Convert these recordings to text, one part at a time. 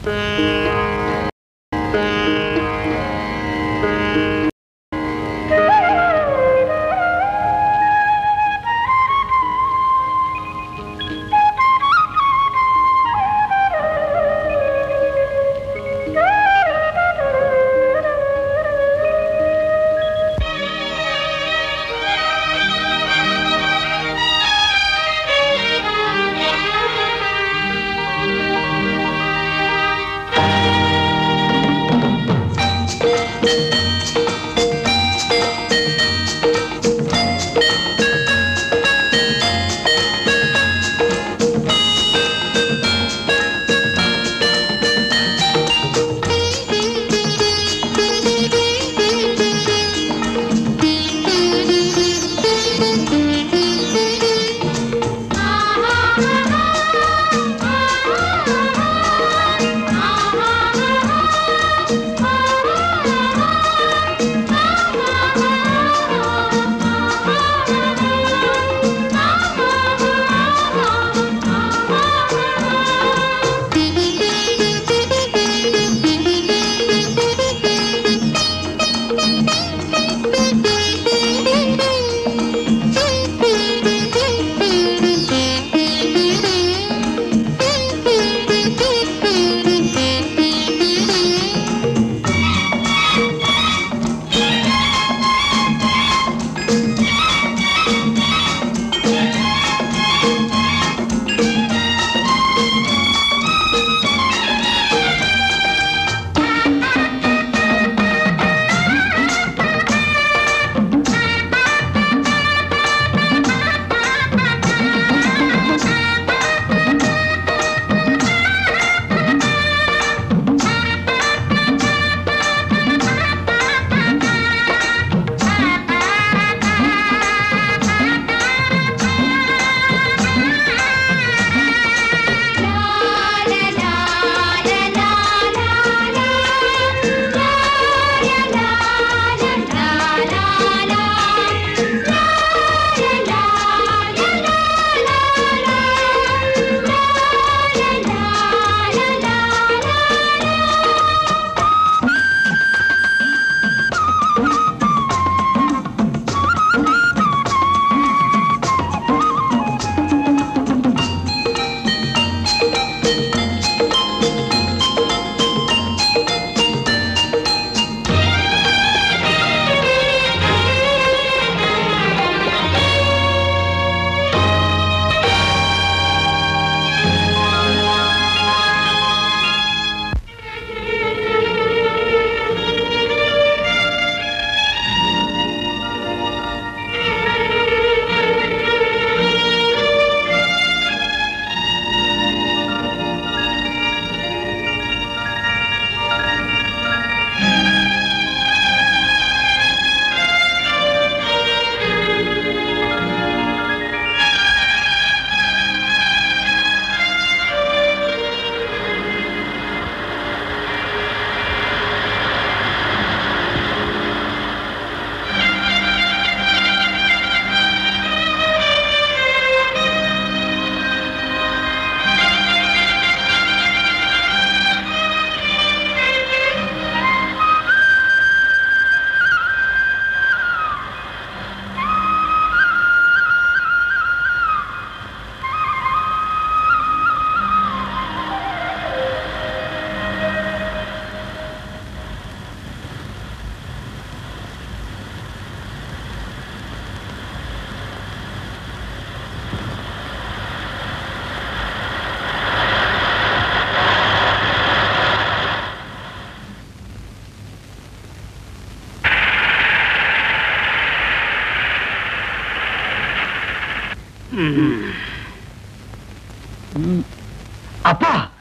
ಅಪ್ಪ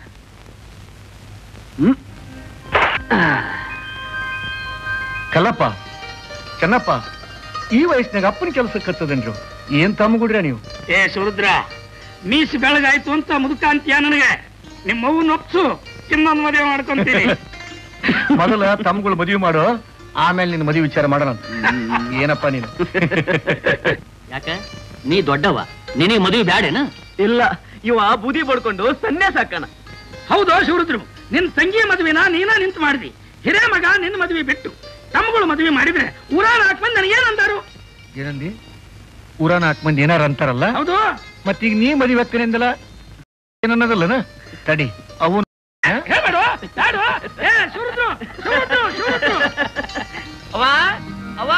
ಹ್ಮ್. ಕಲ್ಲಪ್ಪ ಚೆನ್ನಪ್ಪ ಈ ವಯಸ್ಸಿನಾಗ ಅಪ್ಪನ ಕೆಲಸ ಕತ್ತದನ್ರು ಏನ್ ತಮ್ಮಗುಡ್ರ ನೀವು ಏ ಸುರುದ್ರ ಮೀಸಿ ಬೆಳಗಾಯ್ತು ಅಂತ ಮುದುಕ ಅಂತೀಯ ನನಗೆ ನಿಮ್ಮ ಅವ್ವನ್ನ ಒಪ್ಸು ಇನ್ನೊಂದು ಮದುವೆ ಮಾಡ್ಕೊಂತೀನಿ ಮೊದಲ ತಮ್ಮಗಳು ಮದುವೆ ಮಾಡು ಆಮೇಲೆ ನಿನ್ನ ಮದುವೆ ವಿಚಾರ ಮಾಡೋಣ ಏನಪ್ಪ ನೀನು ಯಾಕ ನೀ ದೊಡ್ಡವ ನಿನಗೆ ಮದುವೆ ಬ್ಯಾಡೇನ ಇಲ್ಲ ಇವ ಬೂದಿ ಬಡ್ಕೊಂಡು ಸನ್ಯಾಸ ಹಾಕಣ ಹೌದು ಶಿವರುದ್ರು ನಿನ್ ತಂಗಿ ಮದುವೆನ ನೀನ ನಿಂತು ಮಾಡಿದಿ ಹಿರೇ ಮಗ ನಿನ್ನ ಮದುವೆ ಬಿಟ್ಟು ತಮ್ಮಗಳು ಮದುವೆ ಮಾಡಿದ್ರೆ ಊರಾನ ಹಾಕ್ಬಂದ್ ನನಗೇನಂದಾರು ಏನಂದಿ ಊರ ನಾಲ್ಕು ಮಂದಿ ಏನಾರ ಅಂತಾರಲ್ಲ ಹೌದು ಮತ್ತೀಗ ನೀ ಮದುವೆ ಅಕ್ಕನಿಂದಲ ಏನನ್ನೋದಲ್ಲನ ತಡಿ ಅವನು ಹೇಳ್ಬೇಡ ಬೇಡ ಏ ಸುರಿದ್ರು ಸುರಿದ್ರು ಸುರಿದ್ರು ಅವ ಅವ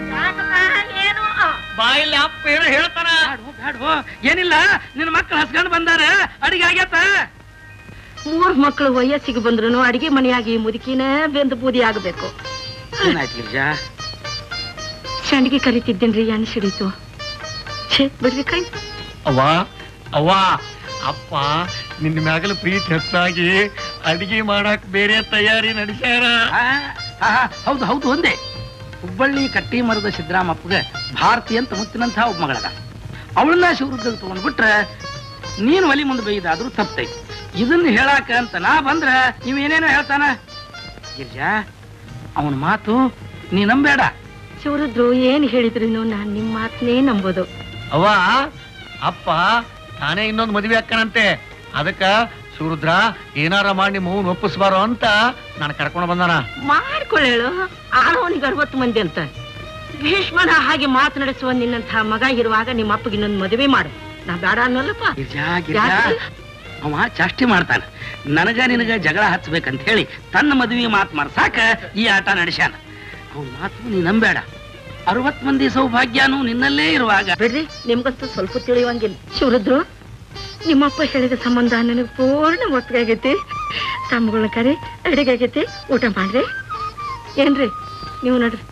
ಬಾಯಿಲಿ ಅಪ್ಪ ಏನೋ ಹೇಳ್ತಾನ ಬ್ಯಾಡ್ವೋ, ಬ್ಯಾಡ್ವೋ. ಏನಿಲ್ಲ ನಿನ್ನ ಮಕ್ಕಳು ಹಸ್ಕೊಂಡ್ ಬಂದಾರ ಅಡಿಗೆ ಆಗ್ಯಾತ ಮೂರ್ ಮಕ್ಕಳು ವಯಸ್ಸಿಗೆ ಬಂದ್ರು ಅಡಿಗೆ ಮನೆಯಾಗಿ ಮುದುಕಿನೇ ಬೆಂದು ಬೂದಿ ಆಗಬೇಕು ಏನಾಯ್ತು ಗಿರಿಜಾ ಸಂಡಿಗೆ ಕರಿತಿದ್ದೇನ್ರಿ ಎಣ್ಣೆ ಸಿಡೀತು ಛೇ ಬಿಡ್ರಿ ಕೈ ಅವ್ವ ಅವ್ವ ಅಪ್ಪ ನಿನ್ನ ಮ್ಯಾಗಲ ಪ್ರೀತಿ ಹೆಚ್ಚಾಗಿ ಅಡಿಗೆ ಮಾಡಕ್ ಬೇರೆ ತಯಾರಿ ನಡೆಸ್ಯಾರ ಆ, ಆ, ಹೌದು ಹೌದು ಒಂದೇ ಹುಬ್ಬಳ್ಳಿ ಕಟ್ಟಿ ಮರದ ಸಿದ್ದರಾಮಪ್ಪಗೆ ಭಾರತಿ ಅಂತ ಮುತ್ತಿನಂತ ಒಬ್ಬ ಮಗಳದ ಅವಳನ್ನ ಶಿವರುದ್ರಕ್ಕೆ ತಗೊಂಡ್ಬಿಟ್ರೆ ನೀನು ಒಲಿ ಮುಂದೆ ಬೈದಾದ್ರೂ ತಪ್ಪೈತಿ ಇದನ್ನ ಹೇಳಾಕ ಅಂತ ನಾ ಬಂದ್ರ ನೀವೇನೇನೋ ಹೇಳ್ತಾನ ಗಿರಿಜಾ ಅವನ ಮಾತು ನೀ ನಂಬೇಡ ಶಿವರುದ್ರು ಏನ್ ಹೇಳಿದ್ರು ನಾನ್ ನಿಮ್ ಮಾತನ್ನೇ ನಂಬೋದು ಅವ್ವ ಅಪ್ಪ ತಾನೇ ಇನ್ನೊಂದು ಮದುವೆ ಅಕ್ಕನಂತೆ ಅದಕ್ಕ ಸೂರುದ್ರ ಏನಾರ ಮಾಡಿ ಮೂವನ್ ಒಪ್ಪಿಸ್ಬಾರೋ ಅಂತ ನಾನು ಕರ್ಕೊಂಡು ಬಂದಾನ ಮಾಡ್ಕೊಳ್ಳೇಳು ಆನವನಿಗೆ ಅರವತ್ತು ಮಂದಿ ಅಂತ ಭೀಷ್ಮನ ಹಾಗೆ ಮಾತನಾಡಿಸುವ ನಿನ್ನಂಥ ಮಗ ಇರುವಾಗ ನಿಮ್ಮ ಅಪ್ಪಗೆ ಇನ್ನೊಂದು ಮದುವೆ ಮಾಡು ನಾ ಬೇಡ ಅನ್ನೋಲ್ಲಪ್ಪ ಗಿರಿಜಾ ಗಿರಿಜಾ ಯಾಕೆ? ಅವ ಚಾಷ್ಟಿ ಮಾಡ್ತಾನ ನನಗ ನಿನಗ ಜಗಳ ಹಚ್ಬೇಕಂತ ಹೇಳಿ ತನ್ನ ಮದುವೆ ಮಾತು ಮಾಡ್ಸಾಕ ಈ ಆಟ ನಡೆಸ್ಯಾನ ಅವನ ಮಾತು ನೀ ನಂಬೇಡ ಅರವತ್ ಮಂದಿ ಸೌಭಾಗ್ಯನೂ ನಿನ್ನಲ್ಲೇ ಇರುವಾಗ ಬಿಡ್ರಿ ನಿಮ್ಗಂತೂ ಸ್ವಲ್ಪ ತಿಳಿಯುವಂಗಿಲ್ಲ ಶಿವರುದ್ರು ನಿಮ್ಮಪ್ಪ ಹೇಳಿದ ಸಂಬಂಧ ನನಗೆ ಪೂರ್ಣ ಒಪ್ಪಿಗೆ ಆಗೈತಿ ತಮ್ಮಗಳನ್ನ ಕರಿ ಅಡಿಗೆ ಆಗೈತಿ ಊಟ ಮಾಡ್ರಿ ಏನ್ರಿ ನೀವು ನೋಡ್ರಿ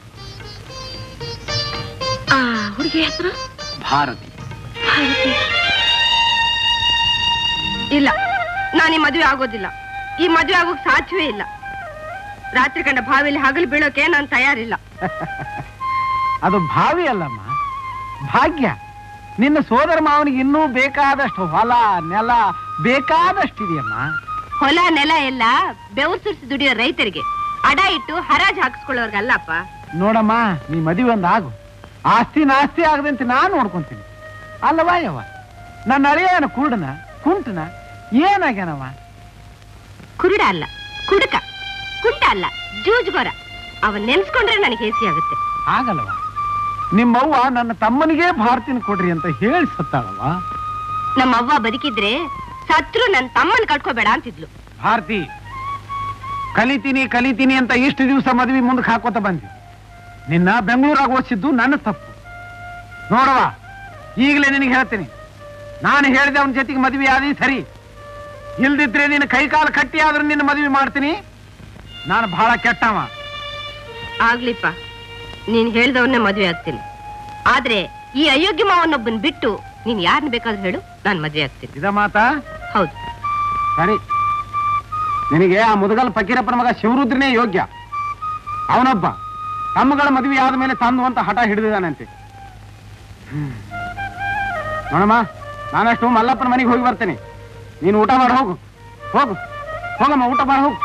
ಆ ಹುಡುಗಿ ಹೆಸರು ಭಾರತಿ ಭಾರತಿ ಇಲ್ಲ ನಾನು ಈ ಮದುವೆ ಆಗೋದಿಲ್ಲ ಈ ಮದುವೆ ಆಗೋಕ್ ಸಾಧ್ಯವೇ ಇಲ್ಲ ರಾತ್ರಿ ಕಂಡ ಬಾವಿಲಿ ಹಗಲು ಬೀಳೋಕೆ ನಾನು ತಯಾರಿಲ್ಲ ಅದು ಭಾವಿ ಅಲ್ಲಮ್ಮ ಭಾಗ್ಯ ನಿನ್ನ ಸೋದರ ಮಾವನಿಗೆ ಇನ್ನೂ ಬೇಕಾದಷ್ಟು ಹೊಲ ನೆಲ ಬೇಕಾದಷ್ಟಿದೆಯಮ್ಮ ಹೊಲ ನೆಲ ಎಲ್ಲ ಬೆವರು ಸುರಿಸಿ ದುಡಿಯೋ ರೈತರಿಗೆ ಅಡ ಇಟ್ಟು ಹರಾಜ್ ಹಾಕಿಸ್ಕೊಳ್ಳೋರ್ಗಲ್ಲಪ್ಪ ನೋಡಮ್ಮ ನೀ ಮದುವೆ ಒಂದು ಆಗು ಆಸ್ತಿ ನಾಸ್ತಿ ಆಗದಂತೆ ನಾನು ನೋಡ್ಕೊಂತೀನಿ ಅಲ್ಲವಾ ಯವ್ವ ನನ್ನ ಅಳಿಯನ ಕುರುಡನ ಕುಂಟನ ಏನಾಗ್ಯಾನವ ಕುರುಡ ಅಲ್ಲ ಕುಡುಕ ಕುಂಟ ಅಲ್ಲ ಜೂಜ್ಗೊರ ಅವನ್ ನೆನ್ಸ್ಕೊಂಡ್ರೆ ನನಗೆ ಹೇಸಿ ಆಗುತ್ತೆ ಆಗಲ್ಲವ ನಿಮ್ಮವ್ವ ನನ್ನ ತಮ್ಮನಿಗೆ ಭಾರತಿನ ಕೊಡ್ರಿ ಅಂತ ಹೇಳಿ ಸತ್ತಾಳವ ನಮ್ಮ ಅವ್ವ ಬದುಕಿದ್ರೆ ಸತ್ರು ನನ್ ತಮ್ಮನ್ ಕಟ್ಕೋಬೇಡ ಅಂತಿದ್ಲು ಭಾರತಿ ಕಲಿತೀನಿ ಕಲಿತೀನಿ ಅಂತ ಇಷ್ಟು ದಿವಸ ಮದುವೆ ಮುಂದಕ್ಕೆ ಹಾಕೋತ ಬಂದಿ ನಿನ್ನ ಬೆಂಗಳೂರಾಗ ಓದಿಸಿದ್ದು ನನ್ನ ತಪ್ಪು ನೋಡವ ಈಗಲೇ ನಿನಗೆ ಹೇಳ್ತೀನಿ ನಾನು ಹೇಳಿದೆ ಅವನ ಜೊತೆಗೆ ಮದುವೆ ಆದಿ ಸರಿ ಇಲ್ದಿದ್ರೆ ನಿನ್ನ ಕೈ ಕಾಲು ಕಟ್ಟಿ ಆದ್ರೂ ನಿನ್ನ ಮದುವೆ ಮಾಡ್ತೀನಿ ನಾನು ಬಹಳ ಕೆಟ್ಟವ ಆಗ್ಲಿಪ್ಪ ನೀನ್ ಹೇಳ್ದವನ್ನೇ ಮದುವೆ ಆಗ್ತೀನಿ ಆದ್ರೆ ಈ ಅಯೋಗ್ಯ ಮಾವನೊಬ್ಬನ್ ಬಿಟ್ಟು ನೀನ್ ಯಾರನ್ನ ಬೇಕಾದ್ರೂ ಹೇಳು ನಾನ್ ಮದುವೆ ಆಗ್ತೀನಿ ಇದ ಮಾತಾ ಹೌದು ಸರಿ ನಿನಗೆ ಆ ಮುದಗಲ್ ಫಕೀರಪ್ಪನ ಮಗ ಶಿವರುದ್ರನೇ ಯೋಗ್ಯ ಅವನೊಬ್ಬ ತಮ್ಮಗಳ ಮದುವೆ ಆದ ಮೇಲೆ ತಂದು ಅಂತ ಹಠ ಹಿಡಿದಿದ್ದಾನಂತೆ ಹ್ಮ್. ನೋಡಮ್ಮ ನಾನಷ್ಟು ಮಲ್ಲಪ್ಪನ ಮನೆಗೆ ಹೋಗಿ ಬರ್ತೇನೆ ನೀನು ಊಟ ಮಾಡಿ ಹೋಗು ಹೋಗು ಹೋಗಮ್ಮ ಊಟ ಮಾಡಿ ಹೋಗು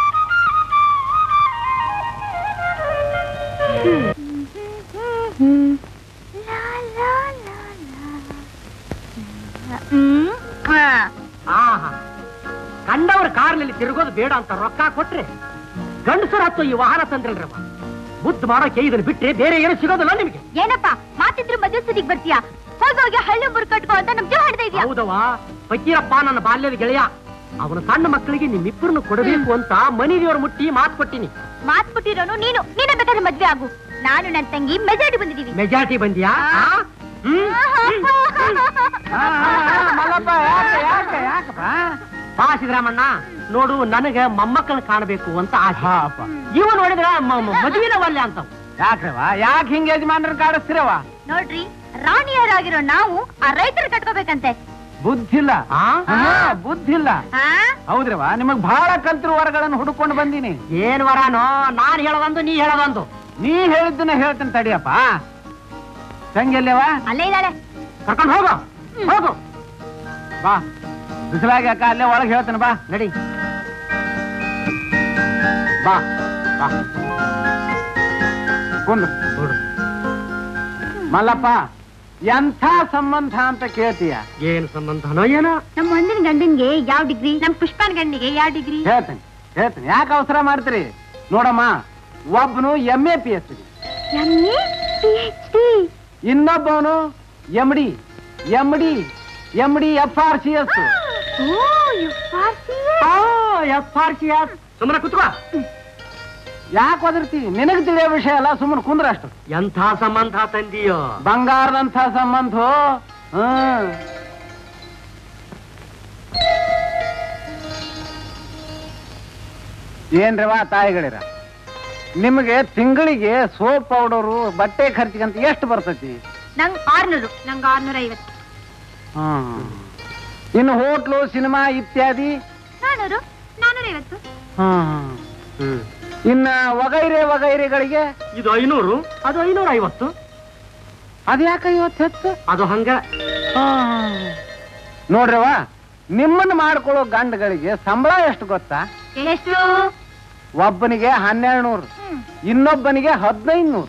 ಕಂಡವ್ರ ಕಾರ್ನಲ್ಲಿ ತಿರುಗೋದು ಬೇಡ ಅಂತ ರೊಕ್ಕ ಕೊಟ್ರೆ ಗಂಡಸರ ಹತ್ತು ಈ ವಾಹನ ತಂದ್ರಲ್ರಮ್ಮ ಮುದ್ದು ಮಾಡೋಕೆ ಇದನ್ನ ಬಿಟ್ರೆ ಬೇರೆ ಏನು ಸಿಗೋದಿಲ್ಲ ನಿಮಗೆ ಏನಪ್ಪ ಮಾತಿದ್ರು ಮದುವೆ ಸುದಿಗ್ ಬರ್ತೀಯಾ ಹೋಗೋಗಿ ಹಳ್ಳಿ ಮುರು ಕಟ್ಕೋ ಅಂತ ನಮ್ ಜೀವ ಹಿಡ್ದ ಇದೆಯಾ ಹೌದವಾ ಫಕೀರಪ್ಪ ನನ್ನ ಬಾಲ್ಯದ ಗೆಳೆಯ ಅವನ ಸಣ್ಣ ಮಕ್ಕಳಿಗೆ ನಿಮ್ಮಿಬ್ಬರನ್ನು ಕೊಡಬೇಕು ಅಂತ ಮನಿ ದೇವ್ರ ಮುಟ್ಟಿ ಮಾತು ಕೊಟ್ಟಿನಿ ಮಾತ್ ಕೊಟ್ಟಿರೋನು ನೀನು ನೀನೇ ಬೇಕಾದ್ರೆ ಮದ್ವೆ ಆಗು ನಾನು ನನ್ ತಂಗಿ ಮೆಜಾರಿಟಿ ಬಂದಿದೀವಿ ಮೆಜಾರಿಟಿ ಬಂದಿಯಾ ಆ? ಹ್ಮ್? ಮಲ್ಲಪ್ಪ ಯಾಕೆ ಯಾಕೆ ಯಾಕಪ್ಪ ಬಾ ಸಿದ್ದರಾಮಣ್ಣ ನೋಡು ನನಗೆ ಮೊಮ್ಮಕ್ಕಳನ್ನ ಕಾಣಬೇಕು ಅಂತ ಆಸೆ ಹಾ ಅಪ್ಪ ಇವ ನೋಡಿದ್ರ ಮದುವಿನ ವಲ್ಯ ಅಂತವ್ ಯಾಕ್ರವ ಯಾಕೆ ಹಿಂಗೆ ಯಜಮಾನ್ರ ಕಾಡಿಸ್ತಿರವ ನೋಡ್ರಿ ರಾಣಿಯರಾಗಿರೋ ನಾವು ಆ ರೈತರ ಕಟ್ಕೋಬೇಕಂತೆ ಬುದ್ಧಿಲ್ಲ ಆ? ಹಾ, ಬುದ್ಧಿಲ್ಲ ಹೌದ್ರವ ನಿಮಗ್ ಬಹಳ ಕಲ್ತಿರು ವರಗಳನ್ನು ಹುಡುಕೊಂಡು ಬಂದೀನಿ ಏನ್ ವರಾನೋ ನಾನ್ ಹೇಳದೊಂದು ನೀ ಹೇಳದೊಂದು ನೀ ಹೇಳಿದ್ದನ್ನ ಹೇಳ್ತೀನಿ ತಡಿಯಪ್ಪ ತಂಗಿಲ್ಲವ ಅಲ್ಲೇ ಇದ್ದಾಳೆ ಕರ್ಕೊಂಡು ಹೋಗು ಹೋಗು ಬಾ ಬಿಸಿಲಾಗಿ ಅಕ್ಕ ಅಲ್ಲೇ ಒಳಗೆ ಹೇಳ್ತೇನೆ ಬಾ ನಡಿ ಬಾ ಬಾ ಕುಂದ್ರು ಮಲ್ಲಪ್ಪ ಎಂಥ ಸಂಬಂಧ ಅಂತ ಕೇಳ್ತೀಯ ಏನ್ ಸಂಬಂಧನೋ ಏನೋ ನಮ್ಮ ಒಂದಿನ ಗಂಡನ್ಗೆ ಯಾವ ಡಿಗ್ರಿ ನಮ್ ಪುಷ್ಪನ್ ಗಂಡಿಗೆ ಯಾವ ಡಿಗ್ರಿ ಹೇಳ್ತೇನೆ ಹೇಳ್ತೀನಿ ಯಾಕೆ ಅವಸರ ಮಾಡ್ತೀರಿ ನೋಡಮ್ಮ ಒಬ್ಬನು M A P H D ಇನ್ನೊಬ್ಬವನು M D M D M D F R C S ಸುಮ್ಮನೆ ಕುತ್ಕೋ ಯಾಕೆ ಒದರ್ತಿ ನಿನಗೆ ತಿಳಿಯೋ ವಿಷಯ ಅಲ್ಲ ಸುಮ್ಮನೆ ಕುಂದ್ರ ಅಷ್ಟು ಎಂಥ ಸಂಬಂಧ ತಂದಿಯೋ ಬಂಗಾರದಂಥ ಸಂಬಂಧ ಹ್ಮ್ ಏನ್ರವ ತಾಯಿಗಳಿರ ನಿಮಗೆ ತಿಂಗಳಿಗೆ ಸೋಪ್ ಪೌಡರು ಬಟ್ಟೆ ಖರ್ಚಿಗಂತ ಎಷ್ಟು ಬರ್ತೈತಿ ನಂಗ್ ಆರ್ನೂರು ನಂಗ್ ಆರ್ನೂರ ಐವತ್ತು ಹ್ಮ್. ಇನ್ನು ಹೋಟ್ಲು ಸಿನಿಮಾ ಇತ್ಯಾದಿ ನಾನೂರು ನಾನೂರ ಐವತ್ತು ಹ್ಮ್. ಇನ್ನ ವಗೈರೆ ವಗೈರೆಗಳಿಗೆ ಇದು ಐನೂರು ಅದು ಐನೂರ ಐವತ್ತು ಅದ್ಯಾಕ ಇವತ್ತು ಹೆಚ್ಚು ಅದು ಹಂಗ ನೋಡ್ರವ ನಿಮ್ಮನ್ನ ಮಾಡ್ಕೊಳ್ಳೋ ಗಂಡುಗಳಿಗೆ ಸಂಬಳ ಎಷ್ಟು ಗೊತ್ತಾ ಎಷ್ಟು ಒಬ್ಬನಿಗೆ ಹನ್ನೆರಡು ನೂರು ಇನ್ನೊಬ್ಬನಿಗೆ ಹದಿನೈದು ನೂರು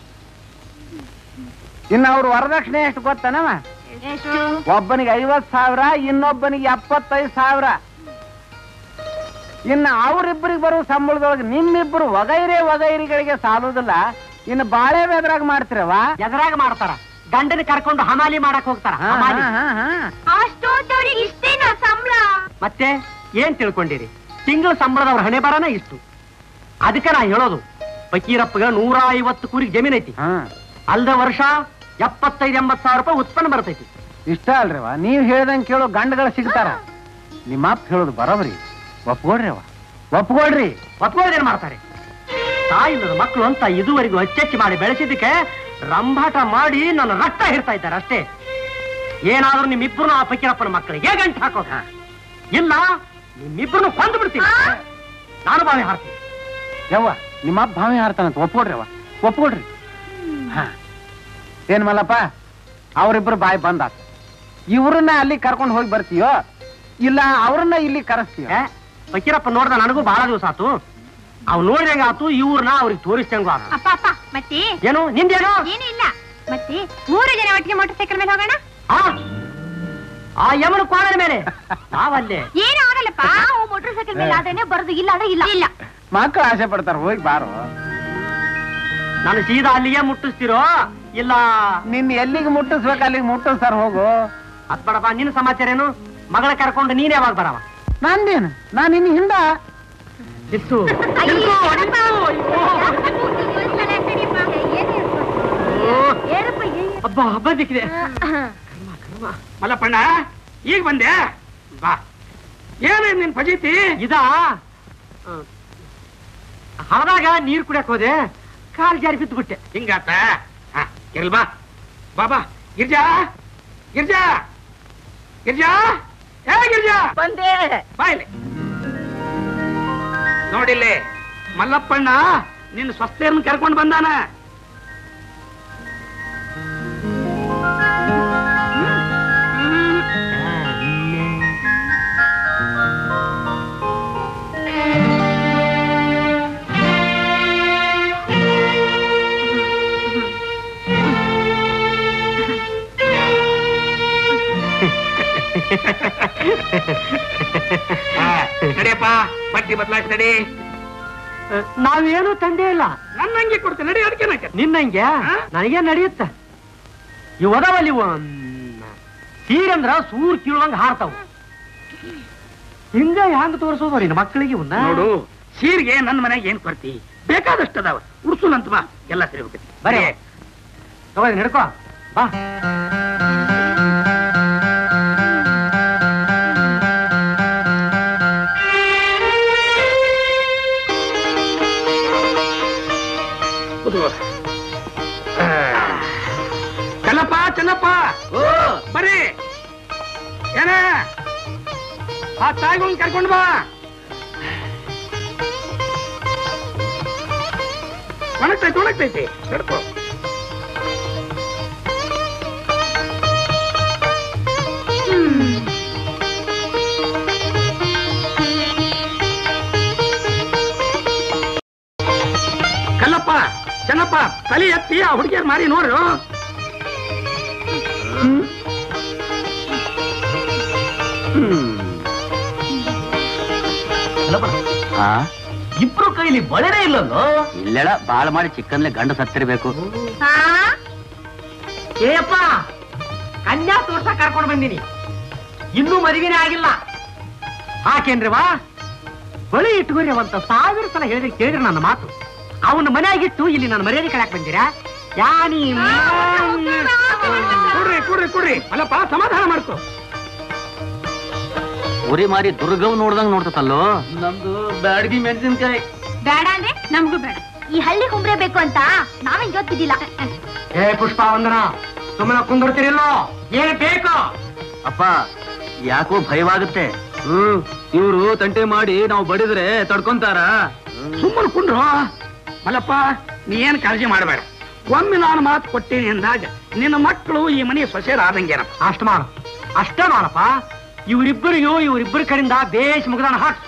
ಇನ್ನು ಅವ್ರ ವರದಕ್ಷಿಣೆ ಎಷ್ಟು ಗೊತ್ತಾನವ ಎಷ್ಟು ಒಬ್ಬನಿಗೆ ಐವತ್ ಸಾವಿರ ಇನ್ನೊಬ್ಬನಿಗೆ ಎಪ್ಪತ್ತೈದು ಸಾವಿರ ಇನ್ನು ಅವರಿಬ್ಬರಿಗೆ ಬರೋ ಸಂಬಳದೊಳಗೆ ನಿಮ್ಮಿಬ್ಬರು ವಗೈರೆ ವಗೈರಿಗಳಿಗೆ ಸಾಲುದಿಲ್ಲ ಇನ್ನು ಬಾಳೆ ಬೆದ್ರಾಗ ಮಾಡ್ತಿರವ ಎದರಾಗ ಮಾಡ್ತಾರ ಗಂಡನ ಕರ್ಕೊಂಡು ಹಮಾಲಿ ಮಾಡಕ್ ಹೋಗ್ತಾರ ಹಾ, ಹಮಾಲಿ ಹಾ, ಹಾ, ಹಾ. ಅಷ್ಟೊತ್ತವ್ರಿಗೆ ಇಷ್ಟೇನಾ ಸಂಬಳ ಮತ್ತೆ ಏನ್ ತಿಳ್ಕೊಂಡಿರಿ ತಿಂಗಳ ಸಂಬಳದವ್ರ ಹಣೆ ಬರನ ಇಷ್ಟು ಅದಕ್ಕೆ ನಾ ಹೇಳೋದು ಫಕೀರಪ್ಪಗ ನೂರ ಐವತ್ತು ಕುರಿಗೆ ಜಮೀನ್ ಐತಿ ಹಾ. ಅಲ್ದ ವರ್ಷ ಎಪ್ಪತ್ತೈದು ಎಂಬತ್ ಸಾವಿರ ರೂಪಾಯಿ ಉತ್ಪನ್ನ ಬರ್ತೈತಿ ಇಷ್ಟ ಅಲ್ರಿವ ನೀವ್ ಹೇಳ್ದಂಗ್ ಕೇಳೋ ಗಂಡುಗಳು ಸಿಗ್ತಾರ ನಿಮ್ಮ ಅಪ್ಪ ಹೇಳೋದು ಬರೋಬ್ರಿ ಒಪ್ಕೊಡ್ರಿವ ಒಪ್ಕೊಡ್ರಿ ಒಪ್ಕೊಳ್ಳೋದೇನ್ ಮಾಡ್ತಾರೆ ತಾಯಿಲ್ಲದ ಮಕ್ಕಳು ಅಂತ ಇದುವರೆಗೂ ಅಚ್ಚಚ್ಚಿ ಮಾಡಿ ಬೆಳೆಸಿದ್ದಕ್ಕೆ ರಂಭಾಟ ಮಾಡಿ ನನ್ನ ರಕ್ತ ಹಿಡ್ತಾ ಇದ್ದಾರೆ ಅಷ್ಟೇ ಏನಾದ್ರೂ ನಿಮ್ಮಿಬ್ರು ಆ ಫಕೀರಪ್ಪನ ಮಕ್ಕಳಿಗೆ ಗಂಟು ಹಾಕೋದ ಇಲ್ಲ ನಿಮ್ಮಿಬ್ರು ಕೊಂದು ಬಿಡ್ತೀನಿ ನಾನು ಬಾವಿ ಹಾರ್ತೀನಿ ಯವ್ವ ನಿಮ್ಮ ಅಪ್ಪ ಭಾವಿ ಹಾರ್ತಾನಂತ ಒಪ್ಕೊಡ್ರಿವ ಒಪ್ಕೊಡ್ರಿ ಹಾ ಏನ್ ಮಲ್ಲಪ್ಪ ಅವರಿಬ್ರು ಬಾಯಿ ಬಂದಾತ ಇವ್ರನ್ನ ಅಲ್ಲಿ ಕರ್ಕೊಂಡು ಹೋಗಿ ಬರ್ತೀಯೋ ಇಲ್ಲ ಅವ್ರನ್ನ ಇಲ್ಲಿ ಕರೆಸ್ತೀಯೋ ಏ, ಫಕೀರಪ್ಪ ನೋಡ್ದ ನನಗೂ ಬಹಳ ದಿವಸ ಆತು ಅವ್ ನೋಡಿದಂಗ ಆತು ಇವ್ರನ್ನ ಅವ್ರಿಗೆ ತೋರಿಸ್ದಂಗ ಆತು ಅಪ್ಪ ಅಪ್ಪ ಮತ್ತೆ ಏನು ನಿಂದೇನು ಏನೂ ಇಲ್ಲ ಮತ್ತೆ ಮೂರು ಜನ ಒಟ್ಟಿಗೆ ಮೋಟರ್ ಸೈಕಲ್ ಮೇಲೆ ಹೋಗೋಣ ಆ? ಆ ಯಮನ ಕೋಣದ ಮೇಲೆ ನಾವಲ್ಲೇ ಏನು ಆಗಲ್ಲಪ್ಪ ಮೋಟರ್ ಸೈಕಲ್ ಮೇಲೆ ಆದ್ರೆ ಬರೋದು ಇಲ್ಲ ಅಂದ್ರೆ ಇಲ್ಲ ಇಲ್ಲ ಮಕ್ಕಳು ಆಸೆ ಪಡ್ತಾರ ಹೋಗಿ ಬಾರೋ ನಾನು ಸೀದಾ ಅಲ್ಲಿಗೆ ಮುಟ್ಟಿಸ್ತಿರೋ ಇಲ್ಲ ನಿನ್ ಎಲ್ಲಿಗೆ ಮುಟ್ಟಿಸ್ಬೇಕು ಅಲ್ಲಿಗೆ ಮುಟ್ಟಿಸ್ತಾರ ಹೋಗು ಅದ್ ಬಡಪ್ಪ ನಿನ್ನ ಸಮಾಚಾರ ಏನು ಮಗಳ ಕರ್ಕೊಂಡು ನೀನ್ ಯಾವಾಗ ಬರವ ನಂದೇನು ನಾನು ಇನ್ನು ಹಿಂದ ನಿಲ್ಸು ಅಯ್ಯೋ, ಹಬ್ಬ ಹಬ್ಬ ದಿಕ್ಕಿದೆ ಮಲ್ಲಪ್ಪಣ್ಣ ಈಗ ಬಂದೆ ಬಾ ಏನೇ ನಿನ್ ಫಜೀತಿ ಇದಾ ಹಳದಾಗ ನೀರ್ ಕುಡಿಯಕ್ ಹೋದೆ ಕಾಲ್ ಜಾರಿ ಬಿದ್ದು ಬಿಟ್ಟೆ ಹಿಂಗಾತ ಹಾ ಇರ್ಲ್ ಬಾ ಬಾ ಬಾ ಗಿರ್ಜಾ ಗಿರ್ಜಾ ಗಿರ್ಜಾ ಏ ಗಿರ್ಜಾ ಬಂದೆ ಬಾ ಇಲ್ಲಿ ನೋಡಿಲ್ಲಿ ಮಲ್ಲಪ್ಪಣ್ಣ ನಿನ್ನ ಸ್ವಸ್ಥೆಯನ್ನು ಕರ್ಕೊಂಡು ಬಂದಾನ ಹಾ, ನಡಿಯಪ್ಪ ಬಟ್ಟಿ ಬದಲಾಯಿಸಿ ನಡಿ ನಾವೇನು ತಂದೆ ಇಲ್ಲ ನನ್ನ ಹಂಗೆ ಕೊಡ್ತೇನೆ ನಡಿ ಅದಕ್ಕೆ ನಿನ್ನಂಗೆ ಹಾ? ನನಗೆ ನಡೆಯುತ್ತ ಇವು ಅದಾವಲ್ಲಿ ಇವು ಸೀರಂದ್ರ ಸೂರ್ ಕೀಳುವಂಗ ಹಾರ್ತಾವ ಹಿಂಗ ಹ್ಯಾಂಗ ತೋರಿಸೋದು ನಿನ್ನ ಮಕ್ಕಳಿಗೆ ಇವನ್ನ ನೋಡು ಸೀರೆಗೆ ನನ್ನ ಮನೆಗೆ ಏನ್ ಕೊಡ್ತಿ ಬೇಕಾದಷ್ಟು ಅದಾವ ಉಡ್ಸುನಂತ ಬಾ ಎಲ್ಲ ಸರಿ ಹೋಗ್ತೈತಿ ಬರೀ ತಗೋ ಹಿಡ್ಕೋ ಬಾ ಕಲ್ಲಪ್ಪ ಚೆನ್ನಪ್ಪ ಬರ್ರಿ ಏನ ಆ ತಾಯಿಗಳನ್ನ ಕರ್ಕೊಂಡು ಬಾ ಒಣಗ್ತೈತಿ ಒಣಗ್ತೈತಿ ಹಿಡ್ಕೊ ಕಲ್ಲಪ್ಪ ಚೆನ್ನಪ್ಪ ತಲೆ ಎತ್ತಿ ಆ ಹುಡುಗಿಯರ್ ಮಾರಿ ನೋಡ್ರು ಇಬ್ರು ಕೈಲಿ ಬಳೆನೇ ಇಲ್ಲಲ್ಲೋ ಇಲ್ಲೆಲ್ಲ ಬಾಳ್ ಮಾಡಿ ಚಿಕ್ಕಂದ್ಲೆ ಗಂಡ ಸತ್ತಿರ್ಬೇಕು ಏಯಪ್ಪ ಕನ್ಯಾ ತೋರ್ಸ ಕರ್ಕೊಂಡು ಬಂದಿನಿ ಇನ್ನೂ ಮದುವೆನೇ ಆಗಿಲ್ಲ ಹಾಕೇನ್ರಿ ವಾ ಬಳಿ ಇಟ್ಕೊರಿ ಅಂತ ಸಾವಿರ ಸಲ ಹೇಳಿದ್ರೆ ಕೇಳಿರಿ ನನ್ನ ಮಾತು ಅವನ ಮನೆಯಾಗಿಟ್ಟು ಇಲ್ಲಿ ನನ್ನ ಮರ್ಯಾದೆ ಕಳಕ್ ಬಂದಿರಾ ಯಾನಿ ಕೊಡ್ರಿ ಕೊಡ್ರಿ ಕೊಡ್ರಿ ಅಲ್ಲಪ್ಪ ಸಮಾಧಾನ ಮಾಡ್ಕೊ ಉರಿ ಮಾರಿ ದುರ್ಗವ್ ನೋಡ್ದಂಗ್ ನೋಡ್ತತಲ್ಲೋ ನಮ್ದು ಬ್ಯಾಡಗಿ ಮೆಣಸಿನ್ಕಾಯಿ ಬೇಡ ಅಂದ್ರೆ ನಮಗೂ ಬೇಡ ಈ ಹಳ್ಳಿ ಕುಂಬ್ರೆ ಬೇಕು ಅಂತ ನಾವೇನ್ ಗೊತ್ತಿದ್ದಿಲ್ಲ ಏ ಪುಷ್ಪ ವಂದನ ಸುಮ್ಮನೆ ಕುಂದಿರ್ತೀರಿಲ್ಲೋ ಏನ್ ಬೇಕು ಅಪ್ಪ ಯಾಕೋ ಭಯವಾಗುತ್ತೆ ಹ್ಮ್ ಇವ್ರು ತಂಟೆ ಮಾಡಿ ನಾವು ಬಡಿದ್ರೆ ತಡ್ಕೊಂತಾರ ಸುಮ್ಮನೆ ಕುಂಡ್ರು ಮಲ್ಲಪ್ಪ ನೀ ಏನ್ ಕಾಳಜಿ ಮಾಡಬೇಡ ಒಮ್ಮೆ ನಾನು ಮಾತು ಕೊಟ್ಟೇನೆ ಅಂದಾಗ ನಿನ್ನ ಮಕ್ಕಳು ಈ ಮನೆ ಸೊಸೆರಾದಂಗೇನಪ್ಪ ಅಷ್ಟ ಮಾಡ ಅಷ್ಟ ಮಾಡಪ್ಪ ಇವರಿಬ್ಬರಿಗೂ ಇವರಿಬ್ಬರ ಕಡೆಯಿಂದ ಬೇಸ್ ಮುಗ್ದಾನ ಹಾಕ್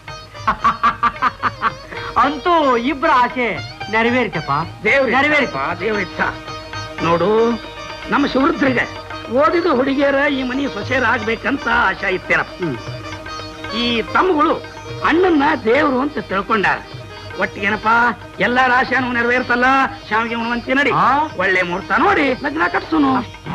ಅಂತೂ ಇಬ್ಬರ ಆಸೆ ನೆರವೇರಿತಪ್ಪ ದೇವ್ರ ನೆರವೇರಿತ ದೇವ್ರ ಇಚ್ಛ ನೋಡು ನಮ್ಮ ಶಿವರುದ್ರಿಗೆ ಓದಿದ ಹುಡುಗಿಯರ ಈ ಮನೆ ಸೊಸೆರಾಗ್ಬೇಕಂತ ಆಶಾ ಇತ್ತೇನಪ್ಪ ಈ ತಮ್ಮಗಳು ಅಣ್ಣನ್ನ ದೇವ್ರು ಅಂತ ತಿಳ್ಕೊಂಡಾರ ಒಟ್ಟಿಗೇನಪ್ಪ ಎಲ್ಲಾರ ಆಶಾನು ನೆರವೇರ್ತಲ್ಲ ಶಾವಿಗೆ ಉಣವಂತಿ ನಡಿ ಆ? ಒಳ್ಳೆ ಮುಹೂರ್ತ ನೋಡಿ ಲಗ್ನ ಕಟ್ಸುನು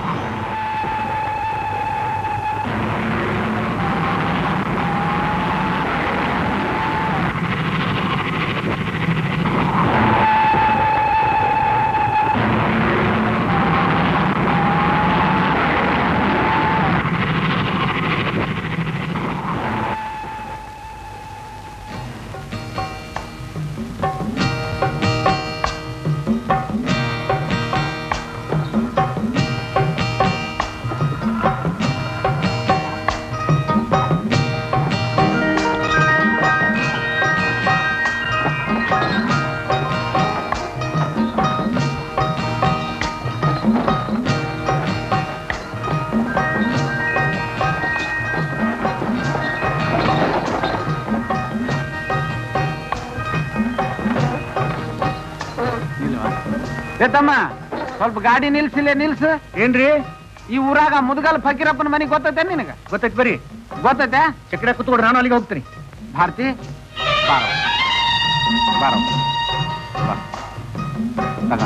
ತಮ್ಮ ಸ್ವಲ್ಪ ಗಾಡಿ ನಿಲ್ಸಿಲ್ಲ ನಿಲ್ಸ ಏನ್ರಿ ಈ ಊರಾಗ ಮುದ್ಗಲ್ ಫಕೀರಪ್ಪನ ಮನೆ ಗೊತ್ತೈತೆ ನಿನಗ ಗೊತ್ತೈತಿ ಬರ್ರಿ ಗೊತ್ತೈತೆ ಚಕ್ರ ಕುತ್ಕೊಂಡು ನಾನು ಅಲ್ಲಿಗೆ ಹೋಗ್ತೀನಿ ಭಾರತಿ ಬಾರೋ ಬಾರೋ ಬಾ. ತಗೋ.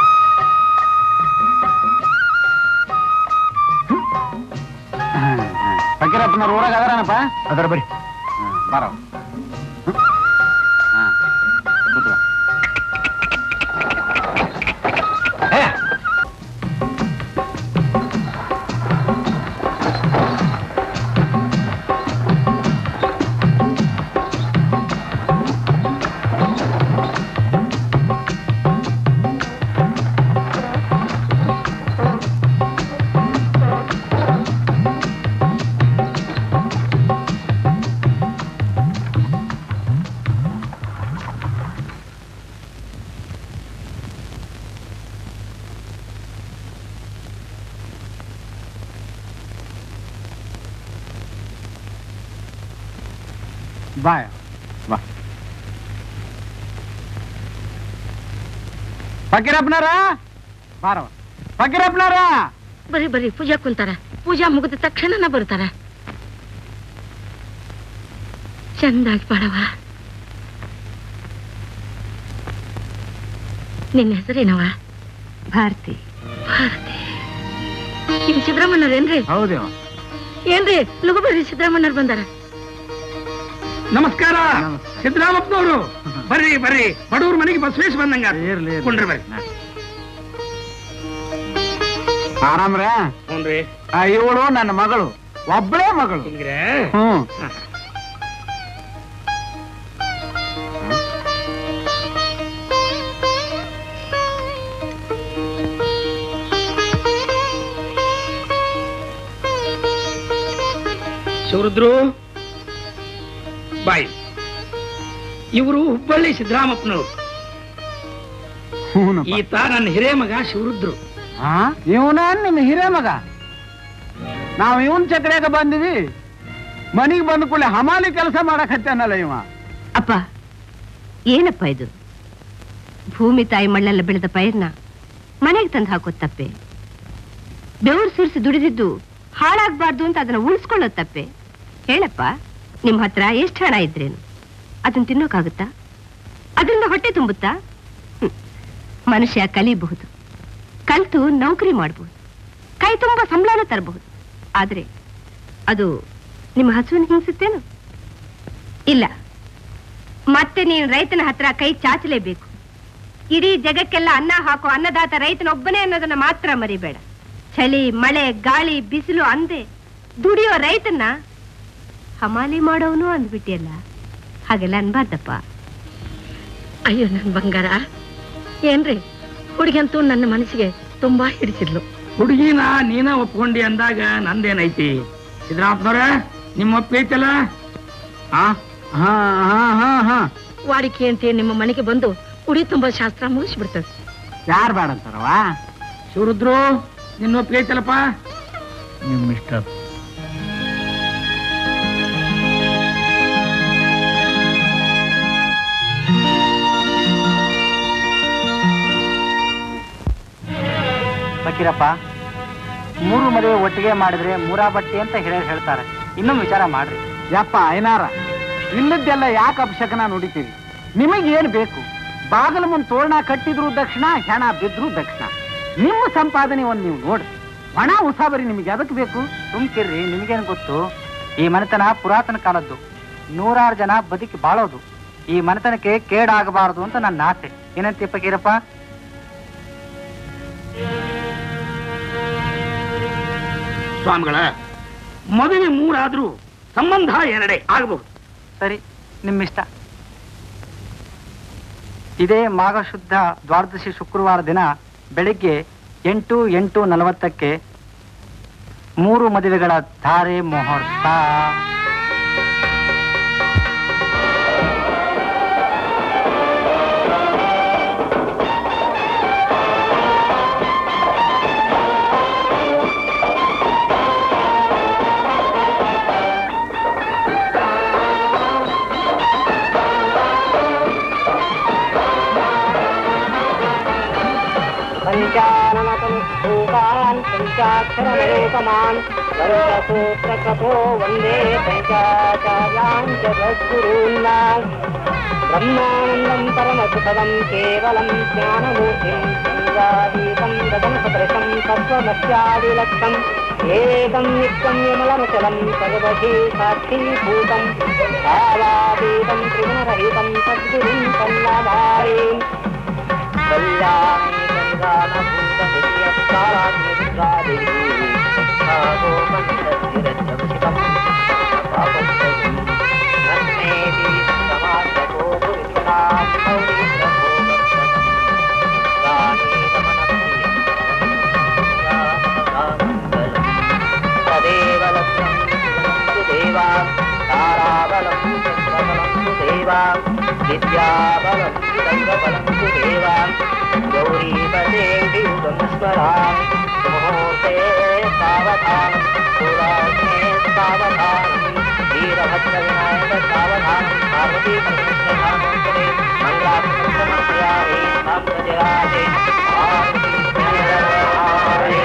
ಹ್ಮ್, ಹ್ಮ್. ಫಕೀರಪ್ಪನವ್ರು ಊರಾಗ ಅದಾರನಪ್ಪ ಅದರ ಬರ್ರಿ ಹ್ಮ್, ಬಾರೋ ಹ್ಮ್. ಹಾ ಕೂತ್ಕೋ. ಏ, ಬಾಯ ಬಾ ಫಕೀರಪ್ಪನಾರ ಬಾರವ ಫಕೀರಪ್ಪನಾರ ಬರೀ ಬರೀ ಪೂಜಾ ಕುಂತಾರ ಪೂಜಾ ಮುಗಿದ ತಕ್ಷಣನ ಬರ್ತಾರ ಚಂದಾಗಿ ಬಾಳವ ನಿನ್ನ ಹೆಸರೇನವ ಭಾರತಿ ಭಾರತಿ ನಿಮ್ ಸಿದ್ದರಾಮಣ್ಣರೇನ್ರಿ ಹೌದೇವ ಏನ್ರಿ ಲಘು ಬರ್ರಿ ಸಿದ್ದರಾಮಣ್ಣರ್ ಬಂದಾರ ನಮಸ್ಕಾರ ಸಿದ್ದರಾಮಪ್ಪನವರು ಬರ್ರಿ ಬರ್ರಿ ಬಡವ್ರ ಮನೆಗೆ ಬಸವೇಶ್ ಬಂದಂಗ ಇರ್ಲಿ, ಇರ್ಲಿ. ಕುಂಡ್ರಿ ಬರ್ರಿ ಆರಾಮ್ರ ಹ್ಞೂನ್ರಿ ಇವಳು ನನ್ನ ಮಗಳು ಒಬ್ಬಳೇ ಮಗಳು ಹಿಂಗ್ರೆ ಹ್ಮ್ ಶಿವರುದ್ರು ಬಾಯ್ ಇವರು ಹುಬ್ಬಳ್ಳಿ ಸಿದ್ದರಾಮಪ್ಪನವರು ಹ್ಞೂನಪ್ಪ. ಈತ ನನ್ನ ಹಿರೇ ಮಗ ಶಿವರುದ್ರು ಆ? ಇವನ ನಿನ್ನ ಹಿರೇ ಮಗ ನಾವು ಇವನ್ ಚಕ್ರ್ಯಾಗ ಬಂದಿವಿ ಮನಿಗ್ ಬಂದ ಕೂಡಲೇ ಹಮಾಲಿ ಕೆಲಸ ಮಾಡಕ್ ಹತ್ತಾನಲ್ಲ ಇವ ಅಪ್ಪ ಏನಪ್ಪ ಇದು ಭೂಮಿ ತಾಯಿ ಮಣ್ಣೆಲ್ಲ ಬೆಳೆದ ಪೈರ್ನ ಮನೆಗೆ ತಂದು ಹಾಕೋದ್ ತಪ್ಪೆ ಬೆವರು ಸುರಿಸಿ ದುಡಿದಿದ್ದು ಹಾಳಾಗ್ಬಾರ್ದು ಅಂತ ಅದನ್ನ ಉಳಿಸ್ಕೊಳ್ಳೋದ್ ತಪ್ಪೆ ಹೇಳಪ್ಪ ನಿಮ್ ಹತ್ರ ಎಷ್ಟು ಹಣ ಇದ್ರೇನು ಅದನ್ನ ತಿನ್ನೋಕ್ಕಾಗುತ್ತಾ ಅದರಿಂದ ಹೊಟ್ಟೆ ತುಂಬುತ್ತಾ ಹ್ಮ್. ಮನುಷ್ಯ ಕಲಿಬಹುದು ಕಲ್ತು ನೌಕರಿ ಮಾಡಬಹುದು ಕೈ ತುಂಬ ಸಂಬಳನ ತರಬಹುದು ಆದ್ರೆ ಅದು ನಿಮ್ಮ ಹಸುವಿನ ಹಿಂಸುತ್ತೇನು ಇಲ್ಲ ಮತ್ತೆ ನೀನು ರೈತನ ಹತ್ರ ಕೈ ಚಾಚಲೇಬೇಕು ಇಡೀ ಜಗಕ್ಕೆಲ್ಲ ಅನ್ನ ಹಾಕೋ ಅನ್ನದಾತ ರೈತನೊಬ್ಬನೇ ಅನ್ನೋದನ್ನ ಮಾತ್ರ ಮರಿಬೇಡ ಚಳಿ ಮಳೆ ಗಾಳಿ ಬಿಸಿಲು ಅಂದೆ ದುಡಿಯೋ ರೈತನ್ನ ಹಮಾಲಿ ಮಾಡೋನು ಅಂದ್ಬಿಟ್ಟಿಯಲ್ಲ ಹಾಗೆಲ್ಲ ಅನ್ಬಾರ್ದಪ್ಪ ಅಯ್ಯೋ ನನ್ ಬಂಗಾರ ಏನ್ರಿ ಹುಡುಗಂತೂ ನನ್ನ ಮನಸ್ಸಿಗೆ ತುಂಬಾ ಹಿಡಿಸಿದ್ಲು ಹುಡುಗಿನ ನೀನ ಒಪ್ಕೊಂಡಿ ಅಂದಾಗ ನಂದೇನೈತಿ ಸಿದ್ದರಾಮಪ್ಪನವ್ರ ನಿಮ್ಮ ಒಪ್ಪಿಗೆ ಐತಲ್ಲ ಹಾ ಹಾ ಹಾ ಹಾ ಹಾ ವಾಡಿಕೆ ಅಂತ ನಿಮ್ಮ ಮನೆಗೆ ಬಂದು ಉಡಿ ತುಂಬಾ ಶಾಸ್ತ್ರ ಮುಗಿಸ್ಬಿಡ್ತದೆ ಯಾರು ಬೇಡ ಅಂತಾರವ ಶಿವರುದ್ರು ನಿನ್ನ ಒಪ್ಪಿಗೆ ಐತಲ್ಲಪ್ಪ ನಿಮ್ ಇಷ್ಟ ಫಕೀರಪ್ಪ ಮೂರು ಮದುವೆ ಒಟ್ಟಿಗೆ ಮಾಡಿದ್ರೆ ಮೂರಾ ಬಟ್ಟೆ ಅಂತ ಹಿರಿಯರು ಹೇಳ್ತಾರೆ ಇನ್ನೊಮ್ಮೆ ವಿಚಾರ ಮಾಡ್ರಿ ಯಪ್ಪ ಐನಾರ ಇಲ್ಲದ್ದೆಲ್ಲ ಯಾಕೆ ಅಪಶಕನ ನುಡಿತೀರಿ ನಿಮಗೆ ಏನ್ ಬೇಕು ಬಾಗಿಲು ಮುಂದೆ ತೋರಣ ಕಟ್ಟಿದ್ರು ದಕ್ಷಿಣ ಹೆಣ ಬಿದ್ರು ದಕ್ಷಿಣ ನಿಮ್ಮ ಸಂಪಾದನೆ ಒಂದ್ ನೀವು ನೋಡ್ರಿ ಹಣ ಉಸಾಬರಿ ನಿಮಗೆ ಅದಕ್ಕೆ ಬೇಕು ಸುಮ್ಕಿರ್ರಿ ನಿಮ್ಗೇನ್ ಗೊತ್ತು ಈ ಮನೆತನ ಪುರಾತನ ಕಾಲದ್ದು ನೂರಾರು ಜನ ಬದುಕಿ ಬಾಳೋದು ಈ ಮನೆತನಕ್ಕೆ ಕೇಡಾಗಬಾರದು ಅಂತ ನನ್ನ ಆಸೆ ಏನಂತೀಯ ಫಕೀರಪ್ಪ ಸ್ವಾಮಿಗಳ ಮದುವೆ ಮೂರಾದ್ರೂ ಸಂಬಂಧ ಎರಡೇ ಆಗಬಹುದು ಸರಿ ನಿಮ್ಮಿಷ್ಟ ಇದೇ ಮಾಘ ಶುದ್ಧ ದ್ವಾದಶಿ ಶುಕ್ರವಾರ ದಿನ ಬೆಳಿಗ್ಗೆ ಎಂಟು ಎಂಟು ನಲವತ್ತಕ್ಕೆ ಮೂರು ಮದುವೆಗಳ ಧಾರೆ ಮುಹೂರ್ತ पञ्चाननतनुष्ठूपान् पञ्चाक्षरमरूपमान् वर्षसूत्रकथो वन्दे पञ्चाचार्यान् च सद्गुरून्नाम् ब्रह्मानन्दम् परमसुखदम् केवलम् ज्ञानमूर्तिम् सञ्जातीतम् गगनसदृशम् तत्त्वमस्यादिलक्षम् एकम् नित्यम् विमलमचलम् सर्वधी साक्षीभूतम् भावातीतम् त्रिगुणरहितम् सद्गुरुम् सन्नभायम् कल्याणी तदेव लक्ष्यं देवा ताराबलं चन्द्रबलं तु देवा विद्याबलं सर्वबलं तु देवा गौरीपदेवी स्मरामि मुहूर्ते सावधानं पुराणे सावधानं वीरभद्रविनायक सावधानं पार्वती परमेश्वरानन्तरे मङ्गलात्मकं समर्पयामि साम्प्रजराजे पार्वती हरे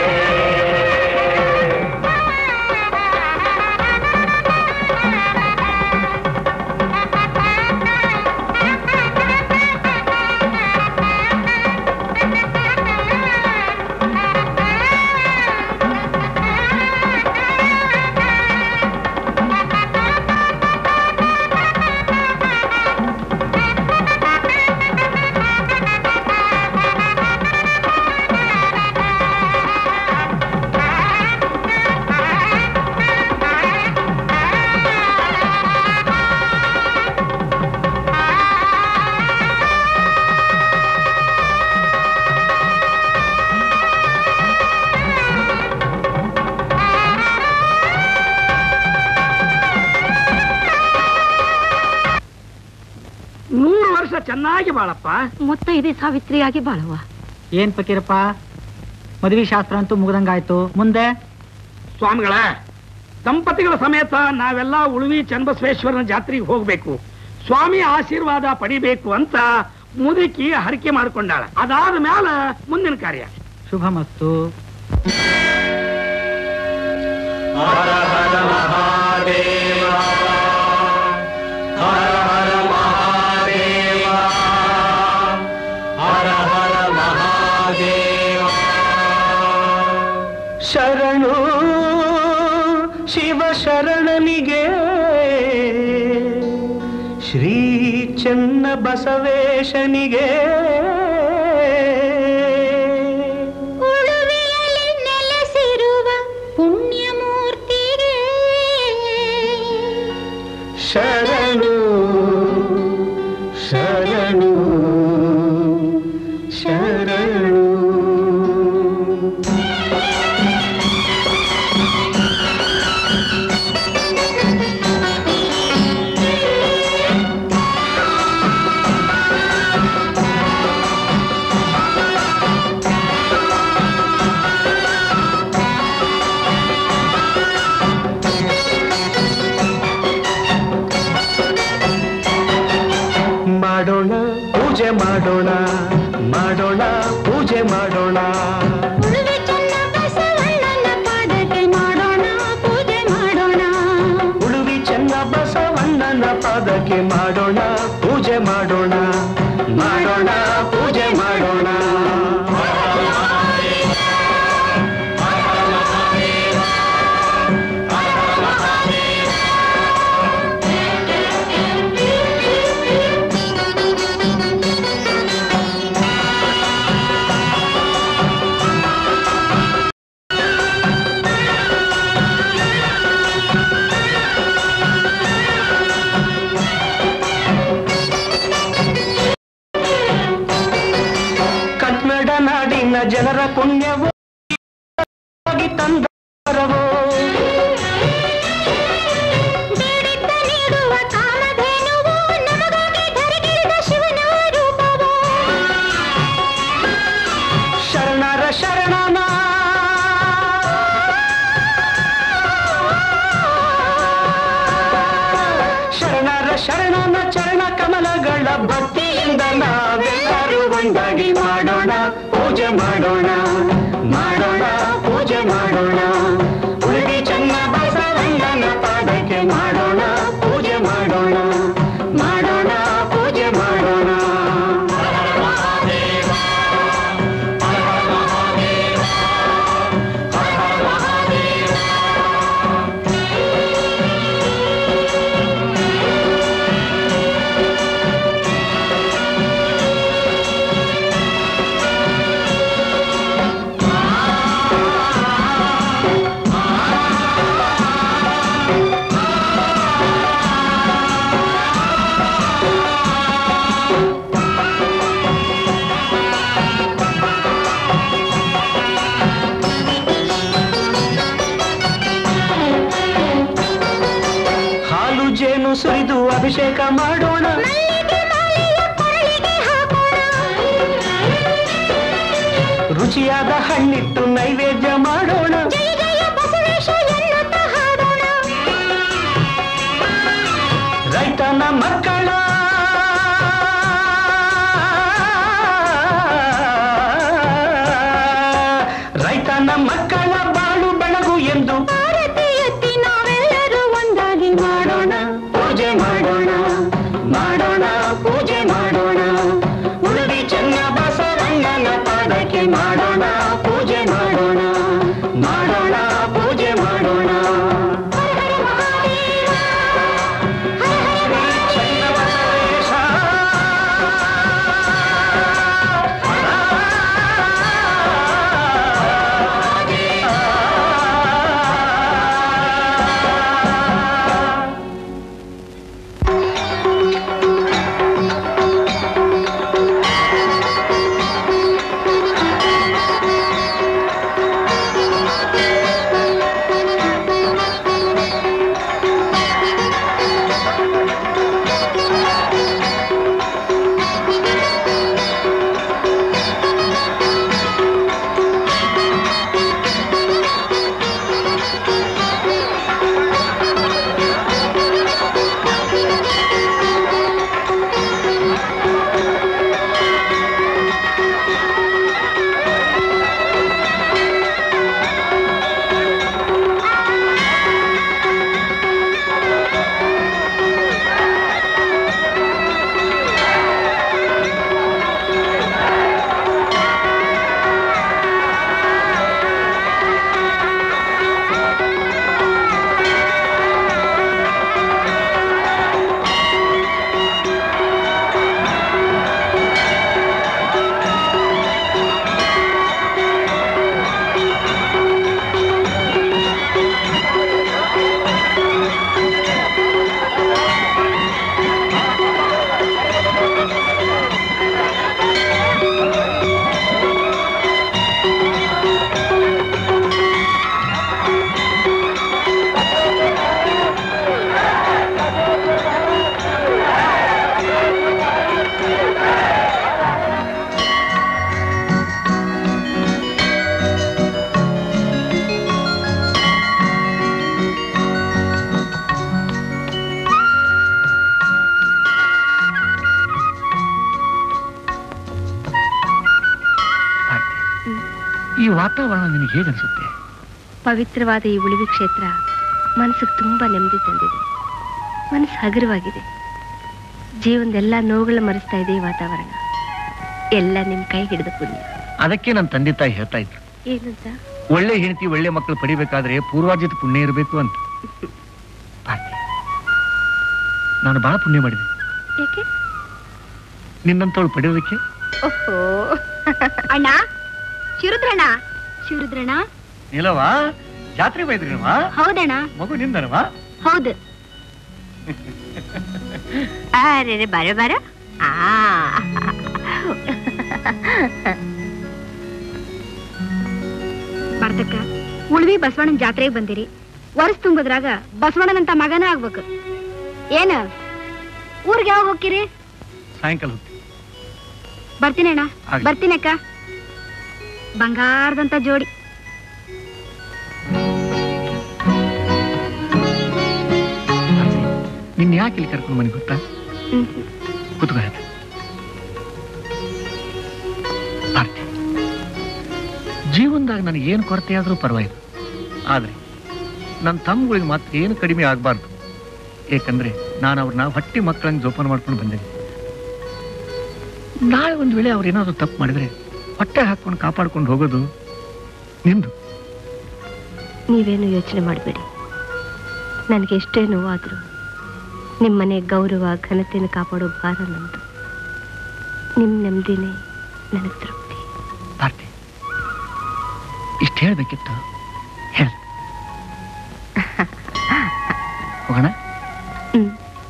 ನೂರು ವರ್ಷ ಚೆನ್ನಾಗಿ ಬಾಳಪ್ಪ ಮುತ್ತೈದೆ ಸಾವಿತ್ರಿಯಾಗಿ ಬಾಳವ್ವ ಏನ್ ಫಕೀರಪ್ಪ ಮದುವೆ ಶಾಸ್ತ್ರ ಅಂತೂ ಮುಗ್ದಂಗಾಯ್ತು ಮುಂದೆ ಸ್ವಾಮಿಗಳ ದಂಪತಿಗಳ ಸಮೇತ ನಾವೆಲ್ಲ ಉಳುವಿ ಚನ್ನಬಸವೇಶ್ವರನ ಜಾತ್ರೆಗೆ ಹೋಗ್ಬೇಕು ಸ್ವಾಮಿ ಆಶೀರ್ವಾದ ಪಡಿಬೇಕು ಅಂತ ಮುದುಕಿ ಹರಕೆ ಮಾಡ್ಕೊಂಡಾಳ ಅದಾದ ಮ್ಯಾಲ ಮುಂದಿನ ಕಾರ್ಯ ಶುಭಮಸ್ತು ಹರ ಹರ ಮಹಾದೇವ ಹರ ಹರ ಮಹಾದೇವ ಚೆನ್ನ ಬಸವೇಶನಿಗೆ ಉಳುವಿಯಲ್ಲಿ ನೆಲೆಸಿರುವ ಪುಣ್ಯಮೂರ್ತಿಗೆ ಶರಣು ಶರಣು ಶರಣು ಮಾಡೋಣ ಪೂಜೆ ಮಾಡೋಣ ಮಾಡೋಣ ಪೂಜೆ ಮಾಡೋಣ ಉಳುವೆ ಚೆನ್ನ ಬಸವಣ್ಣನ ಪಾದಕ್ಕೆ ಮಾಡೋಣ ಪೂಜೆ ಮಾಡೋಣ ಉಳುವಿ ಚೆನ್ನ ಬಸವಣ್ಣನ ಪಾದಕ್ಕೆ ಮಾಡೋಣ ಪೂಜೆ ಮಾಡೋಣ ಮಾಡೋಣ ಪೂಜೆ ಮಾಡೋಣ ಕನ್ನಡ ನಾಡಿನ ಜನರ ಪುಣ್ಯವು ತಂದ ವರವೋ. ಬೇಡಿದ್ದ ನೀಡುವ ಕಾಮಧೇನುವು ನಮಗಾಗಿ ಧರೆಗಿಳಿದ ಶಿವನ ರೂಪವೋ ಶರಣರ ಶರಣನ ಶರಣರ ಶರಣನ ಚರಣ ಕಮಲಗಳ ಭಕ್ತಿಯಿಂದ ನಾವೆಲ್ಲರೂ ಒಂದಾಗಿ ಮಾಡೋಣ ಪೂಜೆ ಮಾಡೋಣ ಮಾಡೋಣ ಪೂಜೆ ಮಾಡೋಣ ಉಳಿದಿ ಚೆನ್ನ ಬಸವಣ್ಣನ ಪಾದಕ್ಕೆ ಮಾಡೋಣ ಪೂಜೆ ಮಾಡೋಣ ಮಾಡೋಣ ಪೂಜೆ ಮಾಡೋಣ ಹಾಲು ಜೇನು ಸುರಿದು ಅಭಿಷೇಕ ಮಾಡೋಣ ಮಲ್ಲಿಗೆ ಮಾಲೆಯ ಕೊರಳಿಗೆ ಹಾಕೋಣ ರುಚಿಯಾದ ಹಣ್ಣಿಟ್ಟು ನೈವೇದ್ಯ ಮಾಡೋಣ ಜಯ ಜಯ ಬಸವೇಶ ಎನ್ನುತ್ತ ಹಾಡೋಣ ರೈತನ ಮಕ್ಕಳ ರೈತನ ಮಕ್ಕಳ ಬಾಳು ಬೆಳಗು ಎಂದು ಭಾರತಿ ಎತ್ತಿ ನಾವೆಲ್ಲರೂ ಒಂದಾಗಿ ಮಾಡೋಣ ಪೂಜೆ ಮಾಡೋಣ ಮಾಡೋಣ ಪೂಜೆ ಮಾಡೋಣ ಉಳಿದಿ ಚೆನ್ನ ಬಸವಣ್ಣನ ಪಾದಕ್ಕೆ ಮಾಡೋಣ ಪೂಜೆ ಮಾಡೋಣ ಮಾಡೋಣ ಪೂಜೆ ಮಾಡೋಣ ಶ್ರೀ ಚೆನ್ನ ವಾತಾವರಣ ನಿನಗೆ ಹೇಗನ್ಸುತ್ತೆ ಪವಿತ್ರವಾದ ಈ ಉಳಿವಿ ಕ್ಷೇತ್ರ ಮನಸ್ಸಿಗೆ ತುಂಬಾ ನೆಮ್ಮದಿ ತಂದಿದೆ ಮನಸ್ಸು ಹಗುರವಾಗಿದೆ ಜೀವನದೆಲ್ಲ ನೋವುಗಳ ಮರೆಸ್ತಾ ಇದೆ ಈ ವಾತಾವರಣ ಎಲ್ಲ ನಿಮ್ ಕೈ ಹಿಡಿದ ಪುಣ್ಯ ಅದಕ್ಕೆ ನನ್ನ ತಂದೆ ತಾಯಿ ಹೇಳ್ತಾ ಇದ್ರು ಏನಂತ ಒಳ್ಳೆ ಹೆಂಡತಿ ಒಳ್ಳೆ ಮಕ್ಕಳು ಪಡಿಬೇಕಾದ್ರೆ ಪೂರ್ವಾರ್ಜಿತ ಪುಣ್ಯ ಇರಬೇಕು ಅಂತ ಭಾರತಿ, ನಾನು ಬಹಳ ಪುಣ್ಯ ಮಾಡಿದೆ ಯಾಕೆ ನಿನ್ನಂತವಳು ಪಡೆಯೋದಕ್ಕೆ ಓಹೋ ಅಣ್ಣ ಶಿವರುದ್ರಣ್ಣ ಶಿವರುದ್ರಣ್ಣ ಇಲ್ಲವಾ ಜಾತ್ರೆ ಬೈದ್ರಿನವಾ ಹೌದಣ್ಣ ಮಗು ನಿಂದನವಾ ಹೌದು ಅರೆ ಬರ ಬರ ಆ ಬರ್ತಕ್ಕ ಉಳ್ವಿ ಬಸವಣ್ಣನ ಜಾತ್ರೆಗೆ ಬಂದಿರಿ ವರ್ಷ ತುಂಬಿದ್ರಾಗ ಬಸವಣ್ಣನಂತ ಮಗನ ಆಗ್ಬೇಕು ಏನ ಊರಿಗೆ ಯಾವಾಗ ಹೋಗ್ತೀರಿ ಸಾಯಂಕಾಲ ಹೋಗ್ತೀನಿ ಬರ್ತೀನಿ ಅಣ್ಣ ಆಗ್ಲಿ. ಬರ್ತೀನಿ ಅಕ್ಕ ಬಂಗಾರದಂತ ಜೋಡಿ ನಿನ್ನ ಯಾಕೆ ಇಲ್ಲಿ ಕರ್ಕೊಂಡು ಮನೆ ಗೊತ್ತಾ ಕೂತ್ಕೋ ಹೇಳ್ತೆ. ಭಾರತಿ ಜೀವನದಾಗ ನನಗೆ ಏನು ಕೊರತೆ ಆದರೂ ಪರವಾಗಿಲ್ಲ ಆದ್ರೆ ನನ್ನ ತಮ್ಮಗಳಿಗೆ ಮಾತ್ರ ಏನು ಕಡಿಮೆ ಆಗಬಾರ್ದು ಏಕೆಂದ್ರೆ ನಾನು ಅವ್ರನ್ನ ಹೊಟ್ಟಿ ಮಕ್ಕಳಂಗೆ ಜೋಪಾನ ಮಾಡ್ಕೊಂಡು ಬಂದೇನೆ ನಾಳೆ ಒಂದು ವೇಳೆ ಅವ್ರು ಏನಾದರೂ ತಪ್ಪು ಮಾಡಿದ್ರೆ ಹೊಟ್ಟೆ ಹಾಕೊಂಡು ಕಾಪಾಡ್ಕೊಂಡು ಹೋಗೋದು ನಿಂದು ನೀವೇನು ಯೋಚನೆ ಮಾಡಬೇಡಿ ನನಗೆ ಎಷ್ಟೇ ನೋವಾದರೂ ನಿಮ್ಮನೆ ಗೌರವ ಘನತೆಯನ್ನು ಕಾಪಾಡೋ ಭಾರ ನಮ್ಮದು ನಿಮ್ಮ ನೆಮ್ಮದಿನೇ ನನಗೆ ತೃಪ್ತಿ ಭಾರತಿ ಇಷ್ಟು ಹೇಳ್ಬೇಕಿತ್ತು ಹೇಳ ಹೋಗೋಣ ಹ್ಮ್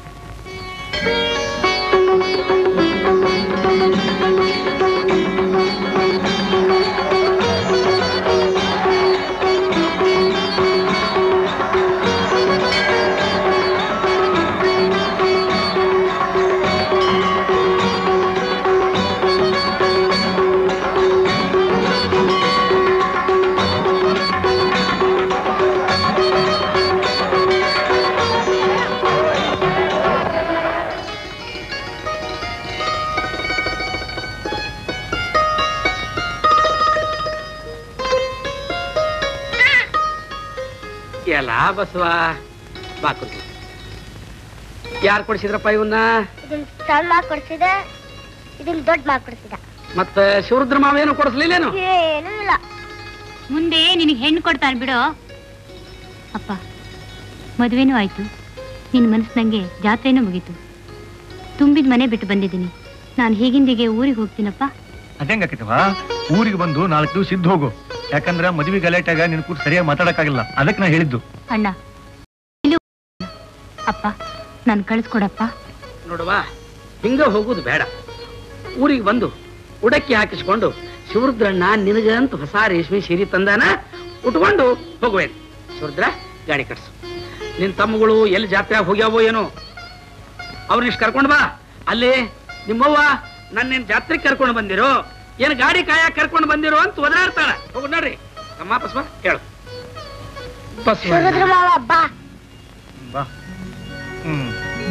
ಎಲ್ಲ ಬಸವ ಬಾ ಕುಂತು ಯಾರು ಕೊಡಿಸಿದ್ರಪ್ಪ ಇವನ್ನ ಇದನ್ನ ಸಣ್ಣ ಮಾಕ್ ಕೊಡ್ಸಿದ ಇದನ್ನ ದೊಡ್ಡ ಮಾಕ್ ಕೊಡ್ಸಿದ ಮತ್ತೆ ಶಿವರುದ್ರ ಮಾವೇನು ಕೊಡಿಸ್ಲಿಲ್ಲೇನು ಏನೂ ಇಲ್ಲ ಮುಂದೆ ನಿನಗೆ ಹೆಣ್ಣು ಕೊಡ್ತಾನೆ ಬಿಡು ಅಪ್ಪ ಮದುವೆನೂ ಆಯ್ತು ನಿನ್ನ ಮನಸ್ಸಿನಂಗೆ ಜಾತ್ರೆನೂ ಮುಗೀತು ತುಂಬಿದ ಮನೆ ಬಿಟ್ಟು ಬಂದಿದ್ದೀನಿ ನಾನು ಹೀಗಿಂದಿಗೆ ಊರಿಗೆ ಹೋಗ್ತೀನಪ್ಪ ಅದೇಂಗಾಕೈತವ ಊರಿಗೆ ಬಂದು ನಾಲ್ಕು ದಿವಸ ಇದ್ದು ಹೋಗು ಯಾಕಂದ್ರ ಮದುವೆ ಗಲಾಟೆಗ ನಿನ್ ಕೂಡ ಸರಿಯಾಗಿ ಮಾತಾಡಕ್ಕಾಗಿಲ್ಲ ಅದಕ್ಕೆ ನಾ ಹೇಳಿದ್ದು ಅಣ್ಣ ಇಲ್ಲಿ ಅಪ್ಪ ನಾನು ಕಳಿಸ್ಕೊಡಪ್ಪ ನೋಡುವ ಹಿಂಗ ಹೋಗುದು ಬೇಡ ಊರಿಗೆ ಬಂದು ಉಡಕ್ಕಿ ಹಾಕಿಸ್ಕೊಂಡು ಶಿವರುದ್ರಣ್ಣ ನಿನಗಂತ ಹೊಸ ರೇಷ್ಮೆ ಸೀರೆ ತಂದಾನ ಉಟ್ಕೊಂಡು ಹೋಗುವೇನು ಶಿವರುದ್ರ ಗಾಡಿ ಕಟ್ಸು ನಿನ್ ತಮ್ಮಗಳು ಎಲ್ಲಿ ಜಾತ್ರೆ ಹೋಗ್ಯಾವೋ ಏನೋ ಅವ್ರನ್ನಿಷ್ಟು ಕರ್ಕೊಂಡು ಬಾ ಅಲ್ಲಿ ನಿಮ್ಮವ್ವ ನನ್ನ ನಿನ್ ಜಾತ್ರೆಗೆ ಕರ್ಕೊಂಡು ಬಂದಿರೋ ಏನ್ ಗಾಡಿ ಕಾಯಕ್ ಕರ್ಕೊಂಡು ಬಂದಿರೋ ಅಂತ ಒದರಾಡ್ತಾಳ ಹೋಗು ನೋಡ್ರಿ ಅಮ್ಮ ಬಸ್ವ ಹೇಳು ಬಸ್ವ ಶಿವರುದ್ರ ಮಾವ ಬಾ ಬಾ ಹ್ಮ್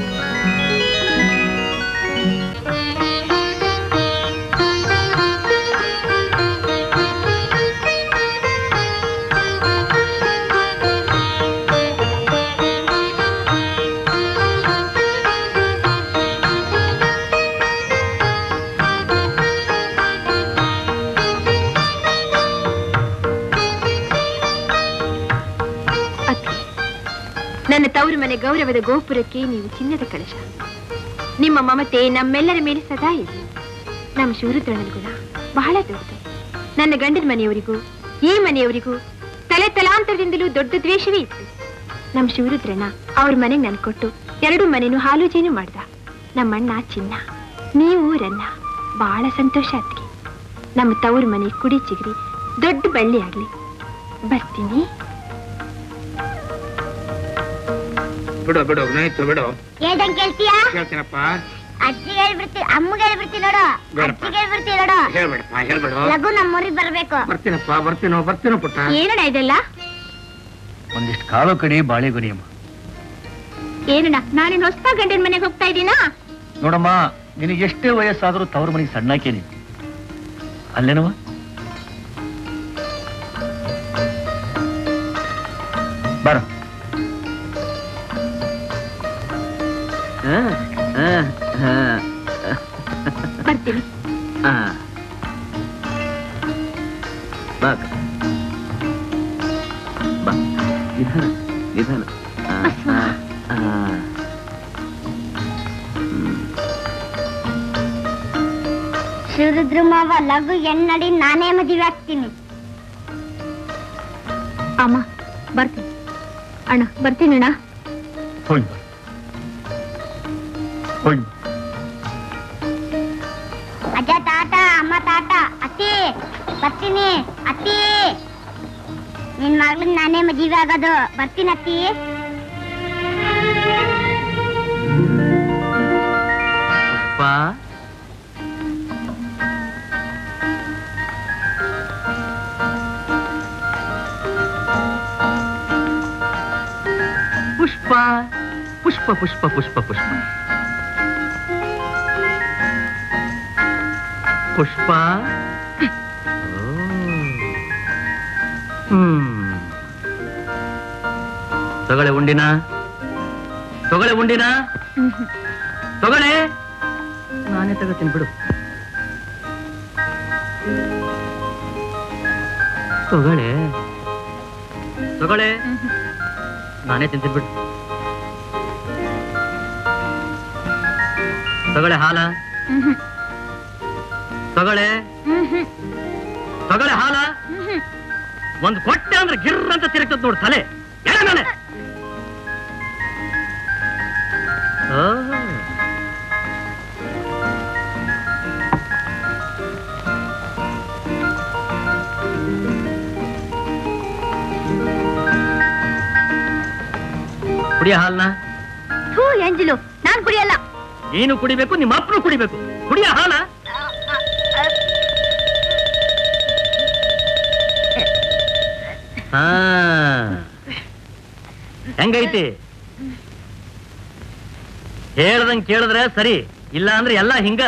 ಅತ್ತೆ ನನ್ನ ತವರು ಮನೆ ಗೌರವದ ಗೋಪುರಕ್ಕೆ ನೀವು ಚಿನ್ನದ ಕಳಶ ನಿಮ್ಮ ಮಮತೆ ನಮ್ಮೆಲ್ಲರ ಮೇಲೆ ಸದಾ ಇದೆ ನಮ್ಮ ಶಿವರುದ್ರನ ಗುಣ ಬಹಳ ದೊಡ್ಡದು ನನ್ನ ಗಂಡನ ಮನೆಯವರಿಗೂ ಈ ಮನೆಯವರಿಗೂ ತಲೆ ತಲಾಂತರದಿಂದಲೂ ದೊಡ್ಡ ದ್ವೇಷವೇ ಇತ್ತು ನಮ್ಮ ಶಿವರುದ್ರನ ಅವ್ರ ಮನೆಗೆ ನನ್ ಕೊಟ್ಟು ಎರಡು ಮನೆನೂ ಹಾಲು ಜೇನು ಮಾಡ್ದ ನಮ್ಮಣ್ಣ ಚಿನ್ನ ನೀವು ರನ್ನ ಬಹಳ ಸಂತೋಷ ಅತ್ತಿಗೆ ನಮ್ಮ ತವರು ಮನೆ ಕುಡಿ ಚಿಗರಿ ದೊಡ್ಡ ಬಳ್ಳಿ ಆಗ್ಲಿ ಬರ್ತೀನಿ ಬಿಡು ಬಿಡು ನೋಯ್ತು ಬಿಡು ಹೇಳ್ದಂಗ್ ಕೇಳ್ತೀಯಾ ಹೇಳ್ತೀನಪ್ಪ ಅಜ್ಜಿಗೆ ಹೇಳ್ಬಿಡ್ತೀನಿ ಅಮ್ಮಗೆ ಹೇಳ್ಬಿಡ್ತೀನಿ ನೋಡು ಬೇಡಪ್ಪ. ಅಜ್ಜಿಗೆ ಹೇಳ್ಬಿಡ್ತೀನಿ ನೋಡು ಹೇಳ್ಬೇಡಪ್ಪ ಹೇಳ್ಬೇಡ ಲಘು ನಮ್ಮೂರಿಗೆ ಬರ್ಬೇಕು ಬರ್ತೀನಪ್ಪ ಬರ್ತೀನೋ ಬರ್ತೀನೋ ಪುಟ್ಟ ಏನಣ್ಣ ಇದೆಲ್ಲ ಒಂದಿಷ್ಟು ಕಾಳು ಕಡಿ ಬಾಳೆ ಗಡಿ ಅಮ್ಮ ಏನಣ್ಣ ನಾನೇನು ಹೊಸ ಗಂಡನ ಮನೆಗೆ ಹೋಗ್ತಾ ಇದ್ದೀನಾ ನೋಡಮ್ಮ ನಿನಗೆ ಎಷ್ಟೇ ವಯಸ್ಸಾದರೂ ತವ್ರ ಮನೆಗೆ ಸಣ್ಣಾಕೇನಿ ಅಲ್ಲೇನವ ಆ, ಆ, ಆ, ಬರ್ತೀನಿ ಆ. ಬಾ ಅಕ್ಕ. ಬಾ ನಿಧಾನ ನಿಧಾನ ಆ, ಆ, ಆ. ಶಿವರುದ್ರ ಮಾವ ಲಘು ಎನ್ನಡಿ ನಾನೇ ಮದುವೆ ಆಗ್ತೀನಿ ಅಮ್ಮ ಬರ್ತೀನಿ ಅಣ್ಣ ಬರ್ತೀನಿ ಅಣ್ಣ ಹೋಗಿ ಬಾ. ಹೋಗಿ ಬಾ. ಅಜ್ಜ ತಾತ ಅಮ್ಮ ತಾತ ಅತ್ತಿ ಬರ್ತೀನಿ ಅತ್ತಿ ನಿನ್ ಮಗಳನ್ ನಾನೇ ಮದುವೆ ಆಗೋದು ಬರ್ತೀನಿ ಅತ್ತಿ ಪುಷ್ಪ ಪುಷ್ಪ ಪುಷ್ಪ ಪುಷ್ಪ ಪುಷ್ಪ ಪುಷ್ಪ ಪುಷ್ಪ ಓ. ಹ್ಮ್ ತಗೊಳ್ಳೆ ಉಂಡಿನ ತಗೊಳ್ಳೆ ಉಂಡಿನ ತಗೊಳ್ಳೆ ನಾನೇ ತಗೋತೀನಿ ಬಿಡು ತಗೊಳ್ಳೆ ತಗೊಳ್ಳೆ ನಾನೇ ತಿಂತೀನಿ ಬಿಡು ತಗೊಳ್ಳೆ ಹಾಲ ತಗೊಳ್ಳೆ ತಗೊಳ್ಳೆ ಹಾಲ ಒಂದ್ ಕೊಟ್ಟೆ ಅಂದ್ರೆ ಗಿರ್ರ ಅಂತ ತಿರುಗ್ತದ ನೋಡು ತಲೆ ಎಡ ಮೇಲೆ ಓ ಕುಡಿಯ ಹಾಲ್ನ ಥೂ ಎಂಜಿಲು ನಾನ್ ಕುಡಿಯಲ್ಲ ನೀನು ಕುಡಿಬೇಕು ನಿಮ್ಮ ಅಪ್ಪನು ಕುಡಿಬೇಕು ಕುಡಿಯ ಹಾಲ ಹಾ ಹೆಂಗೈತಿ ಹೇಳ್ದಂಗ್ ಕೇಳಿದ್ರೆ ಸರಿ ಇಲ್ಲ ಅಂದ್ರೆ ಎಲ್ಲ ಹಿಂಗ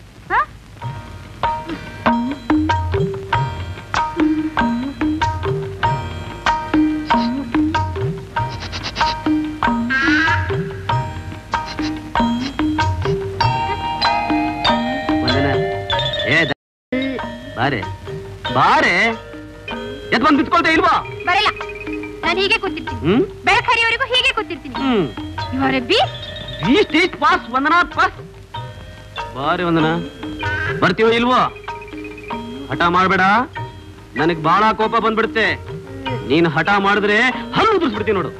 ಏ ಬಾರೆ ಬಾರೆ ಎದ್ ಬಂದ್ ಬಿತ್ಕೊಳ್ತಾ ಇಲ್ವಾ ಬರಲ್ಲ ನಾನು ಹೀಗೆ ಕೂತಿರ್ತೀನಿ ಹ್ಮ್ ಬೆಳಕ್ ಹರಿಯವರೆಗೂ ಹೀಗೆ ಕೂತಿರ್ತೀನಿ ಹ್ಮ್ ಇವರ ಬಿ ಈಸ್ಟ್ ಈಸ್ಟ್ ಪಾಸ್ ವಂದನಾ ಪಾಸ್ ಬಾರಿ ವಂದನ ಬರ್ತೀವೋ ಇಲ್ವೋ ಹಠ ಮಾಡ್ಬೇಡ ನನಗ್ ಬಹಳ ಕೋಪ ಬಂದ್ಬಿಡುತ್ತೆ ನೀನ್ ಹಠ ಮಾಡಿದ್ರೆ ಹಲ್ಲು ಉದುರ್ಸ್ಬಿಡ್ತೀನಿ ನೋಡು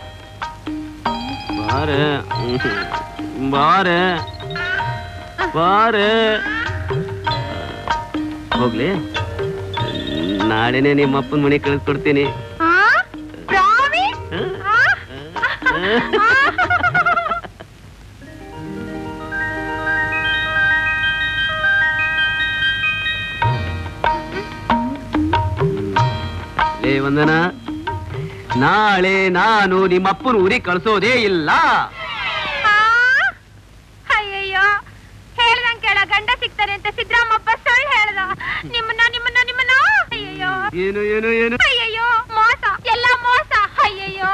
ಬಾರೆ ಹ್ಮ್. ಬಾರೆ ಬಾರೆ ಹೋಗ್ಲಿ ನಾಳೆನೆ ನಿಮ್ಮ ಅಪ್ಪನ ಮನೆ ಕಳಿಸ್ಕೊಡ್ತೀನಿ ಪ್ರಾಮಿಸ್ ಲೇ ವಂದನ ನಾಳೆ ನಾನು ನಿಮ್ಮ ಅಪ್ಪನ ಊರಿಗೆ ಕಳ್ಸೋದೇ ಇಲ್ಲ ಅಯ್ಯಯ್ಯೋ ಹೇಳ್ದಂಗ್ ಕೇಳ ಗಂಡ ಸಿಗ್ತಾನೆ ಅಂತ ಸಿದ್ದರಾಮಪ್ಪ ಸುಳ್ಳು ಹೇಳ್ದ ನಿಮ್ಮನ್ನ ನಿಮ್ಮನ್ನ ನಿಮ್ಮನ್ನ ಅಯ್ಯಯ್ಯೋ ಏನು ಏನು ಏನು ಅಯ್ಯಯ್ಯೋ ಮೋಸ ಎಲ್ಲ ಮೋಸ ಅಯ್ಯಯ್ಯೋ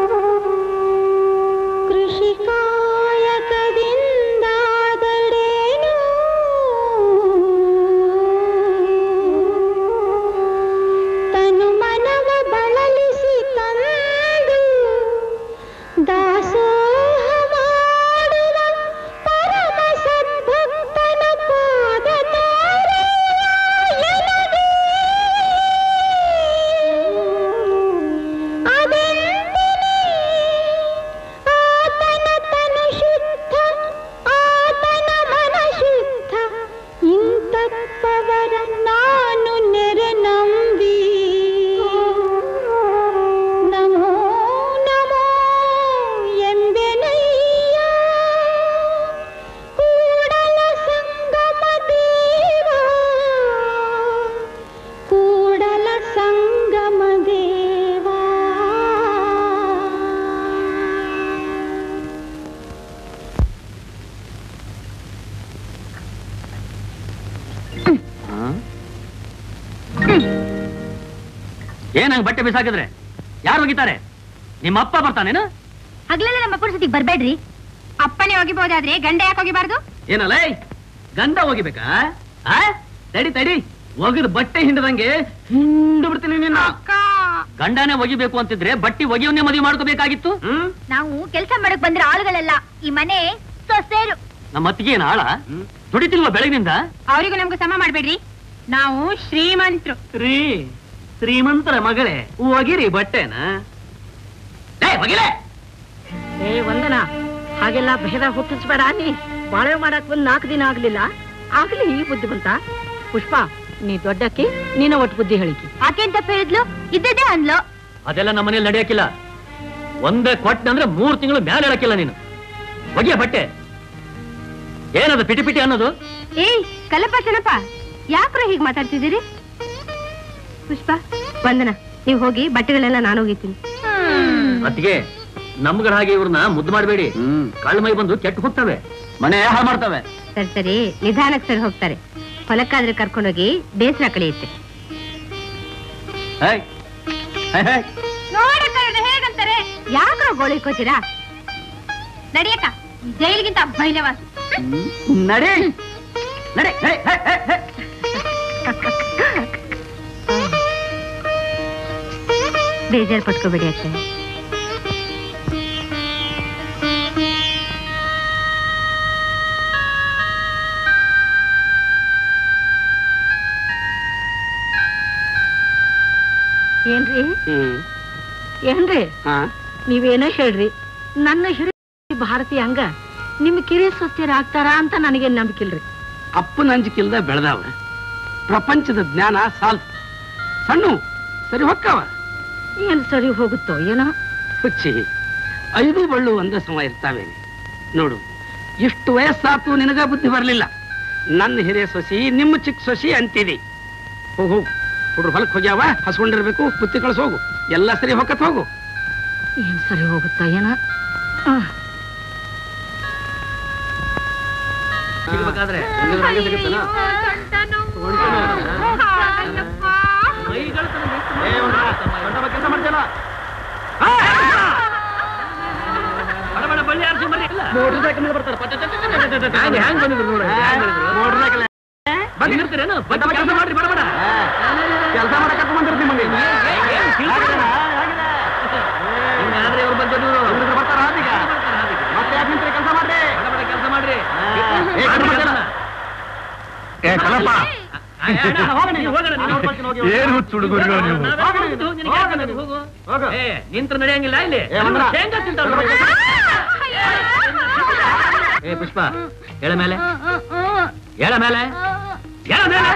ಕೃಷಿ ಕಾಯಕದಿಂದಾದರೇನು ಏನಂಗ್ ಬಟ್ಟೆ ಬಿಸಾಕಿದ್ರೆ ಯಾರು ಹೋಗಿದ್ದಾರೆ ನಿಮ್ಮ ಅಪ್ಪ ಬರ್ತಾನೇನು ಹಗಲೆಲ್ಲ ನಮ್ಮ ಅಪ್ಪನ ಸತಿಗೆ ಬರ್ಬೇಡ್ರಿ ಅಪ್ಪನೇ ಹೋಗಿಬಹುದಾದ್ರೆ ಗಂಡ ಯಾಕೆ ಹೋಗಿಬಾರ್ದು ಏನಲ್ಲ ಏಯ್? ಗಂಡ ಹೋಗಿಬೇಕಾ ಆ? ತಡಿ ತಡಿ ಒಗದ್ ಬಟ್ಟೆ ಹಿಂಡದಂಗೆ ಹಿಂಡು ಬಿಡ್ತೀನಿ ನಿನ್ನ ಗಂಡನೇ ಒಗಿಬೇಕು ಅಂತಿದ್ರೆ ಬಟ್ಟಿ ಒಗಿಯವನ್ನೇ ಮದುವೆ ಮಾಡ್ಕೋಬೇಕಾಗಿತ್ತು ಹ್ಮ್ ನಾವು ಕೆಲಸ ಮಾಡಕ್ ಬಂದ್ರೆ ಆಳುಗಳೆಲ್ಲ ಈ ಮನೆ ಸೊಸೇರು ನಮ್ಮ ಅತ್ತಿಗೆ ಏನ್ ಆಳ ದುಡಿತಿಲ್ವಾ ಬೆಳಗಿನಿಂದ ಅವರಿಗೂ ನಮ್ಗೂ ಸಮ ಮಾಡ್ಬೇಡ್ರಿ ನಾವು ಶ್ರೀಮಂತರು ರೀ ಶ್ರೀಮಂತರ ಮಗಳೇ ಒಗಿರಿ ಬಟ್ಟೆನ ಏ ಒಗಿಲೆ ಏ ವಂದನ ಹಾಗೆಲ್ಲ ಭೇದ ಹುಟ್ಟಿಸ್ಬೇಡ ನೀ ಬಾಳೆ ಮಾಡಕ್ ಬಂದ್ ನಾಲ್ಕು ದಿನ ಆಗ್ಲಿಲ್ಲ ಆಗ್ಲಿ ಈ ಬುದ್ಧಿ ಬಂತ ಪುಷ್ಪ ನೀ ದೊಡ್ಡಕ್ಕೆ ನೀನ ಒಟ್ಟು ಬುದ್ಧಿ ಹೇಳಿಕಿ ಆಕೆನ್ ತಪ್ಪ ಹೇಳಿದ್ಲು ಇದ್ದದ್ದೇ ಅಂದ್ಲು ಅದೆಲ್ಲ ನಮ್ಮ ಮನೇಲಿ ನಡೆಯಕ್ಕಿಲ್ಲ ಒಂದೇ ಕೊಟ್ಟಂದ್ರೆ ಮೂರ್ ತಿಂಗಳು ಮ್ಯಾಲೆ ಹೇಳಕ್ಕಿಲ್ಲ ನೀನು ಒಗಿಯ ಬಟ್ಟೆ ಏನದು ಪಿಟಿ ಪಿಟಿ ಅನ್ನೋದು ಏಯ್ ಕಲ್ಲಪ್ಪ ಚೆನ್ನಪ್ಪ ಯಾಕ್ರ ಹೀಗ್ ಮಾತಾಡ್ತಿದ್ದೀರಿ ಪುಷ್ಪ ವಂದನ ನೀವು ಹೋಗಿ ಬಟ್ಟೆಗಳೆಲ್ಲ ನಾನು ಒಗಿತೀನಿ ಅತ್ತಿಗೆ ನಮ್ಗಳ ಹಾಗೆ ಇವ್ರನ್ನ ಮುದ್ದು ಮಾಡಬೇಡಿ ಕಳ್ಳ ಮೈ ಬಂದು ಕೆಟ್ಟು ಹೋಗ್ತವೆ ಮನೆ ಹಾಳು ಮಾಡ್ತವೆ ಸರಿ ಸರಿ ನಿಧಾನಕ್ಕೆ ಸರಿ ಹೋಗ್ತಾರೆ ಹೊಲಕ್ಕಾದ್ರೆ ಕರ್ಕೊಂಡೋಗಿ ಬೇಸರ ಕಳೆಯುತ್ತೆ ಹೇಯ್, ಹೇಯ್, ಹೇಯ್. ನೋಡಕ್ಕ ಹೇಗಂತಾರೆ ಯಾಕ್ರ ಗೋಳಿಕೋತೀರಾ ನಡಿಯಕ್ಕ ಜೈಲಿಗಿಂತ ಬೈಲವಾಸ ನಡೆ ನಡೆ ಹೇ, ಹೇ, ಹೇ, ಹೇ. ಬೇಜಾರು ಪಟ್ಕೋಬೇಡಿ ಅತ್ತೆ ಏನ್ರಿ ಹ್ಮ್. ಏನ್ರಿ ಹಾ. ನೀವೇನೋ ಹೇಳ್ರಿ ನನ್ನ ಹಿರಿಯ ಭಾರತೀಯ ಹಂಗ ನಿಮ್ ಕಿರಿ ಸ್ವಸ್ಥರ ಆಗ್ತಾರ ಅಂತ ನನಗೇನ್ ನಂಬಿಕಿಲ್ರಿ ಅಪ್ಪನ ಅಂಜಿಕಿಲ್ದ ಬೆಳೆದಾವ ಪ್ರಪಂಚದ ಜ್ಞಾನ ಸಾಲ್ತು ಸಣ್ಣ ಸರಿ ಹೊಕ್ಕವ ಏನ್ ಸರಿ ಹೋಗುತ್ತೋ ಏನೋ ಹುಚ್ಚಿ ಐದು ಬಳ್ಳು ಒಂದೇ ಸಮ ಇರ್ತಾವೆ ನೋಡು ಇಷ್ಟು ವಯಸ್ಸಾತು ನಿನಗ ಬುದ್ಧಿ ಬರಲಿಲ್ಲ ನನ್ನ ಹಿರಿಯ ಸೊಸಿ ನಿಮ್ಮ ಚಿಕ್ಕ ಸೊಸಿ ಅಂತೀರಿ ಹೋಗು ಹೋಗು ಹುಡ್ರು ಹೊಲಕ್ಕೆ ಹೋಗ್ಯಾವ ಹಸ್ಕೊಂಡಿರ್ಬೇಕು ಬುತ್ತಿ ಕಳ್ಸಿ ಹೋಗು ಎಲ್ಲ ಸರಿ ಹೊಕ್ಕತ್ ಹೋಗು ಏನ್ ಸರಿ ಹೋಗುತ್ತೋ ಏನೋ ಆ, ಸಿಗ್ಬೇಕಾದ್ರೆ ಹೆಂಗಿದ್ರು ಹಾಗೆ ಸಿಗುತ್ತಲ್ಲ? ಮೈಗಳು ತನಗೆ ಎಷ್ಟು ಏ, ಒಂದು ಗಂಟ ಬಗ್ಗೆ ಕೆಲ್ಸ ಮಾಡ್ತೀಯಲ್ಲ? ಆ! ಬಡ ಬಡ ಬಳ್ಳಿ ಆರ್ಸಿ ಬರ್ರಿ ಇಲ್ಲ. ಮೋಟ್ರ್ ಸೈಕಲ್ ಮೇಲೆ ಬರ್ತಾರೆ. ಪಟ, ಟಟ, ಟಟ, ಟಟ, ಟಟ, ಟಟ. ಹ್ಯಾಂಗ್ ಹ್ಯಾಂಗ್ ಬಂದಿದ್ರು ನೋಡು, ಹ್ಯಾಂಗ್ ಬಂದಿದ್ರು. ಬಂದಿರ್ತೀರೇನು? ಬಂದು ಕೆಲಸ ಮಾಡ್ರಿ ಬಡ ಬಡ ಕೆಲಸ ಮಾಡಕ್ಕೆ ಬಂದಿರ್ತೀವಿ ನಿಮಗೆ ಹಿಂಗಾದ್ರೆ ಅವ್ರು ಬಂದು ಬರ್ತಾರ ಈಗ ಮತ್ತೆ ಯಾಕೆ ನಿಂತ್ರೆ ಕೆಲಸ ಮಾಡ್ರಿ ಬಡ ಬಡ ಕೆಲಸ ಮಾಡ್ರಿ ಏ, ಮಾಡ್ರಿ ಕೆಲ್ಸನ. ಏ ಕಲಪ್ಪ ಏನ್ ಹುಚ್ಚು ಹುಡುಗರು ನೀವು? ನಿಂತ್ರ ನಡೆಯಂಗಿಲ್ಲ ಇಲ್ಲಿ ಶೇಂಗಾ ತಿಂತಾವ್ರು. ಏ ಪುಷ್ಪ ಹೇಳ ಮೇಲೆ ಹೇಳ ಮೇಲೆ ಹೇಳ ಮೇಲೆ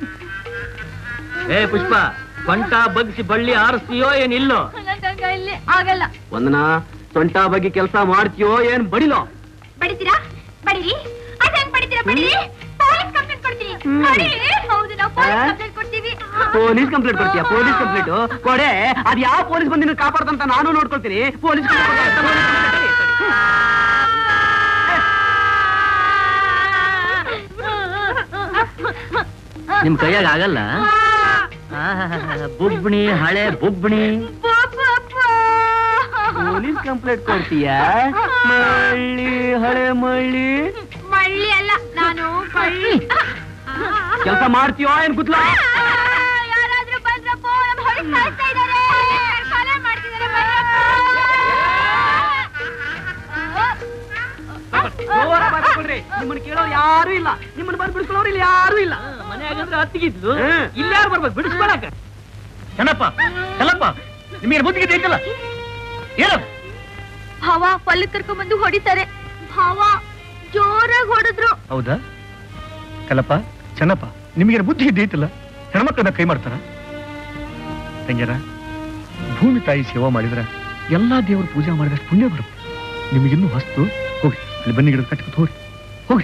ಏ ಪುಷ್ಪ ಸೊಂಟ ಬಗ್ಸಿ ಬಳ್ಳಿ ಆರಿಸ್ತೀಯೋ ಏನ್ ಇಲ್ಲೋ ಆಗಲ್ಲ ಒಂದನ ಸೊಂಟ ಬಗ್ಗೆ ಕೆಲಸ ಮಾಡ್ತೀಯೋ ಏನ್ ಬಡಿಲೋ ಬಡಿತೀರಾ ಬಡೀರಿ ಅದೇನ್ ಬಡಿತೀರಾ ಬಡೀರಿ ಪೊಲೀಸ್ ಕಂಪ್ಲೇಂಟ್ ಕೊಡ್ತೀನಿ ಬಡೀರಿ ಹೌದು ನಾವು ಪೊಲೀಸ್ ಕಂಪ್ಲೇಂಟ್ ಕೊಡ್ತೀವಿ ಪೊಲೀಸ್ ಕಂಪ್ಲೇಂಟ್ ಕೊಡ್ತೀಯ ಪೊಲೀಸ್ ಕಂಪ್ಲೇಂಟ್ ಕೊಡೆ ಅದ್ ಯಾವ ಪೊಲೀಸ್ ಬಂದು ನಿನ್ನ ಕಾಪಾಡ್ದಂತ ನಾನು ನೋಡ್ಕೊಳ್ತೀನಿ ಪೊಲೀಸ್ ನಿಮ್ ಕೈಯಾಗ ಆಗಲ್ಲ ಬುಬ್ಣಿ ಹಳೆ ಬುಬ್ಣಿ ಪೊಲೀಸ್ ಕಂಪ್ಲೇಂಟ್ ಕೊಡ್ತೀಯ ಮಳ್ಳಿ ಹಳೆ ಮಳ್ಳಿ ಮಳ್ಳಿ ಅಲ್ಲ ನಾನು ಮಳ್ಳಿ ಕೆಲಸ ಮಾಡ್ತೀಯೋ ಏನ್ ಗುದ್ಲ ಯಾರಾದ್ರೂ ಬಂದ್ರಪ್ಪ ನಮ್ಮ ಹೊಳಿ ಸಾಯ್ತಾ ಇದ್ದಾರೆ ಕೊಲೆ ಮಾಡ್ತಿದ್ದಾರೆ ನಿಮ್ಮನ್ನ ಕೇಳೋರು ಯಾರು ಇಲ್ಲ ನಿಮ್ಮನ್ನ ಬಂದು ಬಿಡಿಸ್ಕೊಳ್ಳೋರು ಇಲ್ಲಿ ಯಾರು ಇಲ್ಲ ಮನೆಯಾಗಂದ್ರೆ ಹತ್ತಿಗಿದ್ಲು ಇಲ್ಲಿ ಯಾರು ಬರ್ಬೇಕು ಬಿಡಿಸ್ಕೊಳಕ ಚೆನ್ನಪ್ಪ ಚೆನ್ನಪ್ಪ ನಿಮಗೆ ಬುದ್ಧಿಗೆ ಐತಲ್ಲ ಏನದು ಭಾವ ಹೊಲಕ್ಕೆ ಕರ್ಕೊಂಡ್ ಬಂದು ಹೊಡಿತಾರೆ ಭಾವ ಜೋರಾಗಿ ಹೊಡೆದ್ರು ಹೌದಾ ಕಲ್ಲಪ್ಪ ಚೆನ್ನಪ್ಪ ನಿಮಗೆ ಬುದ್ಧಿ ಇದ್ದೈತಲ್ಲ ಹೆಣ್ಮಕ್ಳನ್ನ ಕೈ ಮಾಡ್ತಾರ ತಂಗ್ಯಾರ ಭೂಮಿ ತಾಯಿ ಸೇವಾ ಮಾಡಿದ್ರ ಎಲ್ಲಾ ದೇವ್ರ ಪೂಜೆ ಮಾಡಿದಷ್ಟು ಪುಣ್ಯ ಬರುತ್ತೆ ನಿಮಗಿನ್ನೂ ಹೊಸ್ತು ಹೋಗಿ ಅಲ್ಲಿ ಬನ್ನಿ ಗಿಡದ ಕಟ್ಕೊತ ಹೋಗಿ ಹೋಗಿ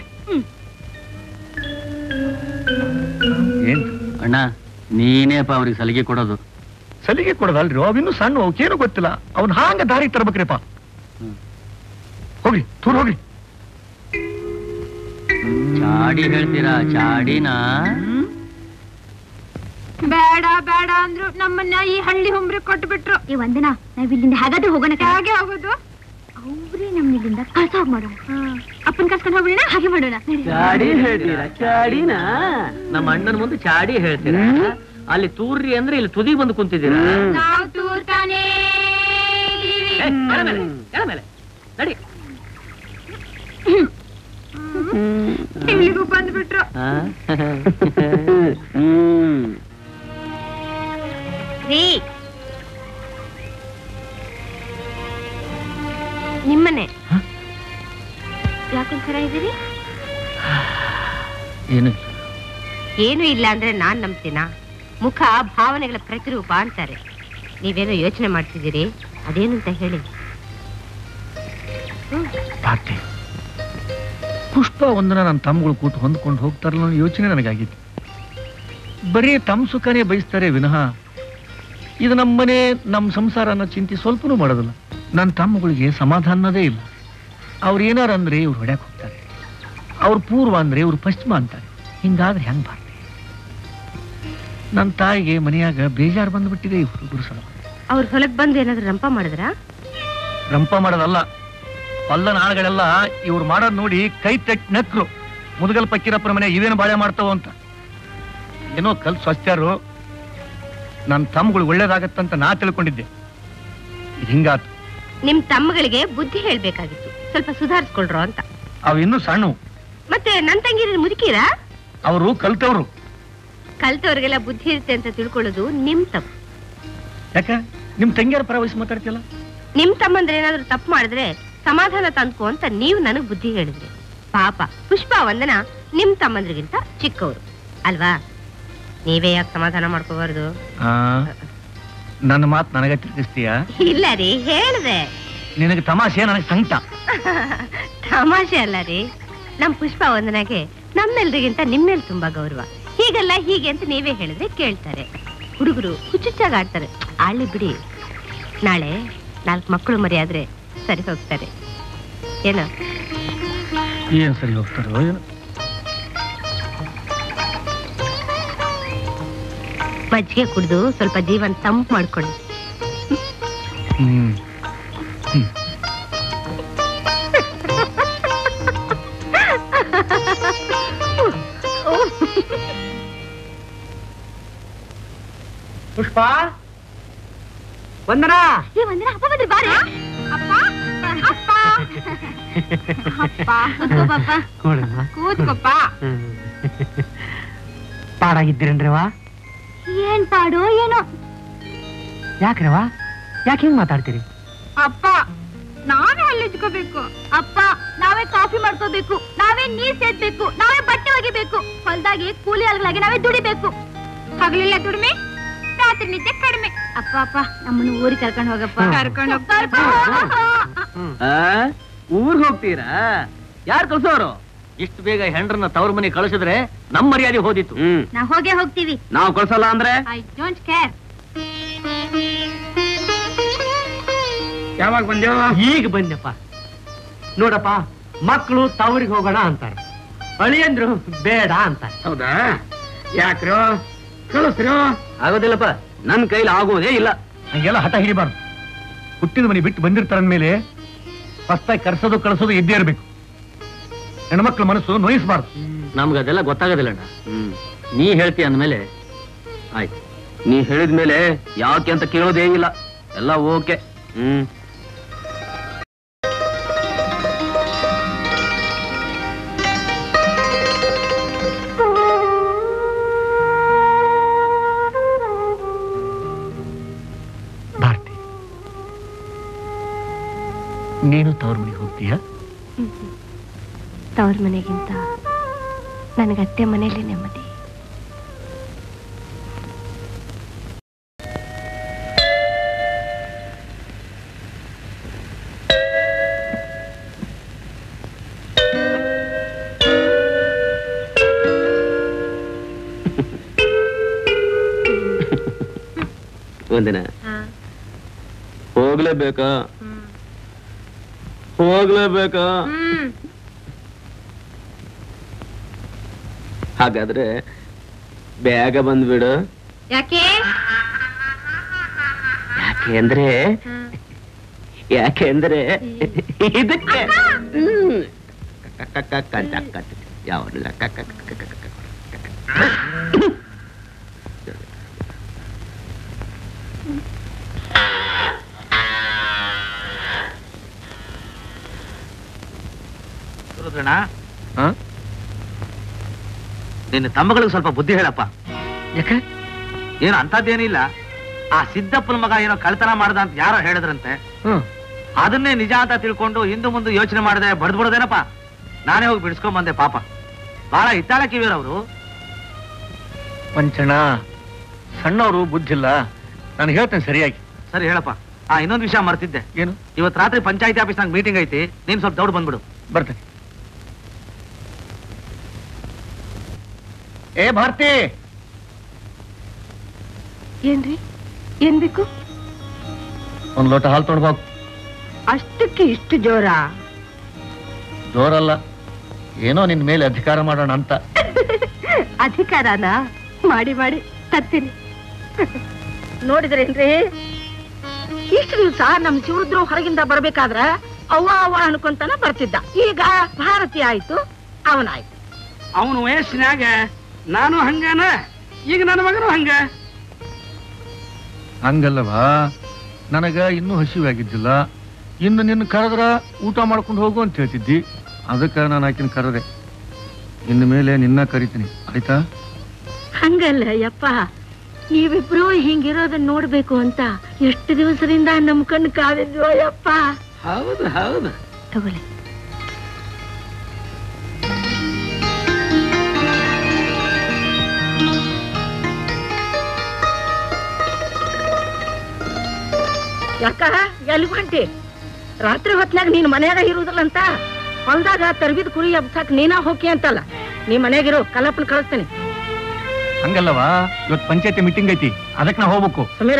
ಏನ್ ಅಣ್ಣ ನೀನೇಪ ಅವ್ರಿಗೆ ಸಲಿಗೆ ಕೊಡೋದು ಸಲಿಗೆ ಕೊಡೋದಲ್ರಿ ಅವಿನ್ನೂ ಸಣ್ಣ ಅವಕ್ಕೇನು ಗೊತ್ತಿಲ್ಲ ಅವ್ನ ಹಾಂಗ ದಾರಿ ತರ್ಬೇಕ್ರಿಪ್ಪ ಹೋಗ್ರಿ ತೂರ್ ಹೋಗ್ರಿ ಚಾಡಿ ಹೇಳ್ತೀರಾ ಚಾಡಿನಾ ಬೇಡ ಬೇಡ ಅಂದ್ರು ನಮ್ಮನ್ನ ಈ ಹಳ್ಳಿ ಹುಂಬ್ರಿ ಕೊಟ್ಬಿಟ್ರು ಈ ಒಂದಿನ ನಾವ್ ಇಲ್ಲಿಂದ ಹಾಗಾದ್ರೆ ಹೋಗೋಣ ಹಾಗೆ ಹೋಗೋದು ಅವ್ರೇ ನಮ್ ಇಲ್ಲಿಂದ ಕಳ್ಸೋಗ್ ಮಾಡೋಣ ಅಪ್ಪನ್ ಕರ್ಸ್ಕೊಂಡು ಹೋಗೋಣ ಹಾಗೆ ಮಾಡೋಣ ನಡಿ. ಚಾಡಿ ಹೇಳ್ತೀರಾ ಚಾಡಿನಾ ನಮ್ಮ ಅಣ್ಣನ ಮುಂದೆ ಚಾಡಿ ಹೇಳ್ತೀರಾ ಅಲ್ಲಿ ತೂರ್ರಿ ಅಂದ್ರೆ ಇಲ್ಲಿ ತುದಿ ಬಂದು ಕುಂತಿದ್ದೀರಾ ನಾವ್ ತೂರ್ತಾನೇ ಏ, ಎಳ ಮೇಲೆ, ಎಳ ಮೇಲೆ. ನಡಿ ಇಲ್ಲಿಗೂ ಬಂದ್ಬಿಟ್ರು ರೀ ನಿಮ್ಮನೆ ಯಾಕೊಂಥರ ಇದ್ದೀರಿ ಏನು ಏನು ಇಲ್ಲ ಅಂದ್ರೆ ನಾನ್ ನಂಬ್ತೀನಾ ಮುಖ ಭಾವನೆಗಳ ಪ್ರತಿರೂಪ ಅಂತಾರೆ ನೀವೇನೋ ಯೋಚನೆ ಮಾಡ್ತಿದ್ದೀರಿ ಅದೇನು ಅಂತ ಹೇಳಿ ಪಾರ್ಟಿ ಪುಷ್ಪ ಒಂದನ ನನ್ನ ತಮ್ಮಗಳು ಕೂತು ಹೊಂದ್ಕೊಂಡು ಹೋಗ್ತಾರಲ್ಲ ಅನ್ನೋ ಯೋಚನೆ ನನಗಾಗಿತ್ತು ಬರೀ ತಮ್ಮ ಸುಖನೇ ಬಯಸ್ತಾರೆ ವಿನಃ ಇದು ನಮ್ಮನೆ ನಮ್ಮ ಸಂಸಾರ ಅನ್ನೋ ಚಿಂತೆ ಸ್ವಲ್ಪನೂ ಮಾಡೋದಿಲ್ಲ ನನ್ನ ತಮ್ಮಗಳಿಗೆ ಸಮಾಧಾನದೇ ಇಲ್ಲ ಅವ್ರು ಏನಾರ ಅಂದ್ರೆ ಇವ್ರು ಹೊಡ್ಯಾಕ್ ಹೋಗ್ತಾರೆ ಅವ್ರ ಪೂರ್ವ ಅಂದ್ರೆ ಇವ್ರು ಪಶ್ಚಿಮ ಅಂತಾರೆ ಹಿಂಗಾದ್ರೆ ಹೆಂಗ್ ಬಾರ್ತಿ ನನ್ನ ತಾಯಿಗೆ ಮನೆಯಾಗ ಬೇಜಾರು ಬಂದ್ಬಿಟ್ಟಿದೆ ಈ ಹುಡುಗರು ಸಲ ಅವ್ರ ಹೊಲಕ್ ಬಂದು ಏನಾದ್ರು ರಂಪ ಮಾಡಿದ್ರಾ ರಂಪ ಮಾಡೋದಲ್ಲ ಅಲ್ಲ ನಾಳುಗಳೆಲ್ಲ ಇವ್ರು ಮಾಡೋದ್ ನೋಡಿ ಕೈ ತಟ್ ನಕ್ರು ಮುದುಗಲ್ ಪಕ್ಕಿರಪ್ಪನ ಮನೆ ಇವೇನು ಬಾಳೆ ಮಾಡ್ತಾವ ಅಂತ ಏನೋ ಕಲ್ ಸ್ವಚ್ಛರು ನನ್ನ ತಮ್ಮಗಳು ಒಳ್ಳೇದಾಗತ್ತಂತ ನಾ ತಿಳ್ಕೊಂಡಿದ್ದೆ ಇದ್ ಹಿಂಗಾತು ನಿಮ್ ತಮ್ಮಗಳಿಗೆ ಬುದ್ಧಿ ಹೇಳ್ಬೇಕಾಗಿತ್ತು ಸ್ವಲ್ಪ ಸುಧಾರಿಸ್ಕೊಳ್ರೋ ಅಂತ ಅವ್ ಇನ್ನೂ ಸಣ್ಣವು ಮತ್ತೆ ನನ್ ತಂಗಿರ ಮುದುಕೀರಾ ಅವರು ಕಲ್ತವ್ರು ಕಲ್ತವ್ರಿಗೆಲ್ಲ ಬುದ್ಧಿ ಇರುತ್ತೆ ಅಂತ ತಿಳ್ಕೊಳ್ಳೋದು ನಿಮ್ ತಪ್ಪು ಯಾಕ ನಿಮ್ ತಂಗಿಯರ ಪರ ವಯಸ್ಸು ಮಾತಾಡ್ತಿಯಲ್ಲ ನಿಮ್ ತಮ್ಮಂದ್ರೆ ಏನಾದ್ರೂ ತಪ್ಪು ಮಾಡಿದ್ರೆ ಸಮಾಧಾನ ತಂದ್ಕೋ ಅಂತ ನೀವು ನನಗ್ ಬುದ್ಧಿ ಹೇಳಿದ್ರಿ ಪಾಪ ಪುಷ್ಪ ವಂದನ ನಿಮ್ ತಮ್ಮಂದ್ರಿಗಿಂತ ಚಿಕ್ಕವರು ಅಲ್ವಾ ನೀವೇ ಯಾಕೆ ಸಮಾಧಾನ ಮಾಡ್ಕೋಬಾರ್ದು ಆ ನನ್ನ ಮಾತು ನನಗೆ ತಿರ್ಗಿಸ್ತೀಯ ಇಲ್ಲ ರೀ ಹೇಳ್ದೆ ನಿನಗೆ ತಮಾಷೆ ನನಗೆ ಸಂಕಟ ತಮಾಷೆ ಅಲ್ಲ ರೀ ನಮ್ ಪುಷ್ಪ ವಂದನೆಗೆ ನಮ್ಮೆಲ್ರಿಗಿಂತ ನಿಮ್ಮೇಲ್ ತುಂಬಾ ಗೌರವ ಹೀಗಲ್ಲ ಹೀಗೆ ಅಂತ ನೀವೇ ಹೇಳಿದ್ರೆ ಕೇಳ್ತಾರೆ ಹುಡುಗರು ಹುಚ್ಚುಚ್ಚಾಗ ಆಡ್ತಾರೆ ಆಳ್ಲಿ ಬಿಡಿ ನಾಳೆ ನಾಲ್ಕು ಮಕ್ಕಳು ಮರಿಯಾದ್ರೆ ಸರಿ ಹೋಗ್ತಾರೆ ಏನೋ ಏನ್ ಸರಿ ಹೋಗ್ತಾರೋ ಏನು ಮಜ್ಜಿಗೆ ಕುಡಿದು ಸ್ವಲ್ಪ ಜೀವನ ತಂಪು ಮಾಡ್ಕೊಳ್ಳಿ ಹ್ಮ್ ಹ್ಮ್ ಪುಷ್ಪ ವಂದನಾ ಏ ಒಂದಿನ ಅಪ್ಪ ಬಂದ್ರೆ ಬಾರೆ ಅಪ್ಪ ಅಪ್ಪ ಅಪ್ಪ ಕೂತ್ಕೋಪ್ಪ. ಕೂತ್ಕೊಪ್ಪ ಪಾಡಾಗಿದ್ದೀರೇನ್ರಿವಾ ಏನ್ ಪಾಡು ಏನೋ ಯಾಕ್ರಿವಾ ಯಾಕೆ ಹಿಂಗ್ ಮಾತಾಡ್ತೀರಿ ಅಪ್ಪ ನಾವೇ ಹಲ್ಲಿಜ್ಕೋಬೇಕು ಅಪ್ಪ ನಾವೇ ಕಾಫಿ ಮಾಡ್ಕೋಬೇಕು ನಾವೇ ನೀರ್ ಸೇದ್ಬೇಕು ನಾವೇ ಬಟ್ಟೆ ಒಗಿಬೇಕು ಹೊಲ್ದಾಗಿ ಕೂಲಿ ಆಳುಗಳಾಗಿ ನಾವೇ ದುಡಿಬೇಕು ಹಗಲಿಲ್ಲ ದುಡಿಮೆ ರಾತ್ರಿ ನಿದ್ದೆ ಕಡಿಮೆ ಅಪ್ಪ ಅಪ್ಪ ನಮ್ಮನ್ನು ಊರಿಗೆ ಕರ್ಕೊಂಡು ಹೋಗಪ್ಪ ಕರ್ಕೊಂಡು ಊರ್ ಹೋಗ್ತೀರಾ ಯಾರು ಕಳ್ಸೋರು ಇಷ್ಟು ಬೇಗ ಹೆಂಡ್ರನ್ನ ತವ್ರ ಮನೆ ಕಳಿಸಿದ್ರೆ ನಮ್ ಮರ್ಯಾದೆ ಹೋದಿತ್ತು ಹ್ಮ್ ನಾವು ಹೋಗೇ ಹೋಗ್ತೀವಿ ನಾವು ಕಳ್ಸಲ್ಲ ಅಂದ್ರೆ ಐ ಡೋಂಟ್ ಕೇರ್ ಯಾವಾಗ ಬಂದೇವ ಈಗ ಬಂದೆಪ್ಪ ನೋಡಪ್ಪ ಮಕ್ಕಳು ತವರಿಗೆ ಹೋಗೋಣ ಅಂತಾರೆ ಅಳಿಯಂದ್ರು ಬೇಡ ಅಂತಾರೆ ಹೌದಾ ಯಾಕ್ರೋ ಕಳಿಸ್ರೋ ಆಗೋದಿಲ್ಲಪ್ಪ ನನ್ ಕೈಲಿ ಆಗೋದೇ ಇಲ್ಲ ಹಂಗೆಲ್ಲ ಹಠ ಹಿಡಿಬಾರ್ದು ಹುಟ್ಟಿದ ಮನೆ ಬಿಟ್ಟು ಬಂದಿರ್ತಾರಂದ್ಮೇಲೆ ಹೊಸ್ತಾಗಿ ಕರ್ಸೋದು ಕಳಿಸೋದು ಇದ್ದೇ ಇರ್ಬೇಕು ಹೆಣ್ಮಕ್ಳ ಮನಸ್ಸು ನೋಯಿಸಬಾರ್ದು ನಮ್ಗೆ ಅದೆಲ್ಲ ಗೊತ್ತಾಗೋದಿಲ್ಲ ಅಣ್ಣ ಹ್ಮ್ ನೀ ಹೇಳ್ತೀಯ ಅಂದ್ಮೇಲೆ ಆಯ್ತು ನೀ ಹೇಳಿದ್ಮೇಲೆ ಯಾಕೆ ಅಂತ ಕೇಳೋದೇ ಇಲ್ಲ ಎಲ್ಲ ಓಕೆ ಹ್ಮ್ ಭಾರತಿ ನೀನು ತವ್ರ ಮನೆಗೆ ಹೋಗ್ತೀಯಾ ತವ್ರ ಮನೆಗಿಂತ ನನಗೆ ಅತ್ತೆ ಮನೆಯಲ್ಲಿ ನೆಮ್ಮದಿ ಒಂದಿನ ಹೋಗ್ಲೇಬೇಕಾ ಹೋಗ್ಲೇಬೇಕಾ ಹಾಗಾದ್ರೆ ಬೇಗ ಬಂದ್ಬಿಡು ಯಾಕೆ ಯಾಕೆ ಅಂದ್ರೆ ಯಾಕೆ ಅಂದ್ರೆ ಇದಕ್ಕೆ ಹ್ಮ್. ಕ- ಕ- ಕ- ಕ- ಕ- ಕ- ಯಾವನಿಲ್ಲ ಕ- ಕ- ಕ- ಕ- ಕ- ಕ- ರುದ್ರಣ್ಣ ಹಾ? ನಿನ್ನ ತಮ್ಮಗಳಿಗೆ ಸ್ವಲ್ಪ ಬುದ್ಧಿ ಹೇಳಪ್ಪ ಯಾಕೆ ಏನು ಅಂತದ್ದೇನಿಲ್ಲ ಆ ಸಿದ್ದಪ್ಪನ ಮಗ ಏನೋ ಕಳ್ತನ ಮಾಡ್ದ ಅಂತ ಯಾರೋ ಹೇಳಿದ್ರಂತೆ ಹ್ಮ್ ಅದನ್ನೇ ನಿಜ ಅಂತ ತಿಳ್ಕೊಂಡು ಹಿಂದು ಮುಂದೆ ಯೋಚನೆ ಮಾಡದೆ ಬಡ್ದು ಬಿಡೋದೇನಪ್ಪ ನಾನೇ ಹೋಗಿ ಬಿಡಿಸ್ಕೊಂಡ್ ಬಂದೆ ಪಾಪ ಬಹಳ ಹಿತ್ತಾಳ ಕಿವಿಯರವರು ಪಂಚಣ ಸಣ್ಣವರು ಬುದ್ಧಿಲ್ಲ ನಾನು ಹೇಳ್ತೇನೆ ಸರಿಯಾಗಿ ಸರಿ ಹೇಳಪ್ಪ ಆ ಇನ್ನೊಂದು ವಿಷಯ ಮರ್ತಿದ್ದೆ ಏನು ಇವತ್ತು ರಾತ್ರಿ ಪಂಚಾಯತಿ ಆಫೀಸ್ನಾಗ ಮೀಟಿಂಗ್ ಐತಿ ನೀನ್ ಸ್ವಲ್ಪ ದೌಡ್ ಬಂದ್ಬಿಡು ಬರ್ತೇನೆ ಏ ಭಾರತಿ ಏನ್ರಿ ಏನ್ ಬೇಕು ಒಂದ್ ಲೋಟ ಹಾಲು ತೊಡ್ಬೇಕು ಅಷ್ಟಕ್ಕೆ ಇಷ್ಟು ಜೋರ ಜೋರಲ್ಲ ಏನೋ ನಿನ್ ಮೇಲೆ ಅಧಿಕಾರ ಮಾಡೋಣ ಅಂತ ಅಧಿಕಾರನ ಮಾಡಿ ಮಾಡಿ ತತ್ತೀನಿ ನೋಡಿದ್ರೇನ್ರಿ ಇಷ್ಟು ದಿವಸ ನಮ್ ಶಿವರುದ್ರು ಹೊರಗಿಂದ ಬರ್ಬೇಕಾದ್ರ ಅವ್ವ ಅವ್ವ ಅನ್ಕೊಂತಾನ ಬರ್ತಿದ್ದ ಈಗ ಭಾರತಿ ಆಯ್ತು ಅವನಾಯ್ತು ಅವನು ವಯಸ್ಸಿನಾಗ ನಾನು ಹಂಗನ ಈಗ ನನ್ನ ಮಗನು ಹಂಗ ಹಂಗಲ್ಲವಾ ನನಗ ಇನ್ನೂ ಹಸಿವಾಗಿದ್ದಿಲ್ಲ ಇನ್ನು ನಿನ್ನ ಕರೆದ್ರ ಊಟ ಮಾಡ್ಕೊಂಡು ಹೋಗು ಅಂತ ಹೇಳ್ತಿದ್ದಿ ಅದಕ್ಕೆ ನಾನು ಆಕಿನ ಕರೆದೆ ಇನ್ನು ಮೇಲೆ ನಿನ್ನ ಕರಿತೀನಿ ಆಯ್ತಾ ಹಂಗಲ್ಲ ಯಪ್ಪ ನೀವಿಬ್ರು ಹಿಂಗಿರೋದನ್ನ ನೋಡ್ಬೇಕು ಅಂತ ಎಷ್ಟು ದಿವಸದಿಂದ ನಮ್ ಕಣ್ಣು ಕಾದಿದ್ವೋ ಯಪ್ಪ ಹೌದು ಹೌದು ತಗೊಳ್ಳಿ ಯಾಕ ಎಲ್ಲಿ ಹೊಂಟಿ ರಾತ್ರಿ ಹೊತ್ನಾಗ ನೀನ್ ಮನ್ಯಾಗ ಇರುದಿಲ್ಲ ಅಂತ ಹೊಲ್ದಾಗ ತರ್ಬಿದ್ ಕುರಿ ಹಬ್ಸಾಕ್ ನೀನಾ ಹೋಗಿ ಅಂತಲ್ಲ ನೀ ಮನ್ಯಾಗಿರು ಕಲ್ಲಪ್ಪನ ಕಳಿಸ್ತೀನಿ ಹಂಗಲ್ಲವಾ ಇವತ್ತು ಪಂಚಾಯತಿ ಮೀಟಿಂಗ್ ಐತಿ ಅದಕ್ಕೆ ನಾ ಹೋಗ್ಬೇಕು ಸಮೀರ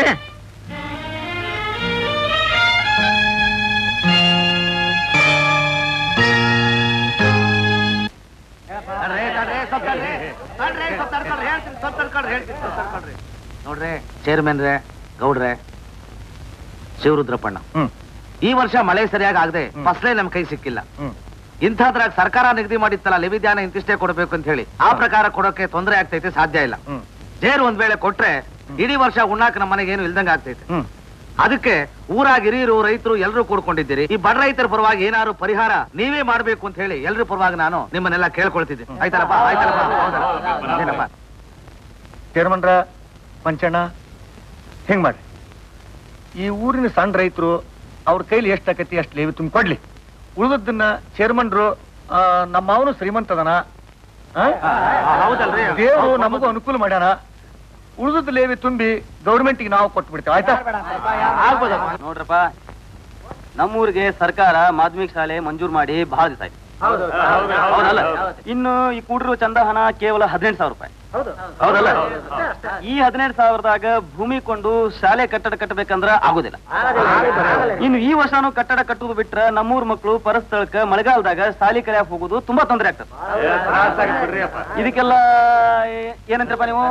ನೋಡ್ರಿ ಚೇರ್ಮನ್ ರೇ ಗೌಡ್ರೆ ಶಿವರುದ್ರಪ್ಪಣ್ಣ ಹ್ಮ್ ಈ ವರ್ಷ ಮಳೆ ಸರಿಯಾಗಿ ಆಗದೆ ಹ್ಮ್. ಫಸಲೇ ನಮ್ ಕೈ ಸಿಕ್ಕಿಲ್ಲ ಹ್ಮ್ ಇಂಥದ್ರಾಗ ಸರ್ಕಾರ ನಿಗದಿ ಮಾಡಿತ್ತಲ್ಲ ಲಿವಿಧಾನ ಇಂತಿಷ್ಟೇ ಕೊಡಬೇಕು ಅಂತ ಹೇಳಿ ಆ ಪ್ರಕಾರ ಕೊಡೋಕೆ ತೊಂದರೆ ಆಗ್ತೈತೆ ಸಾಧ್ಯ ಇಲ್ಲ ಹ್ಮ್ ಜೇರು ಒಂದ್ ವೇಳೆ ಕೊಟ್ರೆ ಇಡೀ ವರ್ಷ ಉಣ್ಣಾಕ ನಮ್ಮ ಮನೆಗೆ ಏನು ಇಲ್ದಂಗ ಆಗ್ತೈತೆ ಹ್ಮ್ ಅದಕ್ಕೆ ಊರಾಗ ಹಿರಿಯರು ರೈತರು ಎಲ್ಲರೂ ಕೂಡ್ಕೊಂಡಿದ್ದೀರಿ ಈ ಬಡ ರೈತರ ಪರವಾಗಿ ಏನಾದ್ರು ಪರಿಹಾರ ನೀವೇ ಮಾಡ್ಬೇಕು ಅಂತ ಹೇಳಿ ಎಲ್ರ ಪರವಾಗಿ ನಾನು ನಿಮ್ಮನ್ನೆಲ್ಲ ಕೇಳ್ಕೊಳ್ತಿದ್ದೆ ಆಯ್ತಲ್ಲಪ್ಪ ಆಯ್ತಲ್ಲಪ್ಪ ಹೌದಲ್ಲ? ಏನಪ್ಪ ಚೇರ್ಮನ್ರ ಪಂಚಣ್ಣ ಹೆಂಗ್ ಮಾಡ್ರಿ ಈ ಊರಿನ ಸಣ್ಣ ರೈತರು ಅವ್ರ ಕೈಲಿ ಎಷ್ಟು ಆಕತಿ ಅಷ್ಟು ಲೇವಿ ತುಂಬಿ ಕೊಡ್ಲಿ ಉಳಿದದ್ದನ್ನ ಚೇರ್ಮನ್ರು ಆ, ನಮ್ಮ ಅವನು ಶ್ರೀಮಂತದನ ಆ? ಹೌದಲ್ರಿ ದೇವರು ನಮಗೂ ಅನುಕೂಲ ಮಾಡ್ಯಾನ ಉಳಿದದ್ದು ಲೇವಿ ತುಂಬಿ ಗೌರ್ಮೆಂಟ್ಗೆ ನಾವು ಕೊಟ್ಟು ಬಿಡ್ತೇವೆ ಆಯ್ತಾ ಆಗ್ಬೋದಪ್ಪ ನೋಡ್ರಪ್ಪ ನಮ್ಮೂರಿಗೆ ಸರ್ಕಾರ ಮಾಧ್ಯಮಿಕ ಶಾಲೆ ಮಂಜೂರ್ ಮಾಡಿ ಬಹಳ ದಿವಸ ಆಯ್ತು ಹೌದಲ್ಲ ಇನ್ನು ಈ ಕೂಡಿರುವ ಚಂದ ಹಣ ಕೇವಲ ಹದಿನೆಂಟು ಸಾವಿರ ರೂಪಾಯಿ ಹೌದಲ್ಲ ಈ ಹದಿನೆಂಟು ಸಾವಿರದಾಗ ಭೂಮಿ ಕೊಂಡು ಶಾಲೆ ಕಟ್ಟಡ ಕಟ್ಟಬೇಕಂದ್ರ ಆಗುದಿಲ್ಲ ಇನ್ನು ಈ ವರ್ಷನೂ ಕಟ್ಟಡ ಕಟ್ಟುದು ಬಿಟ್ರ ನಮ್ಮೂರ್ ಮಕ್ಕಳು ಪರಸ್ಥಳಕ್ಕ ಮಳೆಗಾಲದಾಗ ಶಾಲಿ ಕಲಿಯಾಕ ಹೋಗುದು ತುಂಬಾ ತೊಂದರೆ ಆಗ್ತದೆ ಇದಕ್ಕೆಲ್ಲ ಏ- ಏನಂತೀರಪ್ಪ ನೀವು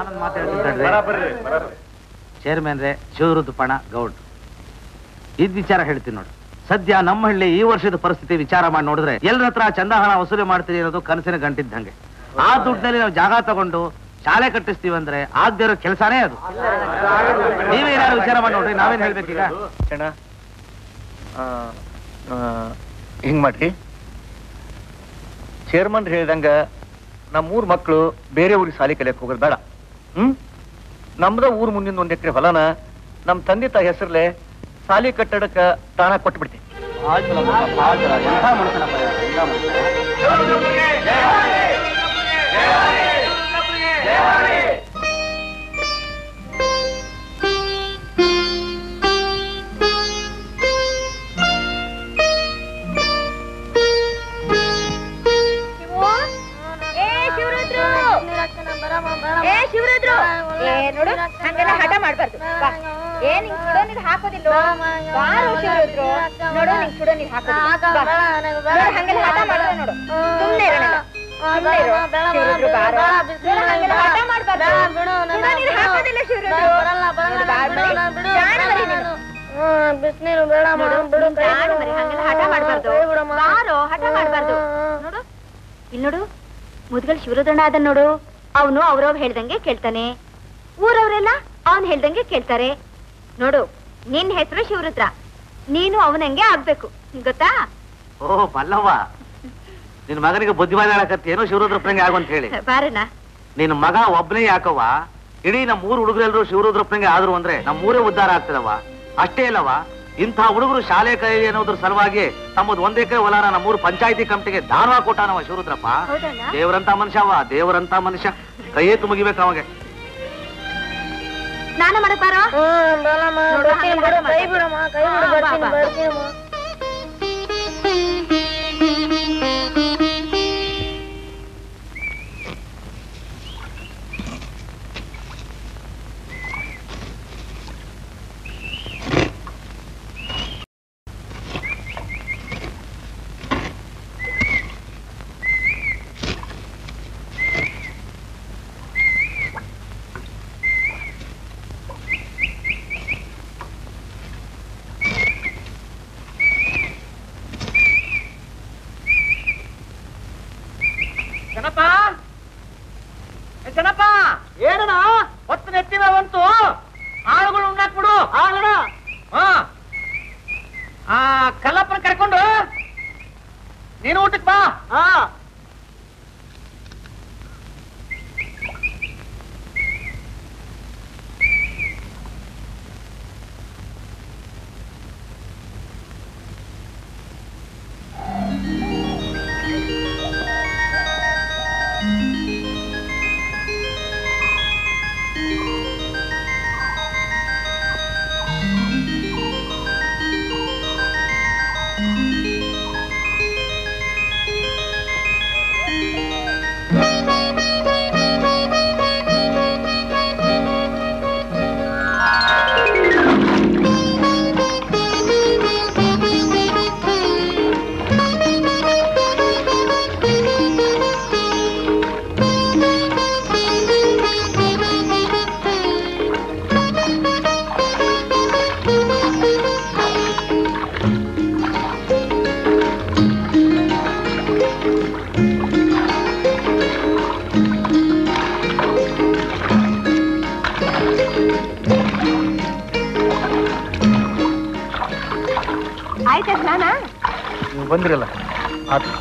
ಚೇರ್ಮನ್ ರೇ ಶಿವರುದ್ರಪ್ಪಣ ಗೌಡ್ ಇದ್ ವಿಚಾರ ಹೇಳ್ತೀನಿ ನೋಡಿ ಸದ್ಯ ನಮ್ಮ ಹಳ್ಳಿ ಈ ವರ್ಷದ ಪರಿಸ್ಥಿತಿ ವಿಚಾರ ಮಾಡಿ ನೋಡಿದ್ರೆ ಎಲ್ಲರ ಹತ್ರ ಚಂದ ಹಣ ವಸೂಲಿ ಮಾಡ್ತೀರಿ ಅನ್ನೋದು ಕನಸಿನ ಗಂಟಿದ್ದಂಗೆ ಆ ದುಡ್ಡಲ್ಲಿ ನಾವು ಜಾಗ ತಗೊಂಡು ಶಾಲೆ ಕಟ್ಟಿಸ್ತೀವಿ ಅಂದ್ರೆ ಆಗದೆ ಇರೋ ಕೆಲಸನೇ ಅದು ನೀವೇ ಏನಾದ್ರು ವಿಚಾರ ಮಾಡಿ ನೋಡ್ರಿ ನಾವೇನ್ ಹೇಳ್ಬೇಕೀಗ ಅಣ್ಣ ಹಿಂಗ್ ಮಾಡ್ರಿ ಚೇರ್ಮನ್ ಹೇಳ್ದಂಗ ನಮ್ಮ ಊರ್ ಮಕ್ಕಳು ಬೇರೆ ಊರಿಗೆ ಸಾಲಿ ಕಲಿಯಕ್ ಹೋಗೋದು ಬೇಡ ಹ್ಮ್ ನಮ್ದ ಊರ್ ಮುಂದಿನ ಒಂದ್ ಎಕರೆ ಹೊಲನ ನಮ್ ತಂದೆ ತಾಯಿ ಹೆಸರ್ಲೆ ಸಾಲಿ ಕಟ್ಟಡಕ್ಕ ತಾಣ ಕೊಟ್ಬಿಡ್ತೀನಿ ಎಂಥ ಮನುಷ್ಯನಪ್ಪ ಇವ, ಎಂಥ ಮನುಷ್ಯ. ಏ ಶಿವರುದ್ರು ಏ ಶಿವರುದ್ರು ಏ ನೋಡು ಹಂಗೆಲ್ಲ ಹಠ ಮಾಡ್ಬಾರ್ದು ಬಾ. ಏ ನಿಂಗ್ ಸುಡೋ ನೀರ್ ಹಾಕೋದಿಲ್ಲ ಬಾರೋ ಶಿವರುದ್ರು ನೋಡು ನಿಂಗ್ ಸುಡೋ ನೀರ್ ಹಾಕೋದಿಲ್ಲ ಬಾ. ನೋಡು ಹಂಗೆಲ್ಲ ಹಠ ಮಾಡ್ದೆ ನೋಡು ಸುಮ್ನೆ ಇರೋಣ ಬಿಸಿನೀರು ಬೇಡ ಬಿಡು ಹಠ ಮಾಡ್ಬಾರ್ದು ಬಾರೋ ಹಠ ಮಾಡ್ಬಾರ್ದು ನೋಡು ಇಲ್ಲಿ ನೋಡು ಮುದ್ಗಲ್ ಶಿವರುದ್ರಣ್ಣ ಅದ ನೋಡು ಅವನು ಅವ್ರವ್ ಹೇಳ್ದಂಗೆ ಕೇಳ್ತಾನೆ ಊರವ್ರೆಲ್ಲ ಅವನ್ ಹೇಳ್ದಂಗೆ ಕೇಳ್ತಾರೆ ನೋಡು ನಿನ್ ಹೆಸರು ಶಿವರುದ್ರ ನೀನು ಅವನಂಗೆ ಆಗ್ಬೇಕು ಗೊತ್ತಾ ಓ ಬಲ್ಲವ್ವ ನಿನ್ ಮಗನಿಗೆ ಬುದ್ಧಿವಾದ ಹೇಳಕತ್ತೇನು ಶಿವರುದ್ರ ಪ್ರಂಗೆ ಆಗುವಂತ ಹೇಳಿ ಬಾರಣ್ಣ ನಿನ್ ಮಗ ಒಬ್ಬನೇ ಯಾಕವ್ವ ಇಡೀ ನಮ್ಮ ಮೂರು ಹುಡುಗರೆಲ್ಲರೂ ಶಿವರುದ್ರಪ್ಪನಿಗೆ ಆದ್ರು ಅಂದ್ರೆ ನಮ್ಮ ಊರೇ ಉದ್ಧಾರ ಆಗ್ತದವ ಅಷ್ಟೇ ಅಲ್ಲವ ಇಂಥ ಹುಡುಗರು ಶಾಲೆ ಕೈ ಅನ್ನೋದ್ರ ಸಲುವಾಗಿ ತಮ್ಮದು ಒಂದ್ ಎಕರೆ ಹೊಲಾನ ನಮ್ಮೂರು ಪಂಚಾಯತಿ ಕಮಿಟಿಗೆ ದಾನವ ಕೊಟ್ಟಾನವ ಶಿವರುದ್ರಪ್ಪ ಹೌದಣ್ಣ ದೇವರಂತ ಮನುಷ್ಯವ ದೇವರಂತ ಮನುಷ್ಯ ಕೈಯೇ ಮುಗಿಬೇಕು ಅವಾಗ ಸ್ನಾನ ಮಾಡಕ್ ಬಾರೋ ಕೈ ಬಿಡಮ್ಮ ಕೈ ಬಿಡು ಬರ್ತೀನಿ ಬರ್ತೀನಮ್ಮ ಜನಪ ಜನಪ ಏನಣ್ಣ ಹೊತ್ತು ನೆತ್ತಿನ ಬಂತು ಆಳುಗಳು ಉಣ್ಣಾಕ್ ಬಿಡು ಆಳಣ ಹಾ ಆ ಕಲ್ಲಪ್ಪನ ಕರ್ಕೊಂಡು ನೀನು ಊಟಕ್ ಬಾ ಹಾ ಆಯ್ತಾ ಸ್ನಾನ ನೀವು ಬಂದಿರಲ್ಲ ಆತು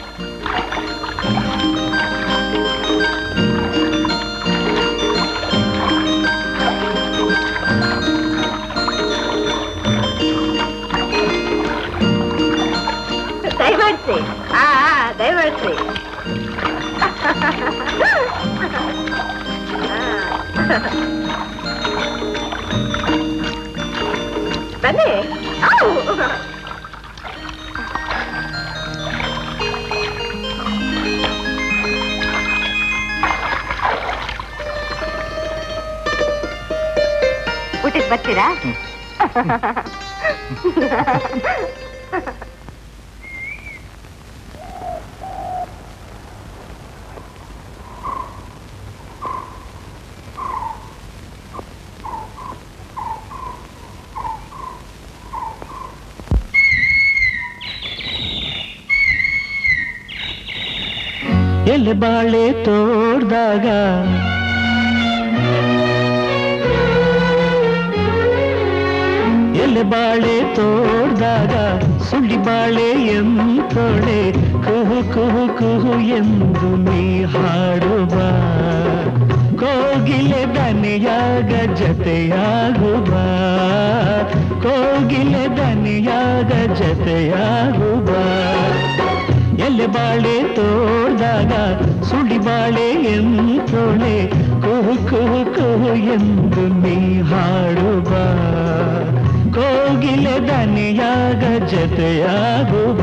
ದಯಮಾಡ್ಸಿ ಆ ಆ, ದಯಮಾಡ್ಸಿ ಬನ್ನಿ ಔ! ಊಟಕ್ಕೆ ಬರ್ತೀರಾ ಎಲೆ ಬಾಳೆ ತೋಡ್ದಾಗ ಎಲೆ ಬಾಳೆ ತೋಡ್ದಾಗ ಸುಳ್ಳಿ ಬಾಳೆ ಎಂತೊಳೆ ಕುಹು ಕುಹು ಕುಹು ಎಂದು ನೀ ಹಾಡುವ ಕೋಗಿಲೆ ದನಿಯಾಗ ಜತೆಯಾಗುವ ಕೋಗಿಲೆ ದನಿಯಾಗ ಜತೆಯಾಗುವ ಎಲೆ ಬಾಳೆ ತೋಡ್ದಾಗ ಸುಳಿ ಬಾಳೆ ಎಂತೊಳೆ ಕುಹು ಕುಹು ಕುಹು ಎಂದು ನೀ ಹಾಡುವ ಕೋಗಿಲೆ ದನಿಯಾಗ ಜತೆಯಾಗುವ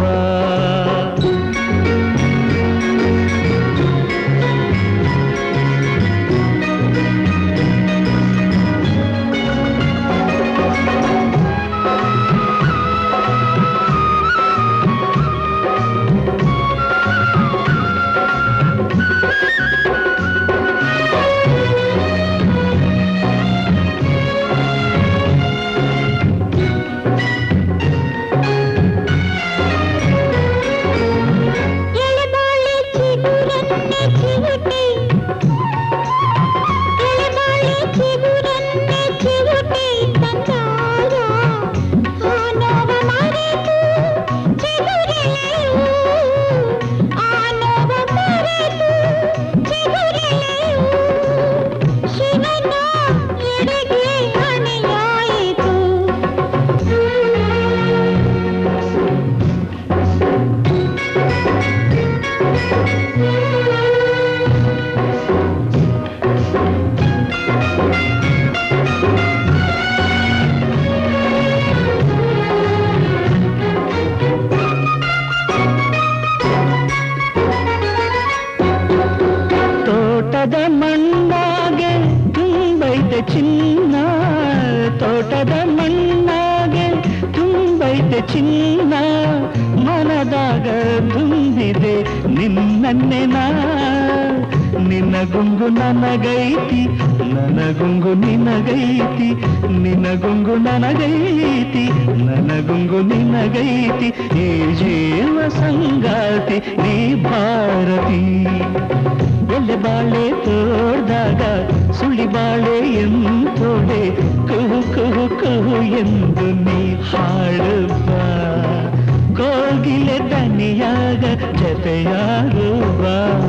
ತುಂಬಿದೆ ಚಿನ್ನ ಮನದಾಗ ತುಂಬಿದೆ ನಿನ್ನನ್ನೆ ನಾ ನಿನ್ನ ಗುಂಗು ನನಗೈತಿ ನನ್ನ ಗುಂಗು ನಿನಗೈತಿ ನಿನ್ನ ಗುಂಗು ನನಗೈತಿ ನನ್ನ ಗುಂಗು ನಿನಗೈತಿ ಈ ಜೀವ ಸಂಗಾತಿ ನೀ ಭಾರತಿ ಎಲೆ ಬಾಳೆ ತೋಡ್ದಾಗ ಸುಳಿ ಬಾಳೆ ಎಂತೋಡೆ ಕುಹು ಕುಹು ಕುಹು ಎಂದು ನೀ ಹಾಡುವ ಕೋಗಿಲೆ ದನಿಯಾಗ ಜತೆಯಾಗುವ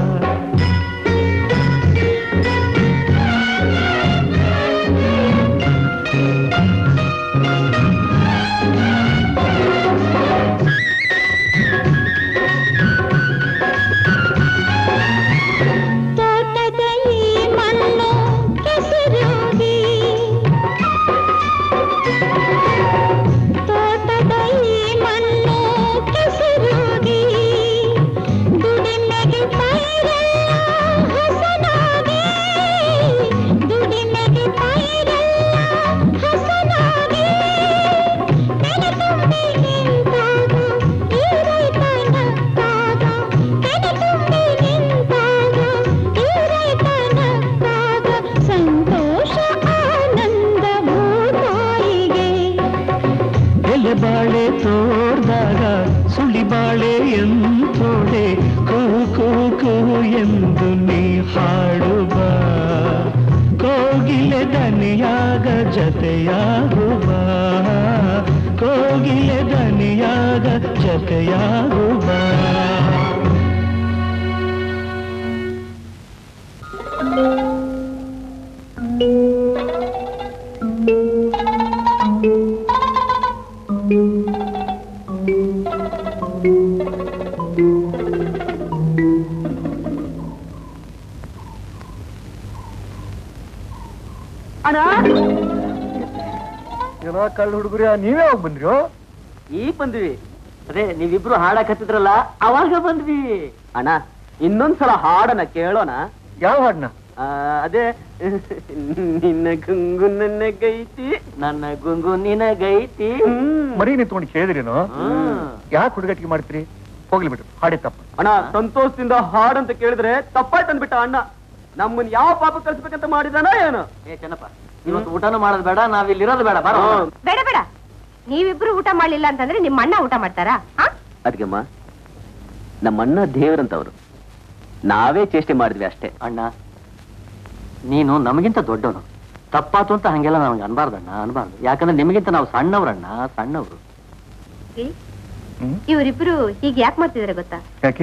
ತೋಟದ ಈ ಮಣ್ಣು ಕೆಸರಾಗಿ ತೋಟದ ಈ ಮಣ್ಣು ಕೆಸರಾಗಿ ದುಡಿಮೆಗೆ ಪೈರೆಲ್ಲ ಹಸನಾಗಿ ದುಡಿಮೆಗೆ ಪೈರೆಲ್ಲ ಹಸನಾಗಿ ನೆನೆ ತುಂಬಿ ನಿಂತಾಗ ಈ ರೈತನಕ್ಕಾಗ ನೆನೆ ತುಂಬಿ ನಿಂತಾಗ ಈ ರೈತನಕ್ಕಾಗ ಸಂತೋಷ ಆನಂದ ಭೂತಾಯಿಗೆ ಎಲೆ ಬಾಳೆ ತೋರ್ದಾಗ ಸುಳಿ ಬಾಳೆ ಎಂತೋಡೆ ಕುಹು ಕುಹು ಕುಹು ಎಂದು ನೀ ಹಾಡುವ ಕೋಗಿಲೆ ದನಿಯಾಗ ಜತೆಯಾಗುವ ಕೋಗಿಲೆ ದನಿಯಾಗ ಜತೆಯಾಗುವ ಏನೋ ಕಳ್ಳ ಹುಡುಗರಿ ನೀವೇ ಹೋಗಿ ಬಂದ್ರಿ ಈಗ ಬಂದ್ವಿ ಅದೇ ನೀವಿಬ್ರು ಹಾಡಕತ್ತಿದ್ರಲ್ಲ ಅವಾಗ ಬಂದ್ವಿ ಅಣ್ಣ ಇನ್ನೊಂದ್ಸಲ ಹಾಡನ್ನ ಕೇಳೋಣ ಯಾವ ಹಾಡ್ನ ಆ, ಅದೇ ನಿನ್ನ ಗುಂಗು ನನ್ನ ಗೈತಿ ನನ್ನ ಗುಂಗು ನಿನಗೈತಿ ಮರಿ ನಿಂತ್ಕೊಂಡು ಕೇಳಿದ್ರೇನು ಯಾಕೆ ಹುಡುಗಾಟಿಗೆ ಮಾಡ್ತೀರಿ ಹೋಗ್ಲಿ ಬಿಡು ಹಾಡೇ ತಪ್ಪ ಅಣ್ಣ ಸಂತೋಷದಿಂದ ಹಾಡಂತ ಕೇಳಿದ್ರೆ ತಪ್ಪಾಯ್ತು ಅಂದ್ಬಿಟ್ಟ ಅಣ್ಣ ನಮ್ಮನ್ ಯಾವ ಪಾಪ ಕಳ್ಸ್ಬೇಕಂತ ಮಾಡಿದಾನ ಏನು ಏ ಚೆನ್ನಪ್ಪ ಇವತ್ತು ಊಟನೂ ಮಾಡೋದು ಬೇಡ ನಾವಿಲ್ಲಿ ಇರೋದು ಬೇಡ ಬರೋ ಬೇಡ ಬೇಡ ನೀವಿಬ್ರು ಊಟ ಮಾಡ್ಲಿಲ್ಲ ಅಂತಂದ್ರೆ ನಿಮ್ಮ ಅಣ್ಣ ಊಟ ಮಾಡ್ತಾರಾ ಆ? ಅದಕ್ಕೆಮ್ಮ ನಮ್ಮಣ್ಣ ದೇವರಂತವ್ರು ನಾವೇ ಚೇಷ್ಟೆ ಮಾಡಿದ್ವಿ ಅಷ್ಟೇ ಅಣ್ಣ ನೀನು ನಮಗಿಂತ ದೊಡ್ಡವನು ತಪ್ಪಾತು ಅಂತ ಹಂಗೆಲ್ಲ ನಮ್ಗೆ ಅನ್ಬಾರ್ದಣ್ಣ ಅನ್ಬಾರ್ದು ಯಾಕಂದ್ರೆ ನಿಮಗಿಂತ ನಾವು ಸಣ್ಣವ್ರಣ್ಣ ಸಣ್ಣವ್ರು ರೀ, ಇವರಿಬ್ರು ಹೀಗೆ ಯಾಕೆ ಮಾಡ್ತಿದಾರೆ ಗೊತ್ತಾ ಯಾಕೆ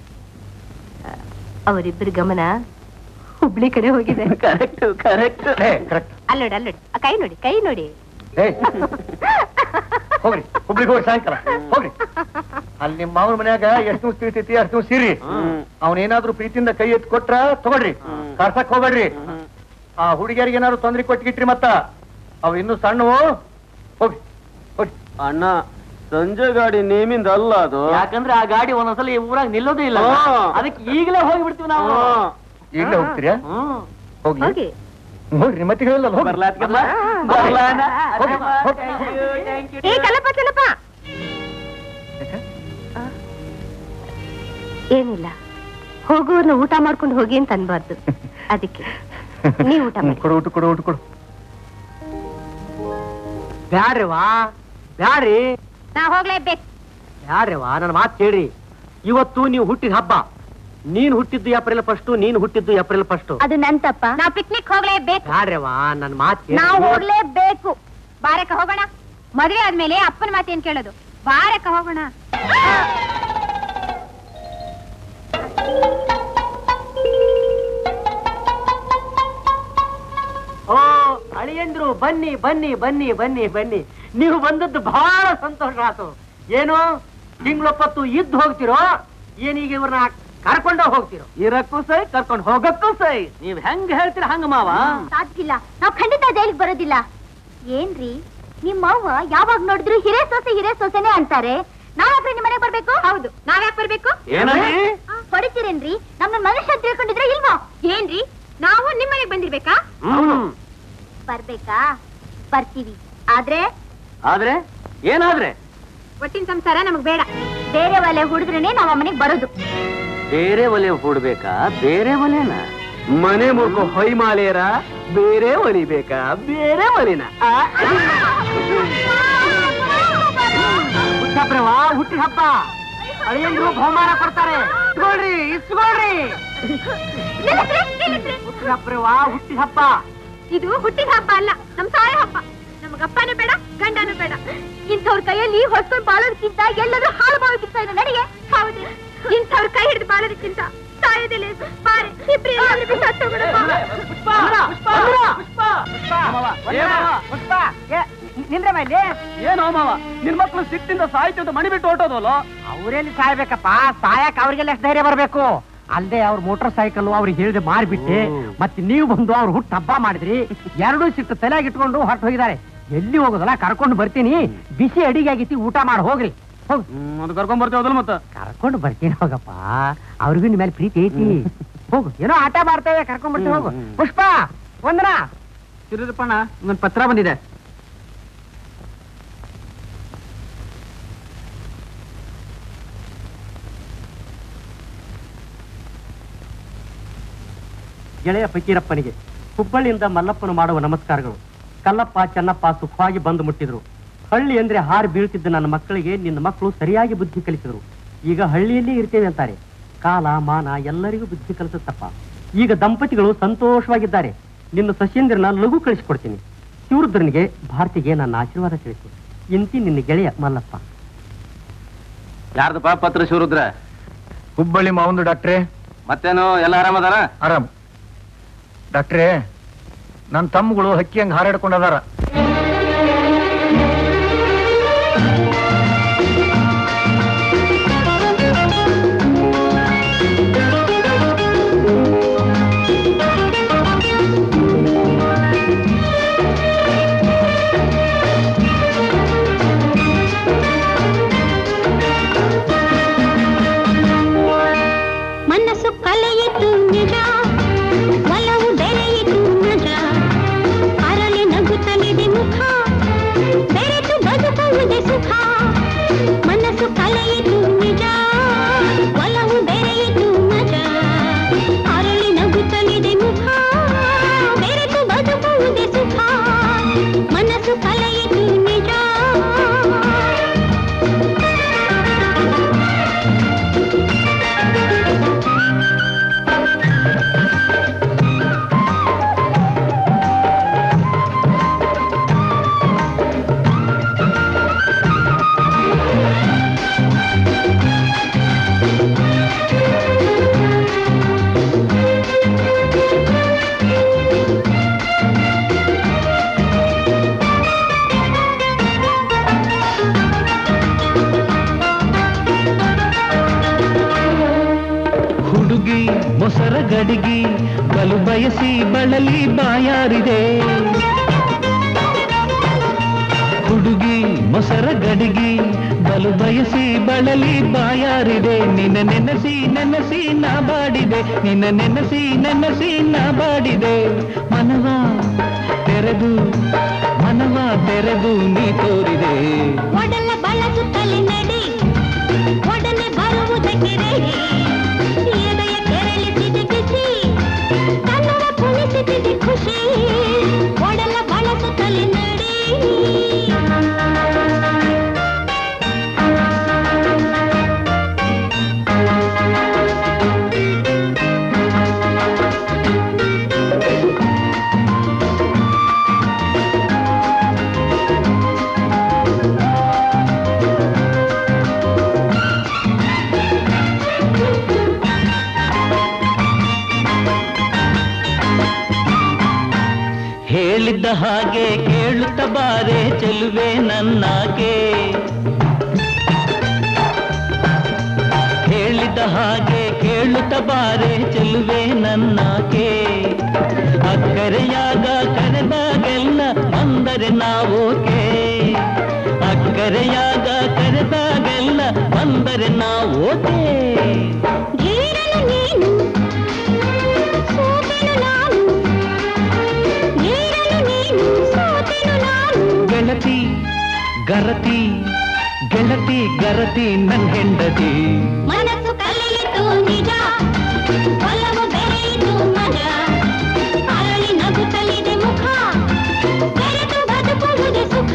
ಅವರಿಬ್ಬರ ಗಮನ ಹುಬ್ಳಿ ಕಡೆ ಹೋಗಿದೆ ಕರೆಕ್ಟ್ ಕರೆಕ್ಟ್ ಕರೆಕ್ಟ್ ಅಲ್ಲೋಡಿ ಅಲ್ಲೋಡಿ ಆ ಕೈ ನೋಡಿ ಕೈ ನೋಡಿ ಏಯ್ ಹೋಗ್ರಿ ಹುಬ್ಳಿಗೆ ಹೋಗಿ ಸಾಯಂಕಾಲ ಹೋಗ್ರಿ ಅಲ್ಲಿ ನಿಮ್ಮ ಮಾವನ ಮನ್ಯಾಗ ಎಷ್ಟು ದಿವಸ ತಿಳಿತೈತಿ ಅಷ್ಟು ದಿವಸ ಸೀರಿ ಅವನೇನಾದ್ರೂ ಪ್ರೀತಿಯಿಂದ ಕೈ ಎತ್ತಿ ಕೊಟ್ರ ತಗೊಳ್ರಿ ಕಾರ್ಸಕ್ ಹೋಗ್ಬೇಡ್ರಿ ಆ ಹುಡುಗಿಯರಿಗೆ ಏನಾದ್ರು ತೊಂದ್ರೆ ಕೊಟ್ಟಿಗಿಟ್ರಿ ಮತ್ತ ಅವ್ ಇನ್ನು ಸಣ್ಣವು ಹೋಗಿ ಹೋಗಿ ಅಣ್ಣ ಸಂಜೆ ಗಾಡಿ ನೇಮಿಂದ ಅಲ್ಲ ಅದು ಯಾಕಂದ್ರೆ ಆ ಗಾಡಿ ಒಂದೊಂದ್ಸಲ ಈ ಊರಾಗ ನಿಲ್ಲೋದೇ ಇಲ್ಲ ಹಾ. ಅದಕ್ಕೆ ಈಗಲೇ ಹೋಗ್ಬಿಡ್ತೀವಿ ನಾವು ಈಗಲೇ ಹೋಗ್ತೀರಾ ಹ್ಮ್ ಹೋಗಿ ಹೋಗಿ ಹೋಗ್ರಿ ಮತ್ತೆ ಹೇಳಿಲ್ಲ ಹೋಗಿ ಬರ್ಲಾತ್ಕಮ್ಮ ಬರ್ಲಾನ? ಹೋಗಿ, ಹೋಗಿ, Thank ಹೋಗಿ. you, thank you. ಏ ಕಲ್ಲಪ್ಪ ಕಲ್ಲಪ್ಪ ಯಾಕೆ? ಏನಿಲ್ಲ ಹೋಗುವವ್ರನ್ನ ಊಟ ಮಾಡ್ಕೊಂಡು ಹೋಗಿ ಅಂತ ಅನ್ಬಾರ್ದು ಅದಕ್ಕೆ ನೀವು ಊಟ ಮಾಡಿ ಕೊಡು ಊಟ ಕೊಡು ಊಟ ಕೊಡು ಬ್ಯಾಡ್ರಿವಾ ಬ್ಯಾಡ್ರಿ ನಾ ಹೋಗ್ಲೇಬೇಕು ಬ್ಯಾಡ್ರಿವಾ ನನ್ನ ಮಾತು ಕೇಳ್ರಿ ಇವತ್ತು ನೀವು ಹುಟ್ಟಿದ ಹಬ್ಬ ನೀನ್ ಹುಟ್ಟಿದ್ದು ಏಪ್ರಿಲ್ ಫಸ್ಟ್ ನೀನ್ ಹುಟ್ಟಿದ್ದು ಏಪ್ರಿಲ್ ಫಸ್ಟ್ ಅದು ನನ್ ತಪ್ಪ ನಾವ್ ಪಿಕ್ನಿಕ್ ಹೋಗ್ಲೇಬೇಕು ಬ್ಯಾಡ್ರಿವಾ ನನ್ನ ಮಾತು ನಾವ್ ಕೇಳಿ ಹೋಗ್ಲೇಬೇಕು ಬಾರಕ್ಕ ಹೋಗೋಣ ಮದ್ವೆ ಆದ್ಮೇಲೆ ಅಪ್ಪನ ಮಾತೇನ್ ಕೇಳೋದು ಬಾರಕ್ಕ ಹೋಗೋಣ ಓ ಅಳಿಯಂದ್ರು ಬನ್ನಿ ಬನ್ನಿ ಬನ್ನಿ ಬನ್ನಿ ಬನ್ನಿ ನೀವು ಬಂದದ್ದು ಬಹಳ ಸಂತೋಷ ಆತು ಏನು ತಿಂಗಳೊಪ್ಪತ್ತು ಇದ್ದು ಹೋಗ್ತಿರೋ ಏನೀಗ ಇವ್ರನ್ನ ಕರ್ಕೊಂಡ ಹೋಗ್ತಿರೋ ಇರಕ್ಕೂ ಸೈ ಕರ್ಕೊಂಡು ಹೋಗಕ್ಕೂ ಸೈ ನೀವ್ ಹೆಂಗ್ ಹೇಳ್ತೀರ ಹಂಗ ಮಾವ ಸಾಧ್ಯವಿಲ್ಲ ನಾವ್ ಖಂಡಿತ ಜೈಲಿಗೆ ಬರೋದಿಲ್ಲ ಏನ್ರಿ ನಿಮ್ಮ ಅವ್ವ ಯಾವಾಗ ನೋಡಿದ್ರು ಹಿರೇ ಸೊಸೆ ಹಿರೇ ಸೊಸೆನೆ ಅಂತಾರೆ ನಾವ್ಯಾಕ್ರಿ ನಿಮ್ ಮನೆಗ್ ಬರ್ಬೇಕು ಹೌದು ನಾವ್ಯಾಕ್ ಬರ್ಬೇಕು ಏನಂದ್ರಿ? ಆ, ಹೊಡಿತೀರೇನ್ರಿ ನಮ್ಮ ಮನುಷ್ಯ ಅಂತ ತಿಳ್ಕೊಂಡಿದ್ರೆ ಇಲ್ವಾ ಏನ್ರಿ ನಾವು ನಿಮ್ ಮನೆಗ್ ಬಂದಿರ್ಬೇಕಾ ಹ್ಮ್ ಬರ್ಬೇಕಾ ಬರ್ತೀವಿ ಆದ್ರೆ ಆದ್ರೆ ಏನಾದ್ರೆ ಒಟ್ಟಿನ ಸಂಸಾರ ನಮಗ್ ಬೇಡ ಬೇರೆ ಒಲೆ ಹುಡಿದ್ರೇನೆ ನಾವ್ ಮನೆಗ್ ಬರೋದು ಬೇರೆ ಒಲೆ ಹೂಡ್ಬೇಕಾ ಬೇರೆ ಒಲೆನ ಮನೆ ಮುರ್ಕೋ ಹೊಯ್ಮಾಲೇರ ಬೇರೆ ಒಲಿ ಬೇಕಾ ಬೇರೆ ಒಲಿನ ಹುಟ್ಟಬ್ರವಾ ಹುಟ್ಟಿ ಹಬ್ಬ ಅಳಿಯಂದ್ರು ಬಹುಮಾನ ಕೊಡ್ತಾರೆ ಇಸ್ಕೊಳ್ರಿ ಇಸ್ಕೊಳ್ರಿ ಹುಟ್ಟಿ ಹಬ್ಬರವಾ ಹುಟ್ಟಿ ಹಬ್ಬ ಇದು ಹುಟ್ಟಿದ ಹಬ್ಬ ಅಲ್ಲ ನಮ್ ಸಾಯ ಹಬ್ಬ ನಮಗಪ್ಪನೂ ಬೇಡ ಗಂಡನೂ ಬೇಡ ಇಂಥವ್ರ ಕೈಯಲ್ಲಿ ಹೊಸ್ಕೊಂಡು ಬಾಳೋದಕ್ಕಿಂತ ಎಲ್ಲರೂ ಹಾಳು ಮಾಡೋದಕ್ಕಿಂತ ಇದು ನಡಿಗೆ ಹೌದು ಇಂಥವ್ರ ಕೈ ಹಿಡಿದು ಬಾಳೋದಕ್ಕಿಂತ ಸಾಯೋದಿಲ್ಲ ಬಾರೆ ಇಬ್ರು ಎಲ್ಲಾದ್ರೂ ಬಿಟ್ಟು ಹತ್ತೋಗೋಣ ಪುಷ್ಪ ನಿಂದ್ರೆ ಮೇಲೆ ಏನೋ ಮಾವ ನಿನ್ ಮಕ್ಳು ಸಿಟ್ಟಿಂದ ಸಾಯ್ತಿದ್ದು ಮಣಿ ಬಿಟ್ಟು ಹೊಟ್ಟೋದಲ್ಲ ಅವ್ರೆಲ್ಲಿ ಸಾಯ್ಬೇಕಪ್ಪ ಸಾಯಕ್ ಅವ್ರಿಗೆಲ್ಲ ಎಷ್ಟು ಧೈರ್ಯ ಬರ್ಬೇಕು ಅಲ್ಲದೆ ಅವ್ರ ಮೋಟರ್ ಸೈಕಲ್ ಅವ್ರಿಗೆ ಹೇಳಿದ್ರೆ ಮಾರ್ಬಿಟ್ಟೆ ಮತ್ತೆ ನೀವು ಬಂದು ಅವ್ರು ಹುಟ್ಟು ಹಬ್ಬ ಮಾಡಿದ್ರಿ ಎರಡೂ ಸಿಟ್ಟು ತಲೆಯಾಗಿ ಇಟ್ಕೊಂಡು ಹೊರಟು ಹೋಗಿದ್ದಾರೆ ಎಲ್ಲಿ ಹೋಗೋದಲ್ಲ ಕರ್ಕೊಂಡು ಬರ್ತೀನಿ ಬಿಸಿ ಅಡಿಗೆ ಆಗೈತಿ ಊಟ ಮಾಡಿ ಹೋಗ್ರಿ ಹೋಗ್ ಅದು ಕರ್ಕೊಂಡ್ ಬರ್ತೀವದಲ್ಲ ಮತ್ತ ಕರ್ಕೊಂಡು ಬರ್ತೀನಿ ಹೋಗಪ್ಪ ಅವ್ರಿಗೂ ನಿಮ್ಮ ಮೇಲೆ ಪ್ರೀತಿ ಐತಿ ಹೋಗು ಏನೋ ಆಟ ಮಾಡ್ತೇವೆ ಕರ್ಕೊಂಡ್ ಬರ್ತೀವಿ ಹೋಗು ಪುಷ್ಪ ವಂದನಾ ತಿರುಪಣ್ಣ ಒಂದ್ ಪತ್ರ ಬಂದಿದೆ ಗೆಳೆಯ ಫಕೀರಪ್ಪನಿಗೆ ಹುಬ್ಬಳ್ಳಿಯಿಂದ ಮಲ್ಲಪ್ಪನು ಮಾಡುವ ನಮಸ್ಕಾರಗಳು ಕಲ್ಲಪ್ಪ ಚೆನ್ನಪ್ಪ ಸುಖವಾಗಿ ಬಂದು ಮುಟ್ಟಿದ್ರು ಹಳ್ಳಿ ಅಂದ್ರೆ ಹಾರಿ ಬೀಳ್ತಿದ್ದ ನನ್ನ ಮಕ್ಕಳಿಗೆ ನಿನ್ನ ಮಕ್ಕಳು ಸರಿಯಾಗಿ ಬುದ್ಧಿ ಕಲಿಸಿದ್ರು ಈಗ ಹಳ್ಳಿಯಲ್ಲಿ ಇರ್ತೇವೆ ಅಂತಾರೆ ಕಾಲ ಮಾನ ಎಲ್ಲರಿಗೂ ಬುದ್ಧಿ ಕಲಿಸುತ್ತಪ್ಪ ಈಗ ದಂಪತಿಗಳು ಸಂತೋಷವಾಗಿದ್ದಾರೆ ನಿನ್ನ ಸಶೀಂದ್ರನ ಲಘು ಕಳಿಸಿಕೊಡ್ತೀನಿ ಶಿವರುದ್ರನಿಗೆ ಭಾರತಿಗೆ ನನ್ನ ಆಶೀರ್ವಾದ ತಿಳಿಸು ಇಂತಿ ನಿನ್ನ ಗೆಳೆಯ ಮಲ್ಲಪ್ಪ ಯಾರ್ದಪ್ಪ ಪತ್ರ ಶಿವರುದ್ರ ಹುಬ್ಬಳ್ಳಿ ಮಾವಂದು ಡಾಕ್ಟ್ರೇ ಮತ್ತೇನು ಎಲ್ಲ ಆರಾಮದಾರ ಆರಾಮ್ ಡಾಕ್ಟ್ರೇ ನನ್ನ ತಮ್ಮಗಳು ಹಕ್ಕಿ ಹಂಗೆ ಹಾರಾಡ್ಕೊಂಡದಾರ ಮನಸ್ಸು ಕಲೆಯಿತು ನಿಜ ಒಲವು ಬೆರೆಯಿತು ನಿಜ ಅರಳಿ ನಗುತ್ತಲಿದೆ ಮುಖ ಬೆರೆತು ಬದುಕುವುದೇ ಸುಖ ಮನಸ್ಸು ಕಲೆಯಿತು ನಿಜ ಒಲವು ಬೆರೆಯಿತು ನಿಜ ಅರಳಿ ನಗುತ್ತಲಿದೆ ಮುಖ ಬೆರೆತು ಬದುಕುವುದೇ ಸುಖ ಮನಸ್ಸು ಕಲೆಯಿತು ನಿಜ ಹುಡುಗಿ ಮೊಸರ ಗಡಿಗಿ ಬಲು ಬಯಸಿ ಬಳಲಿ ಬಾಯಾರಿದೆ ಹುಡುಗಿ ಮೊಸರ ಗಡಿಗಿ ಬಲು ಬಯಸಿ ಬಳಲಿ ಬಾಯಾರಿದೆ ನಿನ್ನ ನೆನಸಿ ನೆನಸಿ ನಾ ಬಾಡಿದೆ ನಿನ್ನ ನೆನಸಿ ನೆನಸಿ ನಾ ಬಾಡಿದೆ ಮನವ ತೆರೆದು ಮನವ ತೆರೆದು ನೀ ತೋರಿದೆ ಒಡಲ ಬಳಸುತ್ತಲೇ ನಡಿ ಒಡನೆ ಬರುವುದಕ್ಕೆ ರೆಡಿ ಎದೆಯ ಕೆರಳಿಸಿದೆ ಬಿಸಿ ಕನ್ನಡ ಕುಣಿಸಿದೆ ಖುಷಿ ಒಡಲ ಬಳಸುತ್ತಲೇ ನಡಿ ಹೇಳಿದ್ದ ಹಾಗೆ ಕೇಳುತ್ತ ಬಾರೆ ಚೆಲುವೆ ನನ್ನಾಗೆ ಹೇಳಿದ ಹಾಗೆ ಕೇಳುತ್ತ ಬಾರೆ ಚೆಲುವೆ ನನ್ನಾಗೆ ಅಕ್ಕರೆಯಾಗ ಕರೆದಾಗೆಲ್ಲ ಬಂದರೆ ನಾವೋಕೆ ಅಕ್ಕರೆಯಾಗ ಕರೆದಾಗೆಲ್ಲ ಬಂದರೆ ನಾವೋಕೆ ಧೀರನು ನೀನು ಸೋತೆನು ನಾನು ಧೀರನು ನೀನು ಸೋತೆನು ನಾನು ಗೆಳತಿ ಗರತಿ ಗೆಳತಿ ಗರತಿ ನನ್ ಹೆಂಡತಿ ಮನಸ್ಸು ಕಲಿಯಿತು ನಿಜ ಒಲವು ಬೆರೆಯಿತು ಮಜ ಅರಳಿ ನಗುತ್ತಲಿದೆ ಮುಖ ಬೆರೆತು ಬದುಕುವುದು ಸುಖ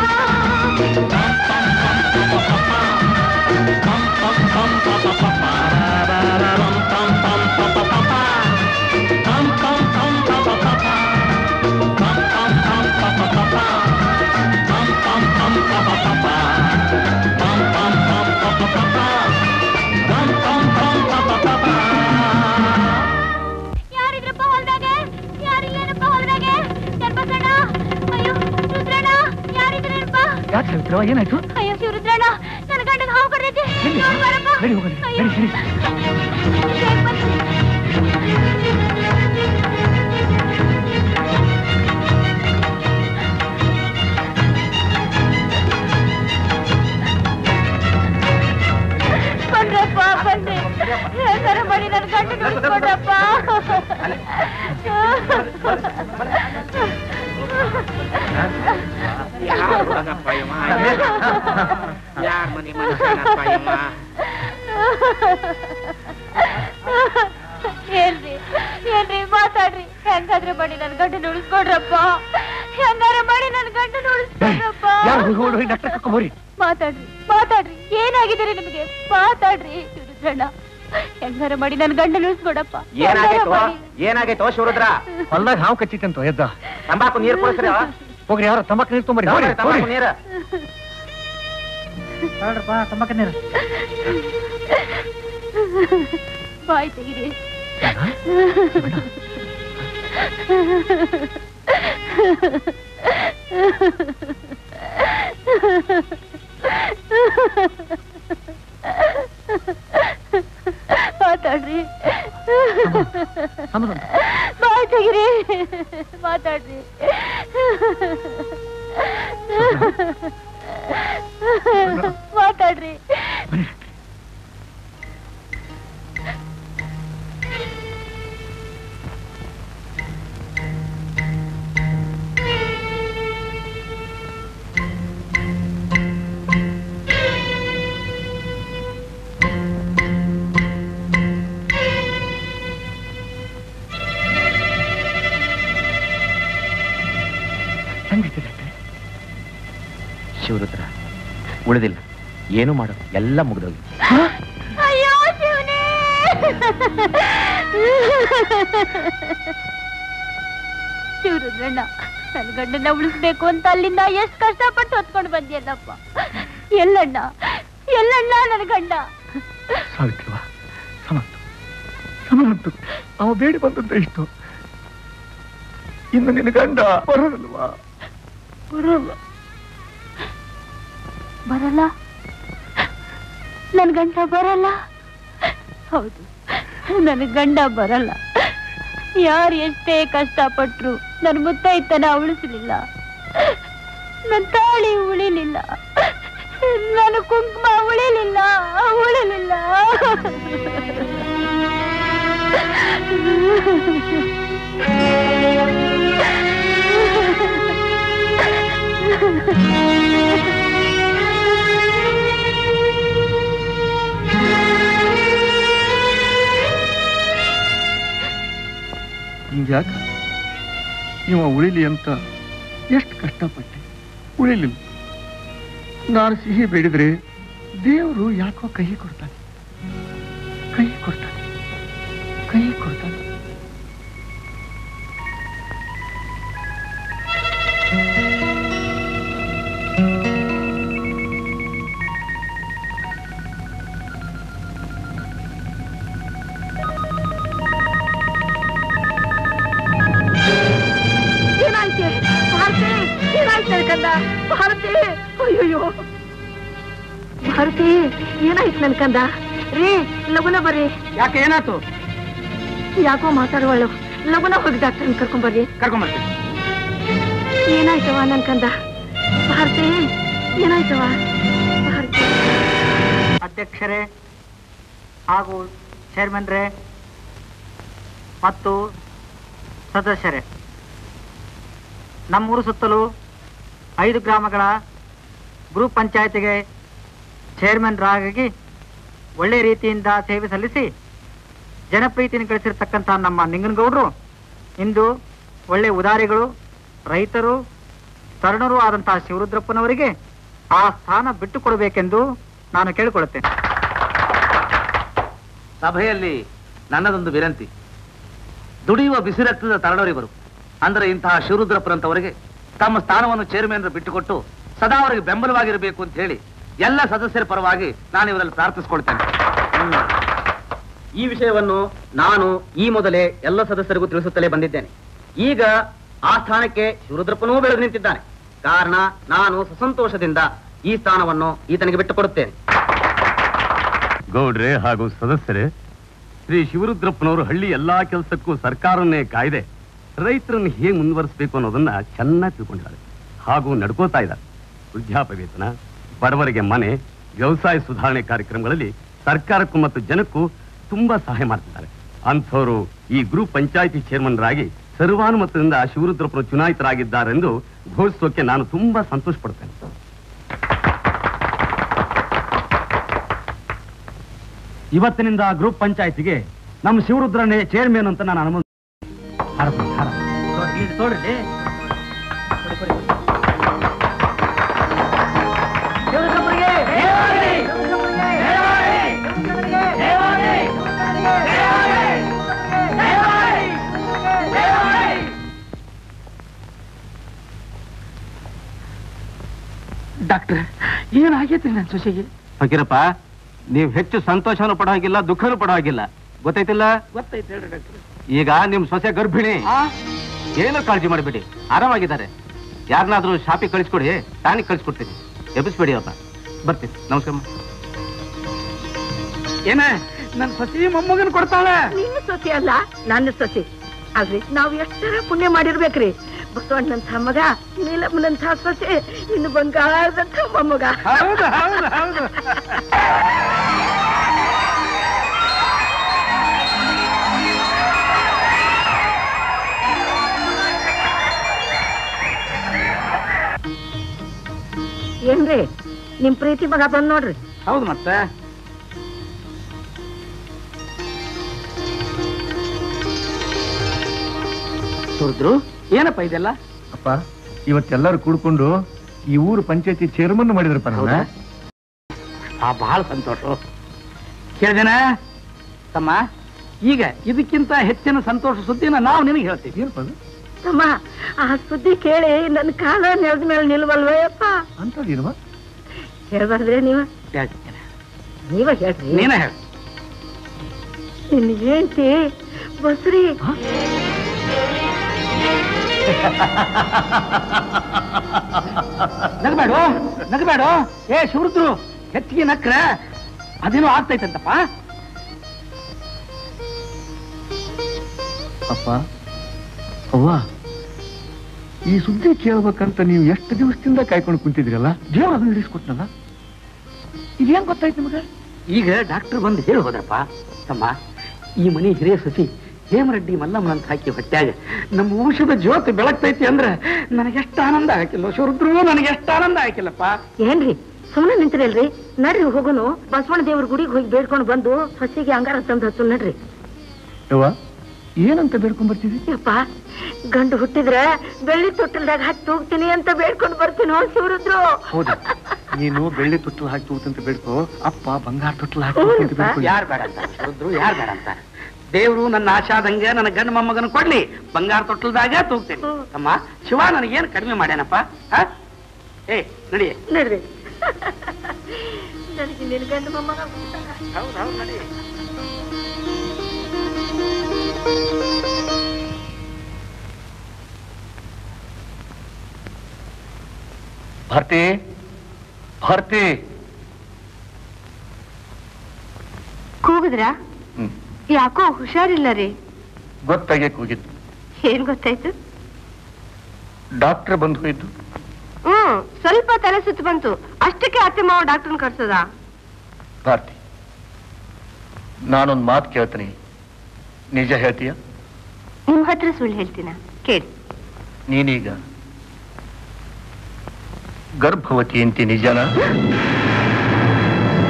ಯಾರಿದ್ರಪ್ಪ ಹೊಲ್ದಾಗ ಯಾರಿಲ್ಲೇನಪ್ಪ ಹೊಲ್ದಾಗ ಗಣಪತಣ್ಣ ಅಯ್ಯೋ ರುದ್ರಣ್ಣ ಯಾರಿದ್ರೇನಪ್ಪ ಯಾಕೆ ಸಾವಿತ್ರವ ಏನಾಯ್ತು ಅಯ್ಯೋ ಶಿವರುದ್ರಣ್ಣ ನನ್ನ ಗಂಡನ ಹಾವು ಕಡ್ದೈತಿ ಎಲ್ಲಿ? ನೋಡ್ ಬರಪ್ಪ. ನಡಿ ಹೋಗೋಣ ಅಯ್ಯೋ. ನಡಿ ನಡಿ ಬೇಗ ಬನ್ನಿ. ಬನ್ರಪ್ಪ ಬನ್ರಿ ಹೇಗಾರ ಮಾಡಿ ನನ್ನ ಗಂಡ ನೋಡ್ಕೊಂಡ್ರಪ್ಪ ಯಾರ ಮನೆ ಮನುಷ್ಯನಪ್ಪ ಇವ ಏನ್ರಿ ಏನ್ರಿ ಮಾತಾಡ್ರಿ ಹೆಂಗಾದ್ರೆ ಮಾಡಿ ನನ್ ಗಂಡನ ಉಳಿಸ್ಕೊಡ್ರಪ್ಪ ಹೆಂಗಾರ ಮಾಡಿ ನನ್ ಗಂಡನ ಉಳಿಸ್ಕೊಡ್ರಪ್ಪ ಯಾರು ಹೋಗಿ ಹೋಗಿ ಡಾಕ್ಟರ್ ಕರ್ಕೊಂಬೋರಿ ಮಾತಾಡ್ರಿ ಮಾತಾಡ್ರಿ ಏನಾಗಿದ್ದೀರಿ ನಿಮಗೆ ಮಾತಾಡ್ರಿ ರುದ್ರಣ್ಣ ಹೆಂಗಾರ ಮಾಡಿ ನನ್ ಗಂಡನ ಉಳಿಸ್ಕೊಡಪ್ಪ ಹೆಂಗಾರ ಏನಾಗೈತೋ ಮಾಡಿ. ಏನಾಗೈತೋ ಶಿವರುದ್ರ ಹೊಲ್ದಾಗ ಹಾವು ಕಚ್ಚಿತ್ತಂತ ಎದ್ದ ತಂಬಾಕು ನೀರ್ ಕೊಡಿಸ್ರಿ ಹೋಗ್ರಿ ಯಾರು ತಂಬಾಕು ನೀರು ತೊಂಬರಿ ಹೋಗ್ರಿ ತಂಬಾಕು ಹೋಗ್ರಿ ನೀರ ಬಾಯ್ ತೆಗಿರಿ ಮಾತಾಡ್ರಿ ಸಮಾಧಾನ ಬಾಯ್ ತೆಗಿರಿ ಮಾತಾಡ್ರಿ ಮಾತಾಡ್ರಿ ಹೆಂಗೈತೆ ಡಾಕ್ಟ್ರೆ ಶಿವರುದ್ರ ಉಳಿದಿಲ್ಲ ಏನು ಮಾಡು ಎಲ್ಲ ಮುಗ್ದೋಗಿ ಅಯ್ಯೋ ಶಿವನೇ ಶಿವರುದ್ರಣ್ಣ ನನ್ ಗಂಡನ್ನ ಉಳಿಸ್ಬೇಕು ಅಂತ ಅಲ್ಲಿಂದ ಎಷ್ಟ್ ಕಷ್ಟಪಟ್ಟು ಹೊತ್ಕೊಂಡು ಬಂದಿಯಲ್ಲಪ್ಪ ಎಲ್ಲಣ್ಣ ಎಲ್ಲಣ್ಣ ನನ್ ಗಂಡ ಸಾವಿತ್ರಿವ ಸಮಂತು ಸಮಂತು ಅವ ಬೇಡಿ ಬಂದದ್ದ ಇಷ್ಟು ಇನ್ನು ನಿನ್ನ ಗಂಡ ಬರೋದಲ್ವಾ ಬರಲ್ಲ ಬರಲ್ಲ ನನ್ ಗಂಡ ಬರಲ್ಲ ಹೌದು ನನ್ ಗಂಡ ಬರಲ್ಲ ಯಾರು ಎಷ್ಟೇ ಕಷ್ಟಪಟ್ರು ನನ್ ಮುತ್ತೈತನ ಉಳಿಸಲಿಲ್ಲ ನನ್ ತಾಳಿ ಉಳಿಲಿಲ್ಲ ನನ್ನ ಕುಂಕುಮ ಉಳಿಲಿಲ್ಲ ಉಳಿಲಿಲ್ಲ ಹಿಂಗ್ಯಾಕ ಇವ ಉಳಿಲಿ ಅಂತ ಎಷ್ಟು ಕಷ್ಟಪಟ್ಟೆ ಉಳಿಲಿಲ್ಲ ನಾನು ಸಿಹಿ ಬೇಡಿದ್ರೆ ದೇವರು ಯಾಕೋ ಕೈ ಕೊಡ್ತಾನೆ ಕೈ ಕೊಡ್ತಾನೆ ಕೈ ಕೊಡ್ತಾನೆ ಏನಾಯ್ತೆ ಭಾರತಿ ಏನಾಯ್ತು ನನ್ಕಂದ ಭಾರತಿ ಅಯ್ಯಯ್ಯೋ ಭಾರತಿ ಏನಾಯ್ತು ನನ್ಕಂದ ರೀ ಲಗುನ ಬರ್ರಿ ಯಾಕೆ ಏನಾಯ್ತು ಯಾಕೋ ಮಾತಾಡುವಳು ಲಗುನ ಹೋಗಿ ಡಾಕ್ಟರ್ ಕರ್ಕೊಂಡ್ ಬರ್ರಿ ಕರ್ಕೊಂಬರ್ತೀನಿ ಏನಾಯ್ತವ ನನ್ಕಂದ ಭಾರತಿ ಏನಾಯ್ತವ ಭಾರತಿ ಅಧ್ಯಕ್ಷರೇ ಹಾಗೂ ಚೇರ್ಮನ್ರೇ ಮತ್ತು ಸದಸ್ಯರೇ ನಮ್ಮೂರು ಸುತ್ತಲೂ ಐದು ಗ್ರಾಮಗಳ ಗ್ರೂಪ್ ಪಂಚಾಯತಿಗೆ ಚೇರ್ಮನ್ ರಾಗಿ ಒಳ್ಳೆ ರೀತಿಯಿಂದ ಸೇವೆ ಸಲ್ಲಿಸಿ ಜನಪ್ರೀತಿಯನ್ನು ಗಳಿಸಿರ್ತಕ್ಕಂಥ ನಮ್ಮ ನಿಂಗನಗೌಡರು ಇಂದು ಒಳ್ಳೆ ಉದಾರಿಗಳು ರೈತರು ತರುಣರು ಆದಂತಹ ಶಿವರುದ್ರಪ್ಪನವರಿಗೆ ಆ ಸ್ಥಾನ ಬಿಟ್ಟು ಕೊಡಬೇಕೆಂದು ನಾನು ಕೇಳಿಕೊಳ್ಳುತ್ತೇನೆ ಸಭೆಯಲ್ಲಿ ನನ್ನದೊಂದು ವಿನಂತಿ ದುಡಿಯುವ ಬಿಸಿರಕ್ತದ ತರಳರಿವರು ಅಂದರೆ ಇಂತಹ ಶಿವರುದ್ರಪ್ಪರಂತವರಿಗೆ ತಮ್ಮ ಸ್ಥಾನವನ್ನು ಚೇರ್ಮನ್ ಬಿಟ್ಟುಕೊಟ್ಟು ಸದಾ ಅವರಿಗೆ ಬೆಂಬಲವಾಗಿರಬೇಕು ಅಂತ ಹೇಳಿ ಎಲ್ಲ ಸದಸ್ಯರ ಪರವಾಗಿ ನಾನು ಇವರಲ್ಲಿ ಪ್ರಾರ್ಥಿಸ್ಕೊಳ್ತೇನೆ ಈ ವಿಷಯವನ್ನು ನಾನು ಈ ಮೊದಲೇ ಎಲ್ಲ ಸದಸ್ಯರಿಗೂ ತಿಳಿಸುತ್ತಲೇ ಬಂದಿದ್ದೇನೆ ಈಗ ಆ ಸ್ಥಾನಕ್ಕೆ ಶಿವರುದ್ರಪ್ಪನೂ ಬೆಳೆದು ನಿಂತಿದ್ದಾನೆ ಕಾರಣ ನಾನು ಸುಸಂತೋಷದಿಂದ ಈ ಸ್ಥಾನವನ್ನು ಈತನಿಗೆ ಬಿಟ್ಟುಕೊಡುತ್ತೇನೆ ಗೌಡ್ರೆ ಹಾಗೂ ಸದಸ್ಯರೇ ಶ್ರೀ ಶಿವರುದ್ರಪ್ಪನವರು ಹಳ್ಳಿ ಎಲ್ಲಾ ಕೆಲಸಕ್ಕೂ ಸರ್ಕಾರನ್ನೇ ಕಾಯ್ದೆ ರೈತರನ್ನು ಹೇಗೆ ಮುಂದುವರಿಸಬೇಕು ಅನ್ನೋದನ್ನ ಚೆನ್ನಾಗಿ ತಿಳ್ಕೊಂಡಿದ್ದಾರೆ ಹಾಗೂ ನಡ್ಕೋತಾ ಇದ್ದಾರೆ ವೃದ್ಧಾಪ್ಯ ವೇತನ ಬಡವರಿಗೆ ಮನೆ ವ್ಯವಸಾಯ ಸುಧಾರಣೆ ಕಾರ್ಯಕ್ರಮಗಳಲ್ಲಿ ಸರ್ಕಾರಕ್ಕೂ ಮತ್ತು ಜನಕ್ಕೂ ತುಂಬಾ ಸಹಾಯ ಮಾಡ್ತಿದ್ದಾರೆ ಅಂಥವರು ಈ ಗ್ರೂಪ್ ಪಂಚಾಯಿತಿ ಚೇರ್ಮನ್ರಾಗಿ ಸರ್ವಾನುಮತದಿಂದ ಶಿವರುದ್ರಪ್ಪರು ಚುನಾಯಿತರಾಗಿದ್ದಾರೆಂದು ಘೋಷಿಸೋಕೆ ನಾನು ತುಂಬಾ ಸಂತೋಷ ಪಡ್ತೇನೆ ಇವತ್ತಿನಿಂದ ಗ್ರೂಪ್ ಪಂಚಾಯತಿಗೆ ನಮ್ಮ ಶಿವರುದ್ರನೇ ಚೇರ್ಮನ್ ಅಂತ ನಾನು ಅನುಮತಿ ನೋಡ್ರಿ ಡಾಕ್ಟರ್ ಏನಾಗೈತ್ರಿ ನನ್ನ ಸೊಸೆಗೆ ಫಕೀರಪ್ಪ ನೀವು ಹೆಚ್ಚು ಸಂತೋಷನೂ ಪಡೋ ಹಾಗಿಲ್ಲ ದುಃಖನೂ ಪಡೋ ಹಾಗಿಲ್ಲ ಗೊತ್ತೈತಿಲ್ಲ ಗೊತ್ತೈತೆ ಹೇಳ್ರಿ ಡಾಕ್ಟರ್ ಈಗ ನಿಮ್ ಸೊಸೆ ಗರ್ಭಿಣಿ ಏನು ಕಾಳಜಿ ಮಾಡಿಬಿಡಿ ಆರಾಮಾಗಿದ್ದಾರೆ ಯಾರನ್ನಾದ್ರೂ ಶಾಪಿಗೆ ಕಳಿಸ್ಕೊಡಿ ಟಾನಿಕ್ ಕಳಿಸ್ಕೊಡ್ತೀನಿ ಎಬ್ಬಿಸ್ಬೇಡಿ ಅವ್ರನ್ನ ಬರ್ತೀನಿ ನಮಸ್ಕಾರ ಏನ ನನ್ನ ಸೊಸೆ ಮೊಮ್ಮಗನ್ ಕೊಡ್ತಾಳೆ ನಿನ್ನ ಸೊಸೆ ಅಲ್ಲ ನನ್ನ ಸೊಸೆ ಅಲ್ರಿ ನಾವು ಎಷ್ಟರ ಪುಣ್ಯ ಮಾಡಿರ್ಬೇಕ್ರಿ ಬಸವಣ್ಣಂಥ ಮಗ ನೀಲಮ್ಮನಂಥ ಸೊಸೆ ಇನ್ನು ಬಂಗಾರದಂಥ ಮೊಮ್ಮಗ ಹೌದು ಹೌದು ಹೌದು ಏನ್ರಿ ನಿಮ್ ಪ್ರೀತಿ ಮಗ ಬಂದ್ ನೋಡ್ರಿ ಹೌದು ಮತ್ತೆ ಸುರಿದ್ರು ಏನಪ್ಪ ಇದೆಲ್ಲ ಅಪ್ಪ ಇವತ್ತೆಲ್ಲರೂ ಕೂಡ್ಕೊಂಡು ಈ ಊರು ಪಂಚಾಯತಿ ಚೇರ್ಮನ್ ಮಾಡಿದ್ರಪ್ಪ ನನ್ನ ಆ ಬಹಳ ಸಂತೋಷ ಕೇಳ್ದೇನ ತಮ್ಮ ಈಗ ಇದಕ್ಕಿಂತ ಹೆಚ್ಚಿನ ಸಂತೋಷ ಸುದ್ದಿನ ನಾವು ನಿನಗೆ ಹೇಳ್ತೀವಿ ಏನಪ್ಪ ಅದು ತಮ್ಮ ಆ ಸುದ್ದಿ ಕೇಳಿ ನನ್ನ ಕಾಲ ನೆಲದ ಮೇಲೆ ನಿಲ್ವಲ್ವಯ್ಯಪ್ಪ ಅಂತದೇನವ ಹೇಳ್ಬಾರ್ದ್ರೆ ನೀವ ಹೇಳ್ತೀನಿ. ನೀವ ಹೇಳ್ರಿ ನೀನೇ ಹೇಳು ನಿನ್ ಹೆಂಡ್ತಿ ಬಸ್ರಿ ನಗಬೇಡ ನಗಬೇಡ ಏ ಶಿವರುದ್ರು ಹೆಚ್ಚಿಗೆ ನಕ್ರ ಅದೇನೋ ಆಗ್ತೈತಂತಪ್ಪ ಅಪ್ಪ ಅವ್ವ ಈ ಸುದ್ದಿ ಕೇಳ್ಬೇಕಂತ ನೀವು ಎಷ್ಟು ದಿವಸದಿಂದ ಕಾಯ್ಕೊಂಡು ಕುಂತಿದ್ರಲ್ಲ ದೇವ್ರ ಅದನ್ನ ಹಿಡಿಸ್ಕೊಟ್ನಲ್ಲ ಇದೇನ್ ಗೊತ್ತಾಯ್ತು ನಿಮಗೆ ಈಗ ಡಾಕ್ಟರ್ ಬಂದು ಹೇಳಿ ಹೋದ್ರಪ್ಪ ತಮ್ಮ ಈ ಮನಿ ಹಿರಿಯ ಸಸಿ ಹೇಮರೆಡ್ಡಿ ಮಲ್ಲಮ್ಮನಂತ ಹಾಕಿ ಹೊಟ್ಯಾಗ ನಮ್ಮ ವಂಶದ ಜ್ಯೋತಿ ಬೆಳಗ್ತೈತಿ ಅಂದ್ರೆ ನನಗೆಷ್ಟು ಆನಂದ ಹಾಕಿಲ್ಲ ಶಿವರುದ್ರು ನನಗೆ ಎಷ್ಟು ಆನಂದ ಹಾಕಿಲ್ಲಪ್ಪ ಏನ್ರಿ ಸುಮ್ಮನೆ ನಿಂತಿರಲ್ರಿ ನಡ್ರಿ ಹೋಗುನು ಬಸವಣ್ಣ ದೇವ್ರ ಗುಡಿಗೆ ಹೋಗಿ ಬೇಡ್ಕೊಂಡು ಬಂದು ಸಸಿಗೆ ಅಂಗಾರ ತಂದು ಹಚ್ಚು ನಡ್ರಿ ಯವ್ವ ಏನಂತ ಬೇಡ್ಕೊಂಡ್ ಬರ್ತೀವಿ ಯಪ್ಪ ಗಂಡು ಹುಟ್ಟಿದ್ರೆ ಬೆಳ್ಳಿ ತೊಟ್ಟಲ್ದಾಗ ಹಚ್ಚಿ ಹೋಗ್ತೀನಿ ಅಂತ ಬೇಡ್ಕೊಂಡು ಬರ್ತೀನಿ ಹೋ ಶಿವರುದ್ರು ಹೌದಾ ನೀನು ಬೆಳ್ಳಿ ತೊಟ್ಟಲು ಹಾಕಿ ಹೋಗ್ತಂತ ಬೇಡ್ಕೋ ಅಪ್ಪ ಬಂಗಾರ ತೊಟ್ಟಲು ಹಾಕಿ ಹೋಗ್ತಂತ ಬೇಡ್ಕೊ ಯಾರು ಬೇಡ ಅಂತ ಶಿವರುದ್ರು ಯಾರು ಬೇಡ ಅಂತ ದೇವ್ರು ನನ್ನ ಆಶಾದಂಗೆ ನನ್ನ ಗಂಡ ಮೊಮ್ಮಗನ ಕೊಡ್ಲಿ ಬಂಗಾರ ತೊಟ್ಟಲ್ದಾಗ ತೂಗ್ತೇನೆ ಅಮ್ಮ ಶಿವ ನನಗೇನು ಕಡಿಮೆ ಮಾಡ್ಯಾನಪ್ಪ ಆ? ಏ ನಡಿ ನಡ್ರಿ ನನಗೆ ನಿನ್ ಗಂಡು ಮೊಮ್ಮಗ ಹುಟ್ಟಾನ. ಹೌದು ಹೌದು ನಡಿ ಭಾರತಿ ಭಾರತಿ ಕೂಗಿದ್ರಾ ಹ್ಮ್. ಯಾಕೋ ಹುಷಾರಿಲ್ಲ ರೀ ಗೊತ್ತಾಗ್ಯಕ್ ಹೋಗಿದ್ದು ಏನ್ ಗೊತ್ತಾಯ್ತು ಡಾಕ್ಟರ್ ಬಂದು ಹೋಯ್ತು ಹ್ಮ್ ಸ್ವಲ್ಪ ತಲೆ ಸುತ್ತು ಬಂತು ಅಷ್ಟಕ್ಕೆ ಅತ್ತೆ ಮಾವ ಡಾಕ್ಟರ್ನ ಕರ್ಸೋದಾ ಭಾರತಿ ನಾನೊಂದು ಮಾತು ಕೇಳ್ತೀನಿ ನಿಜ ಹೇಳ್ತೀಯ ನಿಮ್ ಹತ್ರ ಸುಳ್ಳು ಹೇಳ್ತೀನ ಕೇಳಿ ನೀನೀಗ ಗರ್ಭವತಿ ಅಂತಿ ನಿಜನಾ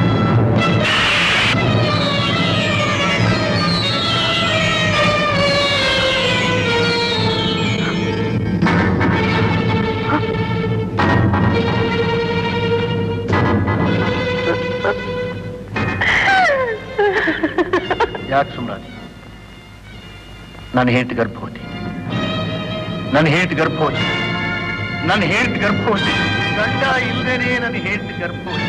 ಯಾಕೆ ಸುಮ್ಮನೆ ನನ್ನ ಹೆಂಡತಿ ಗರ್ಭವತಿ ನನ್ನ ಹೆಂಡತಿ ಗರ್ಭವತಿ ನನ್ನ ಹೆಂಡತಿ ಗರ್ಭವತಿ ಗಂಡ ಇಲ್ದೇನೆ ನನ್ನ ಹೆಂಡತಿ ಗರ್ಭವತಿ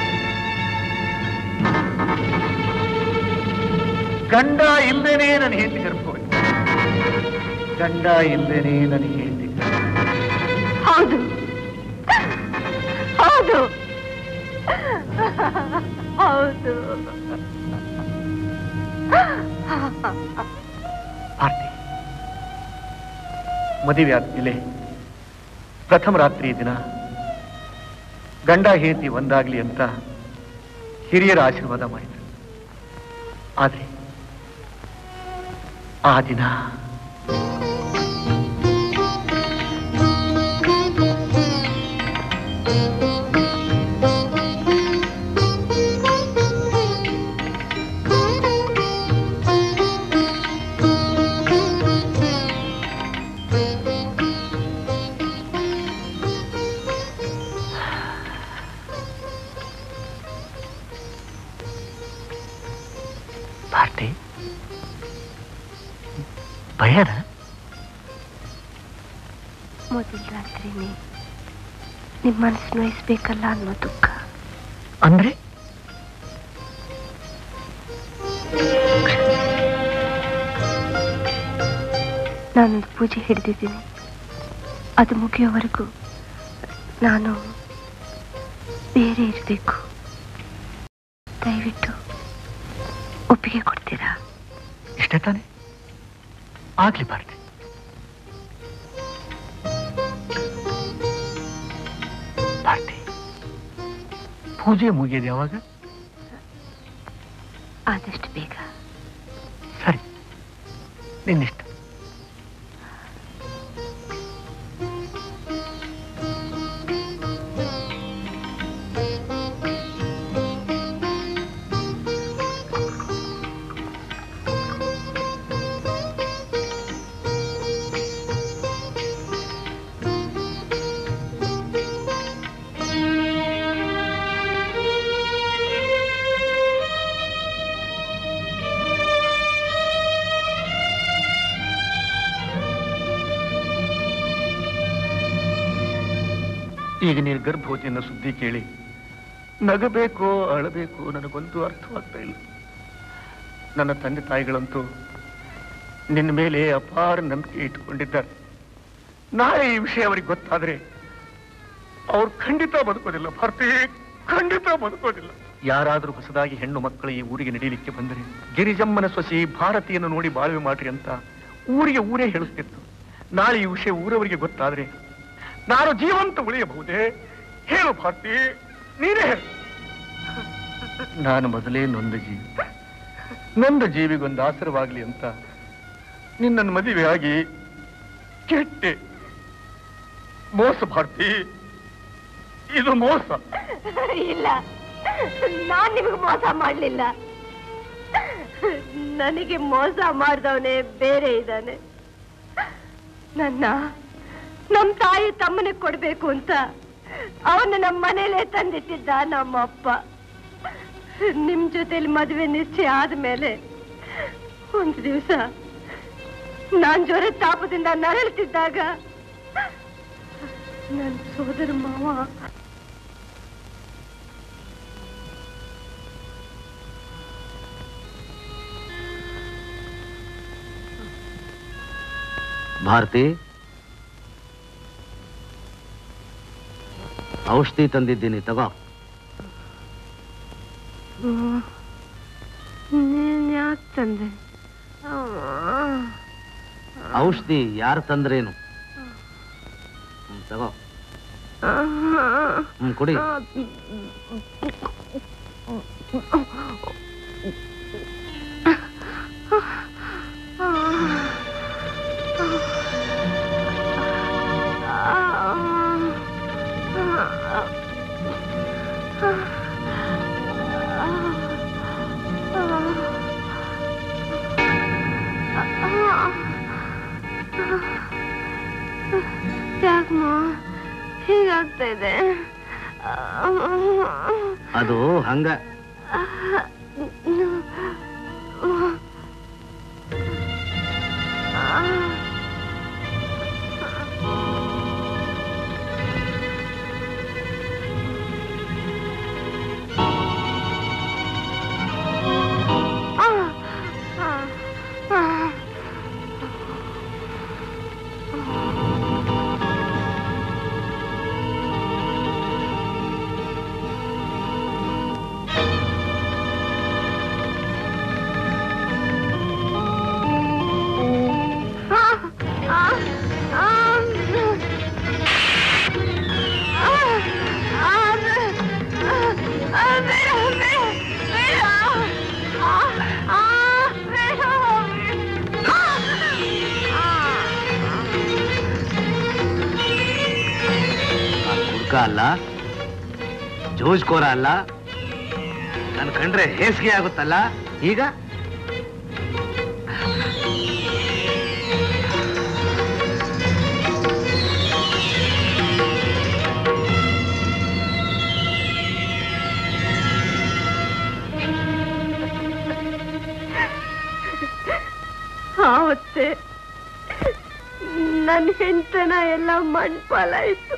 ಗಂಡ ಇಲ್ದೇನೆ ನನ್ನ ಹೆಂಡತಿ ಗರ್ಭವತಿ ಗಂಡ ಇಲ್ದೇನೆ ನನ್ನ ಹೆಂಡತಿ ಹೌದು ಹೌದು ಹೌದು ಆರ್ತಿ ಮದುವೆ ಆದ್ಮೇಲೆ ಪ್ರಥಮ ರಾತ್ರಿ ದಿನ ಗಂಡ ಹೆಂಡತಿ ಒಂದಾಗ್ಲಿ ಅಂತ ಹಿರಿಯರ ಆಶೀರ್ವಾದ ಮಾಡಿದ್ರು ಆದ್ರೆ ಆ ದಿನ ಭಾರತಿ ಭಯನ ಮೊದಲ ರಾತ್ರಿನೇ ನಿಮ್ಮ ಮನಸ್ಸು ನೋಯಿಸ್ಬೇಕಲ್ಲ ಅನ್ನೋ ದುಃಖ ಅಂದ್ರೆ ನಾನೊಂದು ಪೂಜೆ ಹಿಡಿದಿದ್ದೀನಿ ಅದು ಮುಗಿಯೋವರೆಗೂ ನಾನು ಬೇರೆ ಇರಬೇಕು ದಯವಿಟ್ಟು ಒಪ್ಪಿಗೆ ಕೊಡ್ತೀರಾ ಇಷ್ಟೇ ತಾನೆ ಆಗ್ಲಿ ಭಾರತಿ ಭಾರತಿ ಪೂಜೆ ಮುಗಿಯೋದು ಯಾವಾಗ ಆದಷ್ಟು ಬೇಗ ಸರಿ ನಿನ್ನಿಷ್ಟ ಈಗ ನೀನು ಗರ್ಭವತಿ ಅನ್ನೋ ಸುದ್ದಿ ಕೇಳಿ ನಗಬೇಕೋ ಅಳಬೇಕೋ ನನಗೊಂದು ಅರ್ಥವಾಗ್ತಾ ಇಲ್ಲ ನನ್ನ ತಂದೆ ತಾಯಿಗಳಂತೂ ನಿನ್ನ ಮೇಲೆ ಅಪಾರ ನಂಬಿಕೆ ಇಟ್ಟುಕೊಂಡಿದ್ದಾರೆ ನಾಳೆ ಈ ವಿಷಯ ಅವರಿಗೆ ಗೊತ್ತಾದ್ರೆ ಅವ್ರು ಖಂಡಿತ ಬದುಕೋದಿಲ್ಲ ಭಾರತಿ ಖಂಡಿತ ಬದುಕೋದಿಲ್ಲ ಯಾರಾದರೂ ಹೊಸದಾಗಿ ಹೆಣ್ಣು ಮಕ್ಕಳು ಈ ಊರಿಗೆ ನಡೀಲಿಕ್ಕೆ ಬಂದರೆ ಗಿರಿಜಮ್ಮನ ಸೊಸಿ ಭಾರತಿಯನ್ನು ನೋಡಿ ಬಾಳ್ವೆ ಮಾಡ್ರಿ ಅಂತ ಊರಿಗೆ ಊರೇ ಹೇಳುತ್ತಿತ್ತು ನಾಳೆ ಈ ವಿಷಯ ಊರವರಿಗೆ ಗೊತ್ತಾದ್ರೆ ನಾನು ಜೀವಂತ ಉಳಿಯಬಹುದೇ ಹೇಳು ಭಾರತಿ ನೀನೇ ಹೇಳು ನಾನು ಮೊದಲೇ ನೊಂದ ಜೀವಿ ನೊಂದ ಜೀವಿಗೊಂದು ಆಸರವಾಗ್ಲಿ ಅಂತ ನಿನ್ನನ್ನು ಮದುವೆಯಾಗಿ ಕೆಟ್ಟೆ ಮೋಸ ಭಾರತಿ ಇದು ಮೋಸ ಇಲ್ಲ ನಾನ್ ನಿಮಗೆ ಮೋಸ ಮಾಡ್ಲಿಲ್ಲ ನನಗೆ ಮೋಸ ಮಾಡ್ದವನೇ ಬೇರೆ ಇದ್ದಾನೆ ನನ್ನ ನಮ್ ತಾಯಿ ತಮ್ಮನಿಗೆ ಕೊಡ್ಬೇಕು ಅಂತ ಅವನು ನಮ್ಮ ಮನೇಲೆ ತಂದಿಟ್ಟಿದ್ದ ನಮ್ಮ ಅಪ್ಪ ನಿಮ್ ಜೊತೆಲಿ ಮದುವೆ ನಿಶ್ಚಯ ಆದ್ಮೇಲೆ ಒಂದು ದಿವಸ ನಾನ್ ಜ್ವರ ತಾಪದಿಂದ ನರಳ್ತಿದ್ದಾಗ ನನ್ನ ಸೋದರ ಮಾವ ಭಾರತಿ ಔಷಧಿ ತಂದಿದ್ದೀನಿ ತಗೋ ನೀನ್ ಯಾಕೆ ತಂದೆ ಔಷಧಿ ಯಾರು ತಂದ್ರೇನು ಹ್ಮ್, ತಗೋ ಹ್ಮ್ ಕುಡಿ ಯಾಕಮ್ಮ ಹೀಗಾಗ್ತಾ ಇದೆ ಅದು ಹಂಗ ಅಲ್ಲ ಜೋಜ್ಕೋರ ಅಲ್ಲ ನನ್ ಕಂಡ್ರೆ ಹೇಸಿಗೆ ಆಗುತ್ತಲ್ಲ ಈಗ ಆವತ್ತೆ ನನ್ನ ಹೆಂಡತನ ಎಲ್ಲ ಮಣ್ಪಾಲಾಯ್ತು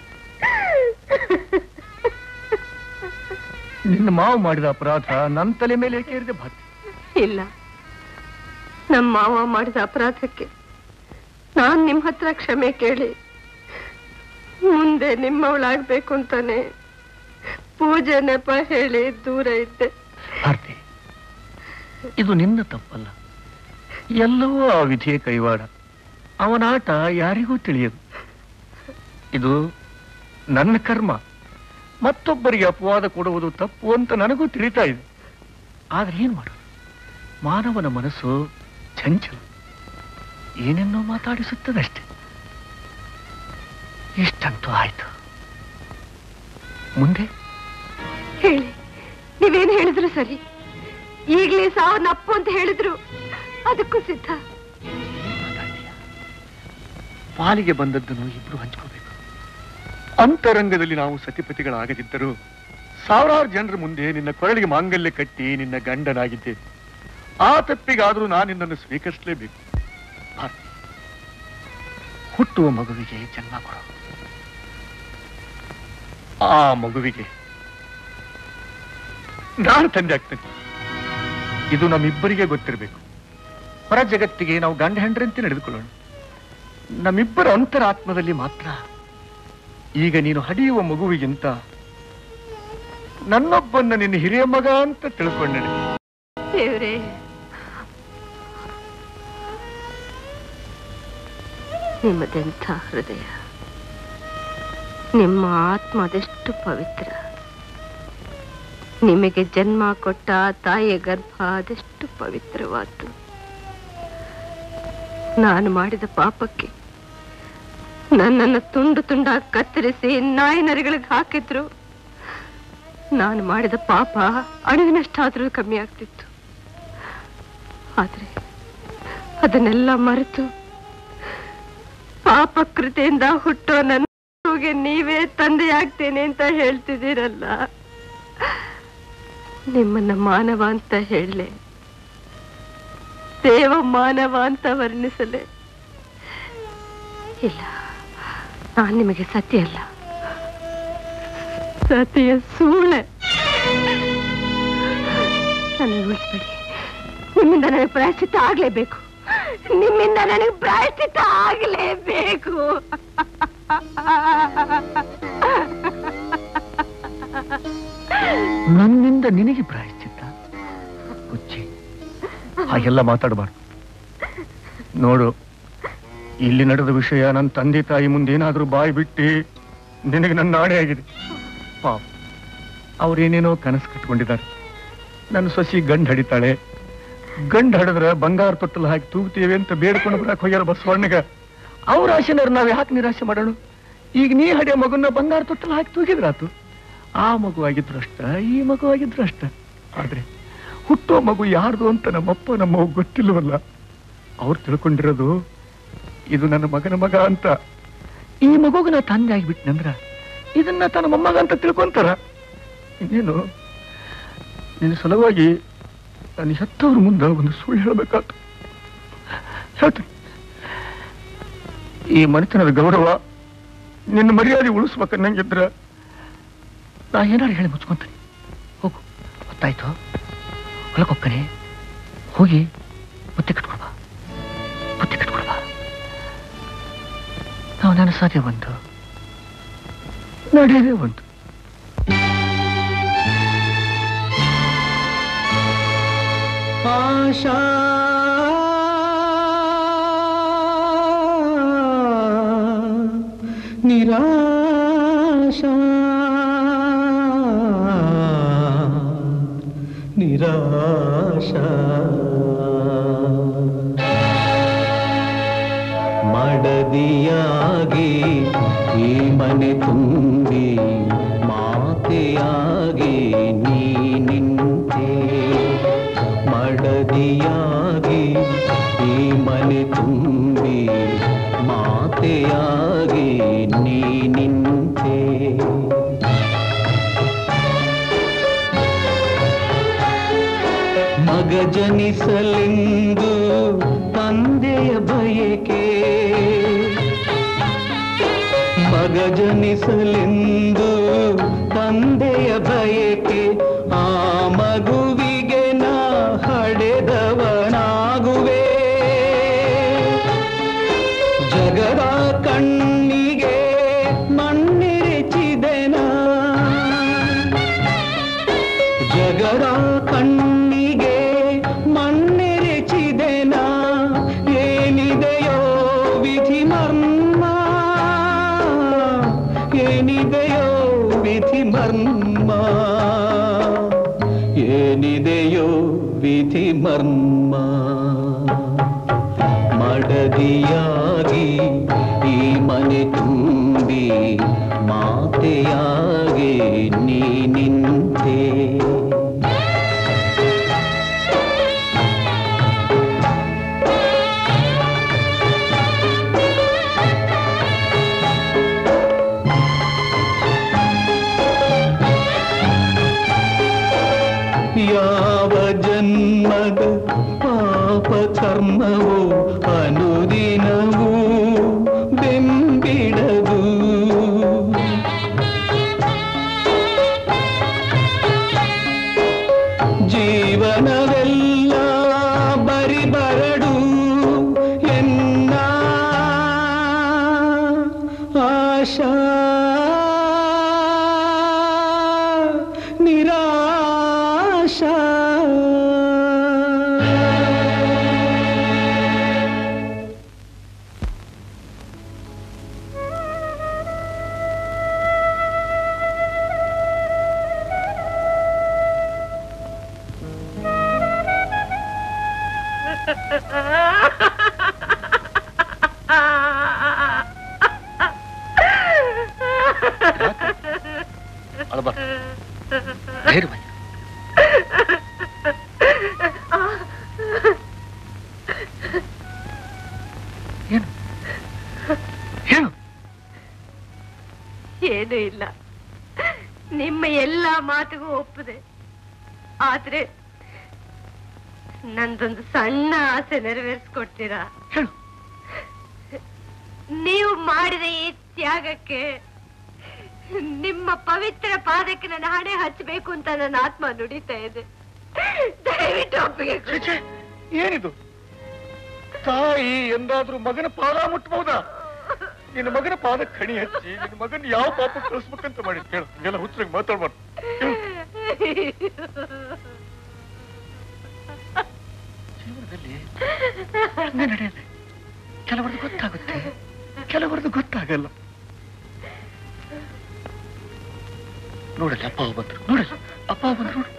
ನಿನ್ನ ಮಾವು ಮಾಡಿದ ಅಪರಾಧ ನನ್ನ ತಲೆ ಮೇಲೆ ಏಕೆ ಇರಿದೆ ಭಾತಿ ಇಲ್ಲ ನಮ್ಮ ಮಾವ ಮಾಡಿದ ಅಪರಾಧಕ್ಕೆ ನಾನ್ ನಿಮ್ ಹತ್ರ ಕ್ಷಮೆ ಕೇಳಿ ಮುಂದೆ ನಿಮ್ಮವಳಾಗ್ಬೇಕು ಅಂತಾನೆ ಪೂಜೆ ನೆಪ ಹೇಳಿ ದೂರ ಇದ್ದೆ ಭಾರತಿ ಇದು ನಿನ್ನ ತಪ್ಪಲ್ಲ ಎಲ್ಲವೂ ಆ ವಿಧಿಯ ಕೈವಾಡ ಅವನಾಟ ಯಾರಿಗೂ ತಿಳಿಯದು ಇದು ನನ್ನ ಕರ್ಮ ಮತ್ತೊಬ್ಬರಿಗೆ ಅಪವಾದ ಕೊಡುವುದು ತಪ್ಪು ಅಂತ ನನಗೂ ತಿಳಿತಾ ಇದೆ ಆದ್ರೆ ಏನ್ ಮಾಡೋದು ಮಾನವನ ಮನಸ್ಸು ಚಂಚಲ ಏನೆನ್ನೋ ಮಾತಾಡಿಸುತ್ತದಷ್ಟೆ ಇಷ್ಟಂತೂ ಆಯ್ತು ಮುಂದೆ ಹೇಳಿ ನೀವೇನ್ ಹೇಳಿದ್ರು ಸರಿ ಈಗ್ಲೇ ಸಾವು ನಪ್ಪು ಅಂತ ಹೇಳಿದ್ರು ಅದಕ್ಕೂ ಸಿದ್ಧ ಪಾಲಿಗೆ ಬಂದದ್ದನ್ನು ಇಬ್ರು ಹಂಚ್ಕೋಬೇಕು ಅಂತರಂಗದಲ್ಲಿ ನಾವು ಸತಿಪತಿಗಳಾಗದಿದ್ದರೂ ಸಾವಿರಾರು ಜನರ ಮುಂದೆ ನಿನ್ನ ಕೊರಳಿಗೆ ಮಾಂಗಲ್ಯ ಕಟ್ಟಿ ನಿನ್ನ ಗಂಡನಾಗಿದ್ದೇನೆ ಆ ತಪ್ಪಿಗಾದರೂ ನಾನು ನಿನ್ನನ್ನು ಸ್ವೀಕರಿಸಲೇಬೇಕು ಭಾರತಿ, ಹುಟ್ಟುವ ಮಗುವಿಗೆ ಜನ್ಮ ಕೊಡು ಆ ಮಗುವಿಗೆ ನಾನು ತಂದೆ ಆಗ್ತೇನೆ ಇದು ನಮ್ಮಿಬ್ಬರಿಗೆ ಗೊತ್ತಿರಬೇಕು ಹೊರ ಜಗತ್ತಿಗೆ ನಾವು ಗಂಡ ಹೆಂಡ್ರಂತೆ ನಡೆದುಕೊಳ್ಳೋಣ ನಮ್ಮಿಬ್ಬರ ಅಂತರಾತ್ಮದಲ್ಲಿ ಮಾತ್ರ ಈಗ ನೀನು ಹಡಿಯುವ ಮಗುವಿಗಿಂತ ನನ್ನೊಬ್ಬನ್ನ ನಿನ್ನ ಹಿರಿಯ ಮಗ ಅಂತ ತಿಳ್ಕೊಂಡೆ ದೇವ್ರೇ ನಿಮ್ಮದೆಂಥ ಹೃದಯ ನಿಮ್ಮ ಆತ್ಮ ಅದೆಷ್ಟು ಪವಿತ್ರ ನಿಮಗೆ ಜನ್ಮ ಕೊಟ್ಟ ಆ ತಾಯಿಯ ಗರ್ಭ ಅದೆಷ್ಟು ಪವಿತ್ರವಾದ್ದು ನಾನು ಮಾಡಿದ ಪಾಪಕ್ಕೆ ನನ್ನನ್ನು ತುಂಡು ತುಂಡಾಗಿ ಕತ್ತರಿಸಿ ನಾಯಿ ನರಿಗಳಿಗೆ ಹಾಕಿದ್ರು ನಾನು ಮಾಡಿದ ಪಾಪ ಅಣುವಿನಷ್ಟಾದ್ರೂ ಕಮ್ಮಿ ಆಗ್ತಿತ್ತು ಆದ್ರೆ ಅದನ್ನೆಲ್ಲ ಮರೆತು ಪಾಪಕೃತಿಯಿಂದ ಹುಟ್ಟೋ ನನ್ನ ಮಗುಗೆ ನೀವೇ ತಂದೆಯಾಗ್ತೇನೆ ಅಂತ ಹೇಳ್ತಿದ್ದೀರಲ್ಲ ನಿಮ್ಮನ್ನ ಮಾನವ ಅಂತ ಹೇಳಲೆ ದೇವ ಮಾನವ ಅಂತ ವರ್ಣಿಸಲೆ ಇಲ್ಲ ನಾನ್ ನಿಮಗೆ ಸತ್ಯ ಅಲ್ಲ ಸತಿಯ ಸೂಳೆ ನನಗೆ ಉಳಿಸ್ಬೇಡಿ ನಿಮ್ಮಿಂದ ನನಗೆ ಪ್ರಾಯಶ್ಚಿತ್ತ ಆಗ್ಲೇಬೇಕು ನಿಮ್ಮಿಂದ ನನಗೆ ಪ್ರಾಯಶ್ಚಿತ್ತ ಆಗ್ಲೇಬೇಕು ನನ್ನಿಂದ ನಿನಗೆ ಪ್ರಾಯಶ್ಚಿತ್ತ ಹುಚ್ಚಿ ಹಾಗೆಲ್ಲ ಮಾತಾಡಬಾರ್ದು ನೋಡು ಇಲ್ಲಿ ನಡೆದ ವಿಷಯ ನನ್ನ ತಂದೆ ತಾಯಿ ಮುಂದೆ ಏನಾದ್ರೂ ಬಾಯಿ ಬಿಟ್ಟು ನಿನಗೆ ನನ್ನ ನಾಣೆ ಆಗಿದೆ ಪಾಪ ಅವ್ರೇನೇನೋ ಕನಸು ಕಟ್ಕೊಂಡಿದ್ದಾರೆ ನನ್ನ ಸೊಸಿ ಗಂಡು ಹಡಿತಾಳೆ ಗಂಡು ಹಡಿದ್ರೆ ಬಂಗಾರ ತೊಟ್ಟಲು ಹಾಕಿ ತೂಗ್ತೀವಿ ಅಂತ ಬೇಡ್ಕೊಂಡು ಬರಕ್ ಹೋಗ್ಯಾರ ಬಸವಣ್ಣಗ ಅವ್ರ ಆಶೆನವ್ರು ನಾವ್ ಯಾಕೆ ನಿರಾಶೆ ಮಾಡೋಣ ಈಗ ನೀ ಹಡಿಯೋ ಮಗುನ ಬಂಗಾರ ತೊಟ್ಟಲು ಹಾಕಿ ತೂಗಿದ್ರಾತು ಆ ಮಗು ಆಗಿದ್ರು ಅಷ್ಟ ಈ ಮಗು ಆಗಿದ್ರು ಅಷ್ಟ ಆದ್ರೆ ಹುಟ್ಟೋ ಮಗು ಯಾರ್ದು ಅಂತ ನಮ್ಮಪ್ಪ ನಮ್ಮ ಗೊತ್ತಿಲ್ವಲ್ಲ ಅವ್ರು ತಿಳ್ಕೊಂಡಿರೋದು ಇದು ನನ್ನ ಮಗನ ಮಗ ಅಂತ ಈ ಮಗುಗ ನಾ ತಂದೆ ಆಗಿಬಿಟ್ನಂದ್ರ ಇದನ್ನ ತನ್ನ ಮೊಮ್ಮಗ ಅಂತ ತಿಳ್ಕೊಂತಾರ ಇನ್ನೇನು ನಿನ್ನ ಸಲುವಾಗಿ ನಾನು ಹೆತ್ತವ್ರ ಮುಂದೆ ಒಂದು ಸುಳ್ಳು ಹೇಳಬೇಕಾತು ಹೇಳ್ತೀನಿ ಈ ಮನೆತನದ ಗೌರವ ನಿನ್ನ ಮರ್ಯಾದೆ ಉಳಿಸ್ಬೇಕನ್ನಂಗಿದ್ರ ನಾ ಏನಾರು ಹೇಳಿ ಮುಚ್ಕೊಂತೀನಿ ಹೋಗು ಗೊತ್ತಾಯ್ತು ಹೊಲಕ್ಕೆ ಹೋಗ್ತಾನೆ ಹೋಗಿ ಬುತ್ತಿ ಕಟ್ಕೊಳ್ಬಾ ಬುತ್ತಿ ಕಟ್ಕೊಳ್ಬಾ ನಾವು ನೆನಸಾದೆ ಒಂದು ನಡೆಯದೇ ಒಂದು ಆಶಾ ನಿರಾಶಾ ನಿರಾಶಾ ಮಡದಿಯಾಗಿ ಈ ಮನೆ ತುಂಬಿ ಮಗ ಜನಿಸಲೆಂದು ತಂದೆಯ ಬಯಕೆ ಮಗ ಜನಿಸಲೆಂದು ತಂದೆಯ ಬಯಕೆ ಆ ಮಗುವಿಗೆ ನಾ ಹಡೆದವನಾಗುವೆ ಜಗದ ಕಣ್ಣಿಗೆ ಮಣ್ಣೆರೆಚಿದೆನ ಜಗದ ಕಣ್ಣಿಗೆ ಮಣ್ಣೆರೆಚಿದೆನ ಏನಿದೆಯೋ ವಿಧಿ ಮರ್ಮ ಏನಿದೆಯೋ ವಿಧಿ ಮರ್ಮ ಏನಿದೆಯೋ ವಿಧಿ ಮರ್ಮ ಮಡದಿಯಾಗಿ ಈ ಮನೆ ತುಂಬಿ ಮಾತೆಯಾಗಿ ನೀ ನಿಂತೆ ಯಾವ ಜನ್ಮದ ಪಾಪ ಕರ್ಮವೋ ಅನುದಿನವೂ ಬೆಂಬಿಡದು ಜೀವನವೆಲ್ಲ ಬರಿ ಬರಡು ಎನ್ನ ಆಶಾ ನಿರಾಶಾ ಅಳಬಾರ್ದು ಧೈರ್ಯವಾಗಿ ಏನು ಏನು ಏನೂ ಇಲ್ಲ ನಿಮ್ಮ ಎಲ್ಲ ಮಾತಿಗೂ ಒಪ್ಪದೆ ಆದ್ರೆ ನಂದೊಂದು ಸಣ್ಣ ಆಸೆ ನೆರವೇರಿಸ್ಕೊಡ್ತೀರಾ ನೀವು ಮಾಡಿದ ಈ ತ್ಯಾಗಕ್ಕೆ ನಿಮ್ಮ ಪವಿತ್ರ ಪಾದಕ್ಕೆ ನನ್ನ ಹಣೆ ಹಚ್ಚಬೇಕು ಅಂತ ನನ್ನ ಆತ್ಮ ನುಡಿತಾ ಇದೆ ದಯವಿಟ್ಟು ಒಪ್ಪಿಗೆ ಕೊಡಿ. ಏನಿದು ತಾಯಿ ಎಂದಾದ್ರೂ ಮಗನ ಪಾದ ಮುಟ್ಬಹುದಾ ನಿನ್ನ ಮಗನ ಪಾದ ಕಣಿ ಹಚ್ಚಿ ನಿನ್ನ ಮಗನ ಯಾವ ಪಾಪ ಕಳಿಸ್ಬೇಕಂತ ಮಾಡಿ ಕೇಳು ಎಲ್ಲ ಹುಚ್ಚರಾಗಿ ಮಾತಾಡ್ಬಾರ್ದು ಜೀವನದಲ್ಲಿ ಪ್ರಜ್ಞೆ ನಡೆಯಲ್ಲ ಕೆಲವರದು ಗೊತ್ತಾಗುತ್ತೆ ಕೆಲವರದು ಗೊತ್ತಾಗಲ್ಲ ನೋಡಲ್ಲ ಅಪ್ಪ ಬಂದ್ರು ನೋಡಲ್ಲ ಅಪ್ಪ ಬಂದ್ರು ನೋಡು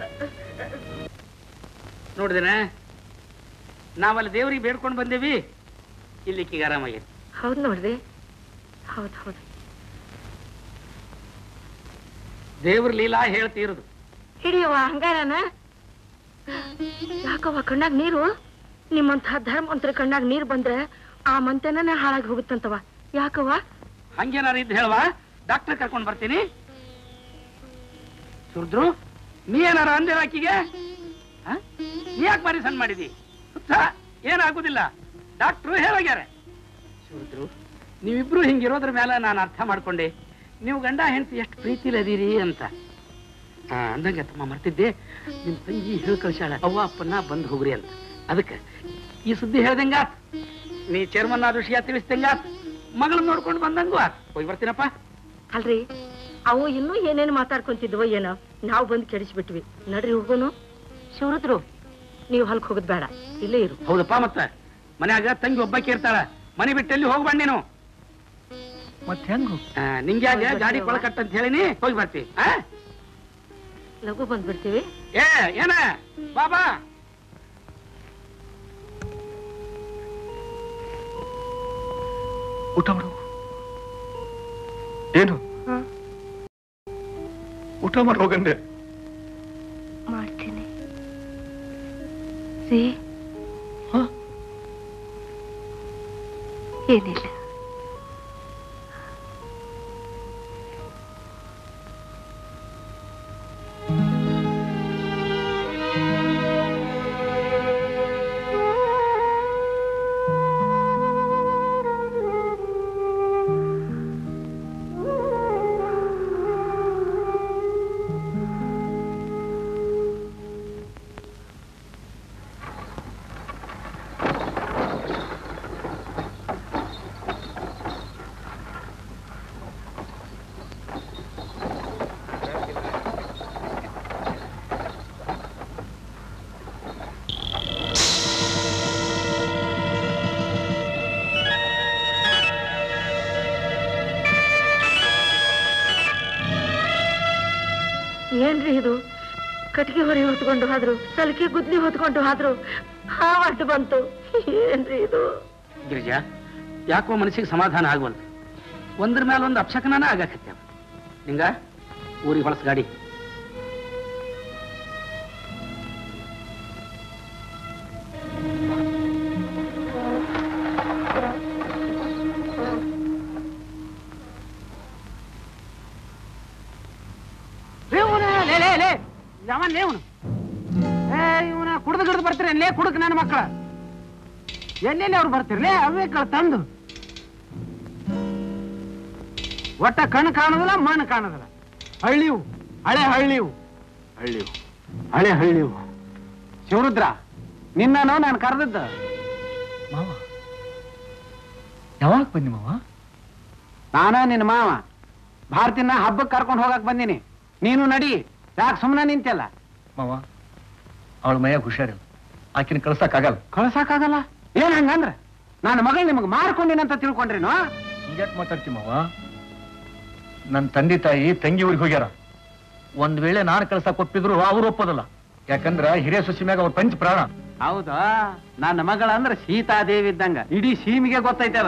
ನೋಡಿದೇನ ನಾವಲ್ಲಿ ದೇವ್ರಿಗೆ ಬೇಡ್ಕೊಂಡು ಬಂದೇವಿ ಇಲ್ಲಿಕ್ಕೀಗ ಆರಾಮಾಗೈತಿ ಹೌದು ನೋಡ್ದೆ ಹೌದು ಹೌದು ದೇವ್ರ ಲೀಲಾ ಹೇಳ್ತಿರೋದು ಹಿಡಿಯವ್ವ ಹಂಗಾರನ ಯಾಕವ್ವ ಕಣ್ಣಾಗ ನೀರು ನಿಮ್ಮಂತಹ ಧರ್ಮವಂತರ ಕಣ್ಣಾಗ ನೀರು ಬಂದ್ರೆ ಆ ಮಂತೆನ ಹಾಳಾಗಿ ಹೋಗುತ್ತಂತವ ಯಾಕವ್ವ ಹಂಗೇನಾರು ಇದ್ದು ಹೇಳುವ ಡಾಕ್ಟರ್ ಕರ್ಕೊಂಡು ಬರ್ತೀನಿ ಸುರಿದ್ರು ನೀ ಏನಾರ ಅಂದೆ ಆಕಿಗೆ ಹ? ನೀ ಯಾಕೆ ಮಾರಿ ಸಣ್ಣ ಮಾಡಿದಿ ಸುತ್ತ ಏನಾಗುದಿಲ್ಲ ಡಾಕ್ಟ್ರು ಹೇಳೋಗ್ಯಾರ ಸುರಿದ್ರು ನೀವಿಬ್ರು ಹಿಂಗಿರೋದ್ರ ಮೇಲೆ ನಾನು ಅರ್ಥ ಮಾಡ್ಕೊಂಡೆ ನೀವು ಗಂಡ ಹೆಂಡತಿ ಎಷ್ಟು ಪ್ರೀತಿಲಿ ಅದೀರಿ ಅಂತ ಆ, ಅಂದಂಗೆ ತಮ್ಮ ಮರ್ತಿದ್ದೆ ನಿಮ್ ತಂಗಿ ಹೇಳಿ ಕಳ್ಸ್ಯಾಳ ಅವ್ವ ಅಪ್ಪನ ಬಂದು ಹೋಗ್ರಿ ಅಂತ ಅದಕ್ಕೆ ಈ ಸುದ್ದಿ ಹೇಳ್ದಂಗ ನೀ ಚೇರ್ಮನ್ ಆದ ವಿಷಯ ತಿಳಿಸ್ದಂಗ ಮಗಳನ್ನ ನೋಡ್ಕೊಂಡು ಬಂದಂಗು ಆತ್. ಹೋಗಿ ಬರ್ತೀನಪ್ಪ ಅಲ್ರಿ ಅವು ಇನ್ನೂ ಏನೇನು ಮಾತಾಡ್ಕೊಂತಿದ್ವೋ ಏನೋ ನಾವು ಬಂದು ಕೆಡಿಸ್ಬಿಟ್ವಿ ನಡ್ರಿ ಹೋಗೋನು ಶಿವರುದ್ರು ನೀವು ಹೊಲಕ್ ಹೋಗೋದ್ ಬೇಡ ಇಲ್ಲೇ ಇರು ಹೌದಪ್ಪ ಮತ್ತ ಮನ್ಯಾಗ ತಂಗಿ ಒಬ್ಬಾಕಿ ಇರ್ತಾಳ ಮನೆ ಬಿಟ್ಟು ಎಲ್ಲಿ ಹೋಗ್ಬಂಡ್ ನೀನು ಮತ್ತೆ ಹೆಂಗು ನಿಂಗ್ಯಾಗ ಗಾಡಿ ಕೊಳಕಟ್ಟ ಅಂತ ಹೇಳಿನಿ ಹೋಗಿ ಬರ್ತೀವಿ ಆ? ಲಘು ಬಂದ್ಬಿಡ್ತೀವಿ ಏ ಏನ ಬಾಬಾ ಊಟ ಮಾಡು ಏನು ಊಟ ಮಾಡಿ ಹೋಗಂದೆ ಮಾಡ್ತೀನಿ ರೀ ಏನಿಲ್ಲ ಕಟ್ಟಿಗೆ ಹೊರಿ ಹೊತ್ಕೊಂಡು ಹೋದ್ರು ಸಲಿಕೆ ಗುದ್ಲಿ ಹೊತ್ಕೊಂಡು ಹೋದ್ರು ಹಾವಾಟ ಬಂತು ಏನ್ರಿ ಇದು ಗಿರಿಜಾ ಯಾಕೋ ಮನಸ್ಸಿಗೆ ಸಮಾಧಾನ ಆಗವಲ್ದು ಒಂದ್ರ ಮೇಲೆ ಒಂದು ಅಪ್ಸಕನಾನ ಆಗಾಕತ್ಯಾವ ನಿಂಗ ಊರಿಗೆ ಹೊಳಸ್ ಗಾಡಿ ಲೇ ಲೇ ಲೇ ಯಾವನ್ ಲೇ ಇವನು ಏ ಇವನ ಕುಡ್ದು ಗಿಡ್ದು ಬರ್ತೀರ ಲೇ ಕುಡಕ್ ನನ್ನ ಮಕ್ಕಳ ಎಲ್ಲೆಲ್ಲಿ ಅವ್ರು ಬರ್ತಿರ್ಲೇ ಅವೇ ಕಳ ತಂದು ಒಟ್ಟ ಕಣ್ಣು ಕಾಣೋದಿಲ್ಲ ಮಣ್ಣು ಕಾಣೋದಿಲ್ಲ ಹಳ್ಳಿವು ಹಳೆ ಹಳ್ಳಿವು ಹಳ್ಳಿವು ಹಳೆ ಹಳ್ಳಿವು ಶಿವರುದ್ರ ನಿನ್ನನು ನಾನು ಕರೆದದ್ದು ಮಾವ ಯಾವಾಗ ಬನ್ನಿ ಮಾವ ನಾನ ನಿನ್ನ ಮಾವ ಭಾರತಿನ ಹಬ್ಬಕ್ಕೆ ಕರ್ಕೊಂಡು ಹೋಗಕ್ ಬಂದಿನಿ ನೀನು ನಡಿ ಯಾಕೆ ಸುಮ್ಮನೆ ನಿಂತಲ್ಲ ಮಾವ ಅವಳ ಮೈಯಾಗ ಹುಷಾರಿಲ್ಲ ಆಕಿನ ಕಳ್ಸಕ್ಕಾಗಲ್ಲ ಕಳ್ಸಕ್ಕಾಗಲ್ಲ ಏನ್ ಹಂಗಂದ್ರ ನನ್ನ ಮಗಳು ನಿಮಗೆ ಮಾರ್ಕೊಂಡಿನಂತ ತಿಳ್ಕೊಂಡ್ರೇನು ಹಿಂಗ್ಯಾಕ್ ಮಾತಾಡ್ತಿ ಮಾವ ನನ್ನ ತಂದೆ ತಾಯಿ ತಂಗಿ ಊರಿಗೆ ಹೋಗ್ಯಾರ ಒಂದ್ ವೇಳೆ ನಾನು ಕಳ್ಸಕ್ ಒಪ್ಪಿದ್ರು ಅವ್ರು ಒಪ್ಪೋದಲ್ಲ ಯಾಕಂದ್ರ ಹಿರಿಯ ಸೊಸಿ ಮ್ಯಾಗ ಅವ್ರ ಪಂಚ ಪ್ರಾಣ ಹೌದಾ ನನ್ನ ಮಗಳ ಅಂದ್ರ ಸೀತಾದೇವಿ ಇದ್ದಂಗ ಇಡೀ ಸೀಮಿಗೆ ಗೊತ್ತೈತದ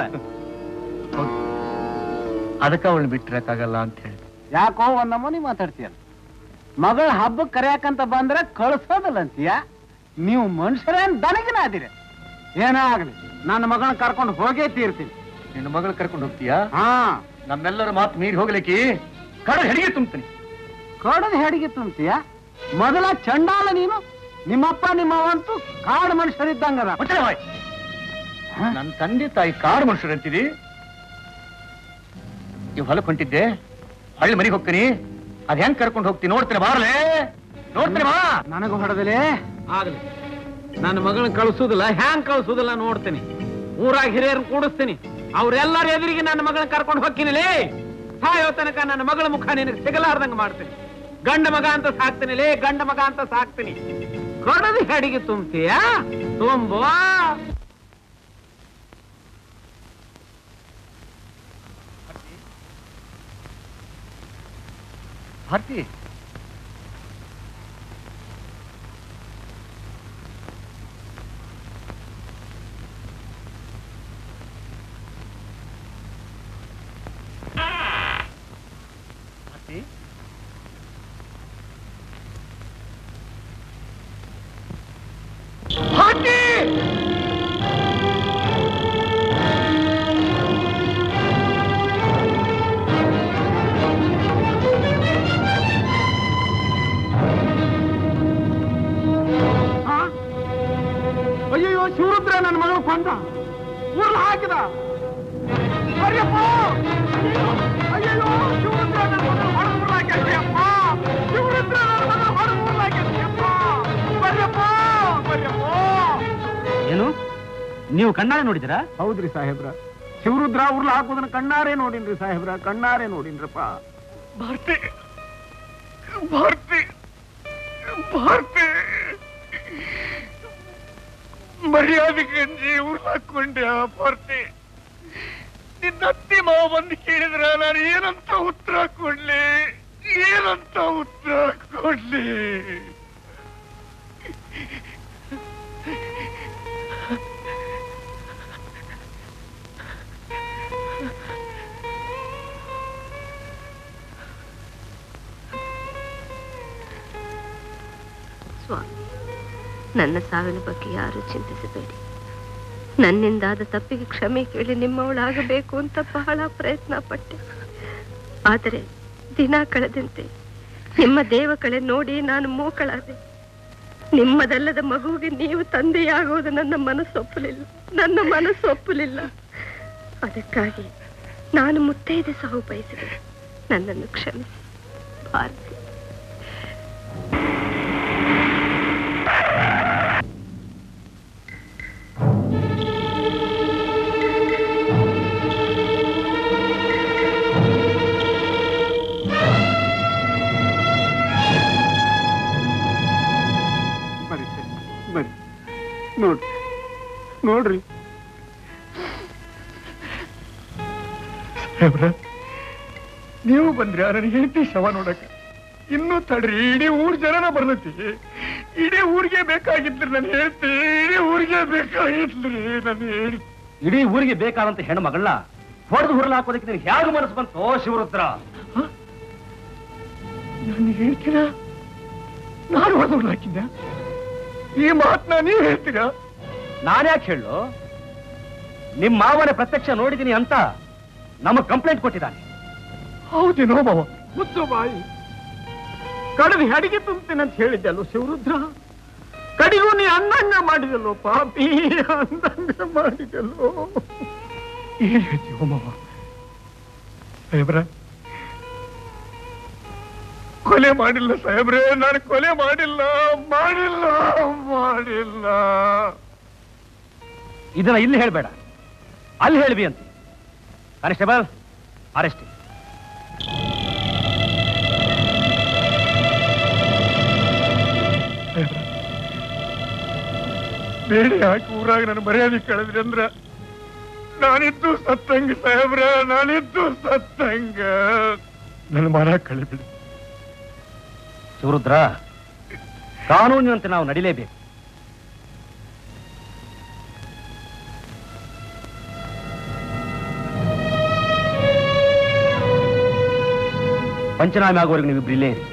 ಅದಕ್ಕ ಅವಳನ್ನ ಬಿಟ್ಟಿರಕ್ಕಾಗಲ್ಲ ಅಂತ ಹೇಳಿ ಯಾಕೋ ಒಂದ್ ನಮೂನಿ ಮಾತಾಡ್ತೀಯಲ್ಲ ಮಗಳ ಹಬ್ಬಕ್ಕೆ ಕರೆಯಾಕಂತ ಬಂದ್ರೆ ಕಳ್ಸೋದಲ್ಲ ಅಂತೀಯ ನೀವು ಮನುಷ್ಯರೇನ್ ದನಗಿನ ಅದಿರಿ ಏನೋ ಆಗ್ಲಿ ನನ್ನ ಮಗಳನ್ನ ಕರ್ಕೊಂಡು ಹೋಗೇ ತೀರ್ತೀನಿ ನಿನ್ನ ಮಗಳು ಕರ್ಕೊಂಡು ಹೋಗ್ತೀಯಾ ಹಾ ನಮ್ಮೆಲ್ಲರ ಮಾತು ಮೀರಿ ಹೋಗ್ಲಿಕ್ಕೆ ಕಡ ಹೆಡಿಗೆ ತುಂಬ್ತೀನಿ ಕಡದ ಹೆಡಿಗೆ ತುಂಬ್ತೀಯ ಮೊದಲ ಚಂಡಾಲ ನೀನು ನಿಮ್ಮಪ್ಪ ನಿಮ್ಮವಂತೂ ಕಾಡು ಮನುಷ್ಯರಿದ್ದಂಗದ ಹೊಟ್ಟೆ ಬಾಯ್. ನನ್ನ ತಂದೆ ತಾಯಿ ಕಾಡು ಮನುಷ್ಯರು ಅಂತಿದಿ ಇವ್ ಹೊಲಕ್ ಹೊಂಟಿದ್ದೆ ಹಳ್ಳಿ ಮನೆಗೆ ಹೋಗ್ತೀನಿ ಅದ್ ಹೆಂಗ್ ಕರ್ಕೊಂಡು ಹೋಗ್ತೀನಿ ನೋಡ್ತೀನಿ ಬಾರಲೇ ನೋಡ್ತೀನಿ ಬಾ ನನಗ ಹೊಡೆದಲೇ ಆಗ್ಲಿ ನನ್ನ ಮಗಳನ್ನ ಕಳ್ಸುದಿಲ್ಲ ಹ್ಯಾಂಗ್ ಕಳ್ಸುದಿಲ್ಲ ನೋಡ್ತೀನಿ ಊರಾಗ ಹಿರಿಯರನ್ನ ಕೂಡಿಸ್ತೀನಿ ಅವ್ರೆಲ್ಲರ ಎದುರಿಗೆ ನನ್ನ ಮಗಳನ್ನ ಕರ್ಕೊಂಡು ಹೋಗ್ತೀನಿಲೇ ಸಾಯೋ ತನಕ ನನ್ನ ಮಗಳ ಮುಖ ನಿನಗೆ ಸಿಗಲಾರ್ದಂಗ ಮಾಡ್ತೀನಿ ಗಂಡ ಮಗ ಅಂತ ಸಾಕ್ತೀನಿ ಲೇ ಗಂಡ ಮಗ ಅಂತ ಸಾಕ್ತೀನಿ ಕಡದ ಹೆಡಿಗೆ ತುಂಬ್ತೀಯ ತುಂಬು ಭಾರತಿ ಭಾರತಿ ಭಾರತಿ ಅಯ್ಯೋ ಶಿವರುದ್ರ ನನ್ನ ಮಗಳು ಕೊಂದ ಊರ್ಲ್ ಹಾಕಿದ ಬರ್ಯಪ್ಪ ಅಯ್ಯೋ ಶಿವರುದ್ರ ನನ್ನ ಮಗಳು ಹೊಡೆದು ಊರ್ಲಾಕ್ಯಪ್ಪ ಶಿವರುದ್ರ ನನ್ನ ಮಗಳು ಹೊಡೆದು ಊರ್ಲಾಕ್ಯಪ್ಪ ಬರ್ಯಪ್ಪ ಬರ್ಯಪ್ಪ ಏನು ನೀವು ಕಣ್ಣಾರೆ ನೋಡಿದಿರಾ ಹೌದ್ರಿ ಸಾಹೇಬ್ರ ಶಿವರುದ್ರ ಉರ್ಲ ಹಾಕೋದನ್ನ ಕಣ್ಣಾರೆ ನೋಡಿನ್ರಿ ಸಾಹೇಬ್ರ ಕಣ್ಣಾರೆ ನೋಡಿನ್ರಪ್ಪ ಭಾರತಿ ಭಾರತಿ ಭಾರತಿ ಮರ್ಯಾದೆ ಗಂಜಿ ಊರ್ ಹಾಕೊಂಡೆ ಭಾರತಿ ನಿನ್ನ ಅತ್ತಿ ಮಾವ ಬಂದು ಕೇಳಿದ್ರ ನಾನು ಏನಂತ ಉತ್ತರ ಕೊಡ್ಲಿ ಏನಂತ ಉತ್ತರ ಕೊಡ್ಲಿ ಸ್ವಾಮಿ ನನ್ನ ಸಾವಿನ ಬಗ್ಗೆ ಯಾರು ಚಿಂತಿಸಬೇಡಿ ನನ್ನಿಂದಾದ ತಪ್ಪಿಗೆ ಕ್ಷಮೆ ಕೇಳಿ ನಿಮ್ಮವಳಾಗಬೇಕು ಅಂತ ಬಹಳ ಪ್ರಯತ್ನ ಪಟ್ಟೆ ಆದರೆ ದಿನ ಕಳೆದಂತೆ ನಿಮ್ಮ ದೇವ ಕಳೆ ನೋಡಿ ನಾನು ಮೂಕಳಾದೆ ನಿಮ್ಮದಲ್ಲದ ಮಗುವಿಗೆ ನೀವು ತಂದೆಯಾಗುವುದು ನನ್ನ ಮನಸ್ಸೊಪ್ಪಲಿಲ್ಲ ನನ್ನ ಮನಸ್ಸೊಪ್ಪಲಿಲ್ಲ ಅದಕ್ಕಾಗಿ ನಾನು ಮುತ್ತೈದೆ ಸಾವು ಬಯಸಿದೆ ನನ್ನನ್ನು ಕ್ಷಮಿಸಿ ಭಾರತಿ ಬರ್ರಿ ಸರ್, ಬರ್ರಿ ನೋಡ್ರಿ ನೋಡ್ರಿ ಸಾಹೇಬ್ರ ನೀವು ಬಂದ್ರಿ ನನಗೆ ಹೆಂಡತಿ ಶವ ನೋಡಕ್ಕೆ ಇನ್ನೂ ತಡ್ರಿ ಇಡೀ ಊರ್ ಜನನ ಬರ್ತೈತಿ ಇಡೀ ಊರಿಗೆ ಬೇಕಾಗಿದ್ರಿ ನಾನು ಹೇಳ್ತೀನಿ ಇಡೀ ಊರಿಗೆ ಬೇಕಾಗಿದ್ರಿ ನಾನು ಹೇಳಿ ಇಡೀ ಊರಿಗೆ ಬೇಕಾದಂತ ಹೆಣ್ಮಗಳನ್ನ ಹೊಡೆದು ಹುರಲು ಹಾಕೋದಕ್ಕೆ ನಿನಗೆ ಹೇಗೆ ಮನಸ್ಸು ಬಂತು ಶಿವರುದ್ರ ನಾನು ಹೇಳ್ತೀರಾ ನಾನು ಹೊಡೆದು ಹಾಕಿದ್ದ ಈ ಮಾತನ್ನ ನೀವು ಹೇಳ್ತೀರಾ ನಾನ್ಯಾಕೆ ಹೇಳು ನಿಮ್ ಮಾವನ ಪ್ರತ್ಯಕ್ಷ ನೋಡಿದೀನಿ ಅಂತ ನಮಗ್ ಕಂಪ್ಲೇಂಟ್ ಕೊಟ್ಟಿದ್ದಾನೆ ಹೌದೇನೋ ಮಾವ ಮುದ್ದು ಬಾಯಿ ಕಡದ ಹೆಡಿಗೆ ತುಂಬ್ತೇನೆ ಅಂತ ಹೇಳಿದ್ದಲ್ಲೋ ಶಿವರುದ್ರ ಕಡಿಗೂ ನೀ ಅಂದಂಗ ಮಾಡಿದಲ್ಲೋ ಪಾಪಿ ಅಂದಂಗ ಮಾಡಿದಲ್ಲೋ ಏನ್ ಹೇಳ್ತೀವೋ ಮಾವ ಸಾಹೇಬ್ರ ಕೊಲೆ ಮಾಡಿಲ್ಲ ಸಾಹೇಬ್ರೆ ನಾನು ಕೊಲೆ ಮಾಡಿಲ್ಲ ಮಾಡಿಲ್ಲ ಮಾಡಿಲ್ಲ ಇದನ್ನ ಇಲ್ಲಿ ಹೇಳ್ಬೇಡ ಅಲ್ಲಿ ಹೇಳ್ಬಿ ಅಂತ ಕಾನಿಸ್ಟೇಬಲ್ ಅರೆಸ್ಟ್ ಬೇಡಿ ಹಾಕಿ ಊರಾಗ ನನ್ನ ಮರ್ಯಾದೆ ಕಳೆದ್ರಿ ಅಂದ್ರ ನಾನಿದ್ದು ಸತ್ತಂಗ ಸಾಹೇಬ್ರ ನಾನಿದ್ದು ಸತ್ತಂಗ ನನ್ನ ಮನ ಕಳಿಬಿಡಿ ಶಿವರುದ್ರ ಕಾನೂನಿನಂತೆ ನಾವು ನಡಿಲೇಬೇಕು ಪಂಚನಾಮೆ ಆಗುವವರೆಗೆ ನೀವು ಇಲ್ಲೇ ಇರಿ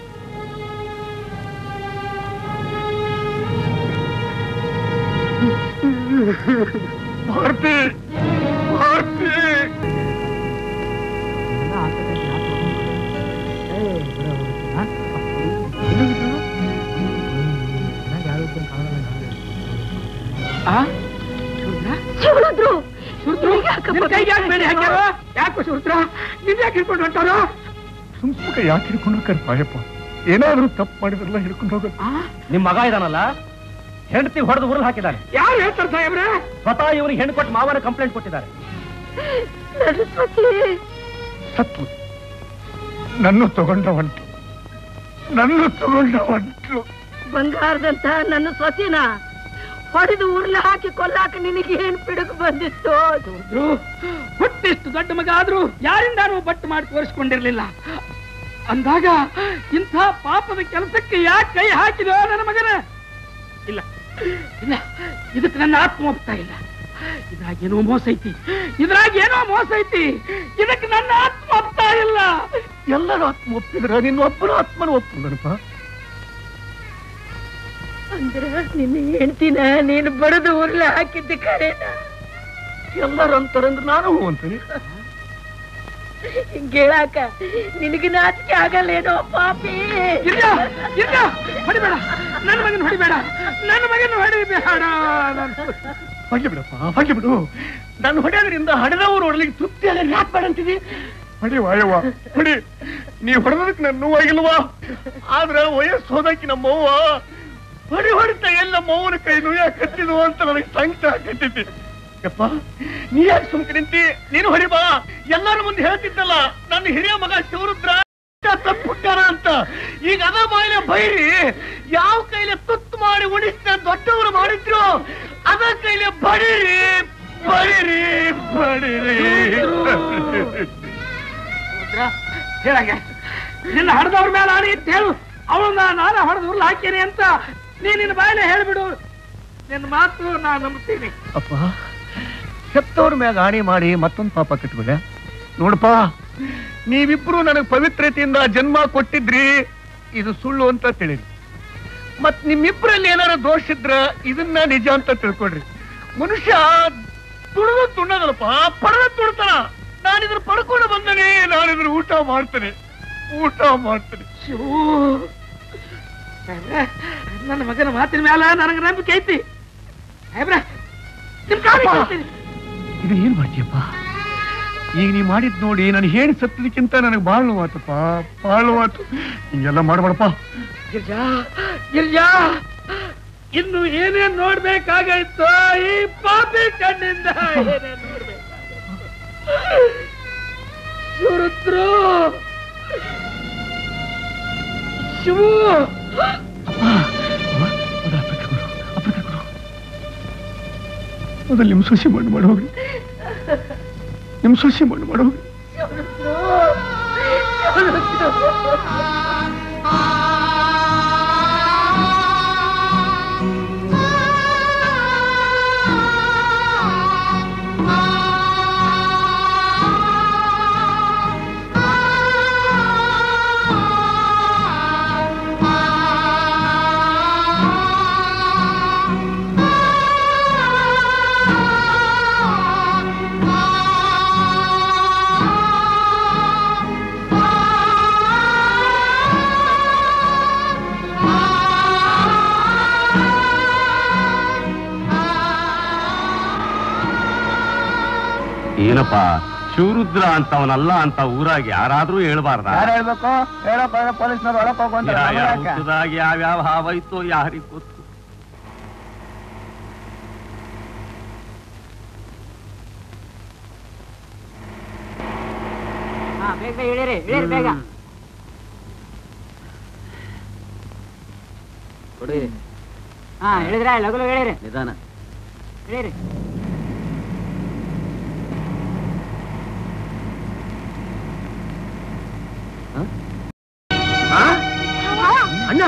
ಭಾರತಿ ಭಾರತಿ ಶಿವರುದ್ರು ಕೈಗೆ ಯಾಕೆ ಬೇರೆ ಹಾಕ್ಯಾರೋ ಯಾಕೋ ಶಿವರುದ್ರ ನಿನ್ ಯಾಕೆ ಹಿಡ್ಕೊಂಡು ಹೊಂಟಾರೋ ಸುಮ್ ಸುಮ್ನೆ ಯಾಕೆ ಹಿಡ್ಕೊಂಡು ಹೋಗ್ತಾರೆ ಪಾಯಪ್ಪ ಏನಾದ್ರೂ ತಪ್ಪು ಮಾಡಿದ್ರಲ್ಲ ಹಿಡ್ಕೊಂಡು ಹೋಗೋದು ನಿಮ್ ಮಗ ಇದಾನಲ್ಲ ಹೆಂಡತಿ ಹೊಡೆದು ಉರುಳು ಹಾಕಿದ್ದಾನೆ ಯಾರು ಹೇಳ್ತಾರೆ ಸಾಹೇಬ್ರೆ ಸ್ವತಃ ಇವನಿಗೆ ಹೆಣ್ಣು ಕೊಟ್ಟು ಮಾವನ ಕಂಪ್ಲೇಂಟ್ ಕೊಟ್ಟಿದ್ದಾರೆ ಸತ್ತು ನನ್ನ ತಗೊಂಡ ಹೊಂಟು ನನ್ನ ತಗೊಂಡ ಹೊಂಟು ಬಂಗಾರದಂತ ನನ್ನ ಸ್ವತಿನ ಹೊಡೆದು ಉರ್ಲ ಹಾಕಿ ಕೊಲ್ಲಾಕ ನಿನಗೆ ಏನ್ ಪಿಡುಕು ಬಂದಿತ್ತು ಇದ್ರು ಹೊಟ್ಟಿಷ್ಟು ದೊಡ್ಡ ಮಗ ಆದ್ರೂ ಯಾರಿಂದಾನು ಬಟ್ಟು ಮಾಡಿ ತೋರಿಸ್ಕೊಂಡಿರ್ಲಿಲ್ಲ ಅಂದಾಗ ಇಂಥ ಪಾಪದ ಕೆಲಸಕ್ಕೆ ಯಾಕೆ ಕೈ ಹಾಕಿದೋ ನನ್ನ ಮಗನ ಇಲ್ಲ ಇಲ್ಲ ಇದಕ್ಕೆ ನನ್ನ ಆತ್ಮ ಒಪ್ತಾ ಇಲ್ಲ ಇದ್ರಾಗ ಏನೋ ಮೋಸ ಐತಿ ಇದ್ರಾಗ ಏನೋ ಮೋಸ ಐತಿ ಇದಕ್ಕೆ ನನ್ನ ಆತ್ಮ ಒಪ್ತಾ ಇಲ್ಲ ಎಲ್ಲರೂ ಆತ್ಮ ಒಪ್ಪಿದ್ರ ನಿನ್ನ ಒಬ್ಬನ ಆತ್ಮನ ಒಪ್ಪಿದನಪ್ಪ ಅಂದ್ರ ನಿನ್ನ ಹೆಂಡ್ತಿನ ನೀನು ಬಡದು ಉರ್ಲ ಹಾಕಿದ್ದ ಕರೆನ ಎಲ್ಲರೂ ಅಂತಾರಂದ್ರೆ ನಾನು ಹೂ ಅಂತೀನಿ ಕೇಳಾಕ ನಿನಗೆ ನಾಚಿಕೆ ಆಗಲ್ಲೇನೋ ಪಾಪಿ ಇಲ್ಲ ಇಲ್ಲ ಹೊಡಿಬೇಡ ನನ್ನ ಮಗನ ಹೊಡಿಬೇಡ ನನ್ನ ಮಗನ ಹೊಡಿಬೇಡ ನಾನು ಹೊಡ್ಲಿ ಬಿಡಪ್ಪ ಹೊಡ್ಲಿ ಬಿಡು ನಾನು ಹೊಡೆಯೋದ್ರಿಂದ ಹಡೆದವರು ಹೊಡ್ಲಿಕ್ಕೆ ತೃಪ್ತಿ ಅಲ್ಲ ಯಾಕೆ ಬೇಡ ಅಂತೀವಿ ಹೊಡಿ ವಾಯವ್ವ ಹೊಡಿ ನೀ ಹೊಡೆದಕ್ಕೆ ನನ್ನ ನೋವಾಗಿಲ್ವಾ ಆದ್ರೆ ವಯಸ್ಸು ಹೋದಕ್ಕೆ ನಮ್ಮವ್ವ ಹೊಡಿ ಹೊಡಿತಾ ಎಲ್ಲ ಮೌನ ಕೈ ನುಯ್ಯಾಕತ್ತಿದ್ವು ಅಂತ ನನಗೆ ಸಂಕಟ ಆಗತ್ತೈತಿ ಯಪ್ಪ ನೀ ಯಾಕೆ ಸುಮ್ಕೆ ನಿಂತಿ ನೀನು ಹೊಡಿ ಬಾ ಎಲ್ಲರ ಮುಂದೆ ಹೇಳ್ತಿದ್ದಲ್ಲ ನನ್ನ ಹಿರಿಯ ಮಗ ಶಿವರುದ್ರ ತಪ್ಪುಟ್ಟಾರ ಅಂತ ಈಗ ಅದ ಬಾಯಿಲೆ ಬೈರಿ ಯಾವ ಕೈಲೆ ತುತ್ತು ಮಾಡಿ ಉಣಿಸ್ತ ದೊಡ್ಡವರು ಮಾಡಿದ್ರು ಅದ ಕೈಲೆ ಬಡಿರಿ ಬಡಿರಿ ಬಡಿರಿ ಹೇಳಂಗೆ ನಿನ್ನ ಹಡ್ದವ್ರ ಮೇಲೆ ಆಡಿ ಅಂತ ಹೇಳು ಅವಳನ್ನ ನಾನೇ ಹೊಡೆದು ಉರ್ಲು ಹಾಕೇನೆ ಅಂತ ನೀ ನಿನ್ನ ಬಾಯಲ್ಲೇ ಹೇಳ್ಬಿಡು ನಿನ್ನ ಮಾತು ನಾ ನಂಬ್ತೀನಿ ಅಪ್ಪ ಹೆತ್ತವ್ರ ಮ್ಯಾಗ ಆಣಿ ಮಾಡಿ ಮತ್ತೊಂದು ಪಾಪ ಕಟ್ಕೊಳ್ಳ ನೋಡಪ್ಪ ನೀವಿಬ್ರು ನನಗೆ ಪವಿತ್ರತೆಯಿಂದ ಜನ್ಮ ಕೊಟ್ಟಿದ್ರಿ ಇದು ಸುಳ್ಳು ಅಂತ ತಿಳಿರಿ ಮತ್ ನಿಮ್ಮಿಬ್ರಲ್ಲಿ ಏನಾರ ದೋಷ ಇದ್ರ ಇದನ್ನ ನಿಜ ಅಂತ ತಿಳ್ಕೊಡ್ರಿ ಮನುಷ್ಯ ತುಳಿದು ತುಣ್ಣದಲ್ಲಪ್ಪ ಪಡೆದ ತುಳ್ತಾನ ನಾನಿದ್ರ ಪಡ್ಕೊಂಡು ಬಂದನೆ ನಾನಿದ್ರ ಊಟ ಮಾಡ್ತೇನೆ ಊಟ ಮಾಡ್ತೇನೆ ಶಿವು ಸಾಹೇಬ್ರೆ, ನನ್ನ ಮಗನ ಮಾತಿನ ಮೇಲೆ ನನಗೆ ನಂಬಿಕೆ ಐತಿ ಸಾಹೇಬ್ರೆ, ನಿಮ್ ಕಾಲಿಗೆ ಬೀಳ್ತೀನಿ. ಇದು ಏನ್ ಮಾಡ್ತೀಯಪ್ಪ ಈಗ ನೀ ಮಾಡಿದ್ ನೋಡಿ ನಾನು ಹೇಳಿ ಸತ್ತಲಿಕ್ಕಿಂತ ನನಗೆ ಬಾಳ್ ನೋವಾತಪ್ಪ ಬಾಳ್ ನೋವಾತು ಹಿಂಗೆಲ್ಲ ಮಾಡ್ಬೇಡಪ್ಪ ಗಿರ್ಜಾ ಗಿರ್ಜಾ ಇನ್ನು ಏನೇನ್ ನೋಡ್ಬೇಕಾಗಾಯ್ತು ಈ ಪಾಪಿ ಕಣ್ಣಿಂದ ಏನೇನ್ ನೋಡ್ಬೇಕಾಗಿತ್ತು ಶಿವರುದ್ರು ಶಿವು ಮೊದಲು ನಿಮ್ ಸೊಸಿ ಮಣ್ಣು ಮಾಡಿ ಹೋಗ್ರಿ ನಿಮ್ ಸೊಸಿ ಮಣ್ಣು ಮಾಡಿ ಹೋಗ್ರಿ ಶಿವರುದ್ರು, ಶಿವರುದ್ರು. ಏನಪ್ಪ ಶಿವರುದ್ರ ಅಂತವನಲ್ಲ ಅಂತ ಊರಾಗ ಯಾರಾದ್ರೂ ಹೇಳ್ಬಾರ್ದ ಯಾರು ಹೇಳ್ಬೇಕು ಹೇಳಪ್ಪ ಪೊಲೀಸ್ನವ್ರು ಒಳಕ್ ಹೋಗು ಅಂತ ನಮ್ಗೆ ಯಾಕೆ? ಹುಟ್ಟದಾಗ ಯಾವ್ಯಾವ ಹಾವೈತೋ ಯಾರಿಗ್ ಗೊತ್ತು ಹಾ, ಬೇಗ ಬೇಗ ಇಳೀರಿ ಇಳೀರಿ ಬೇಗ ಕೊಡಿ ಹಾ ಹೇಳಿದ್ರೆ ಲಗು ಹೇಳಿರಿ ನಿಧಾನ ಹೇಳಿರಿ ಅಣ್ಣ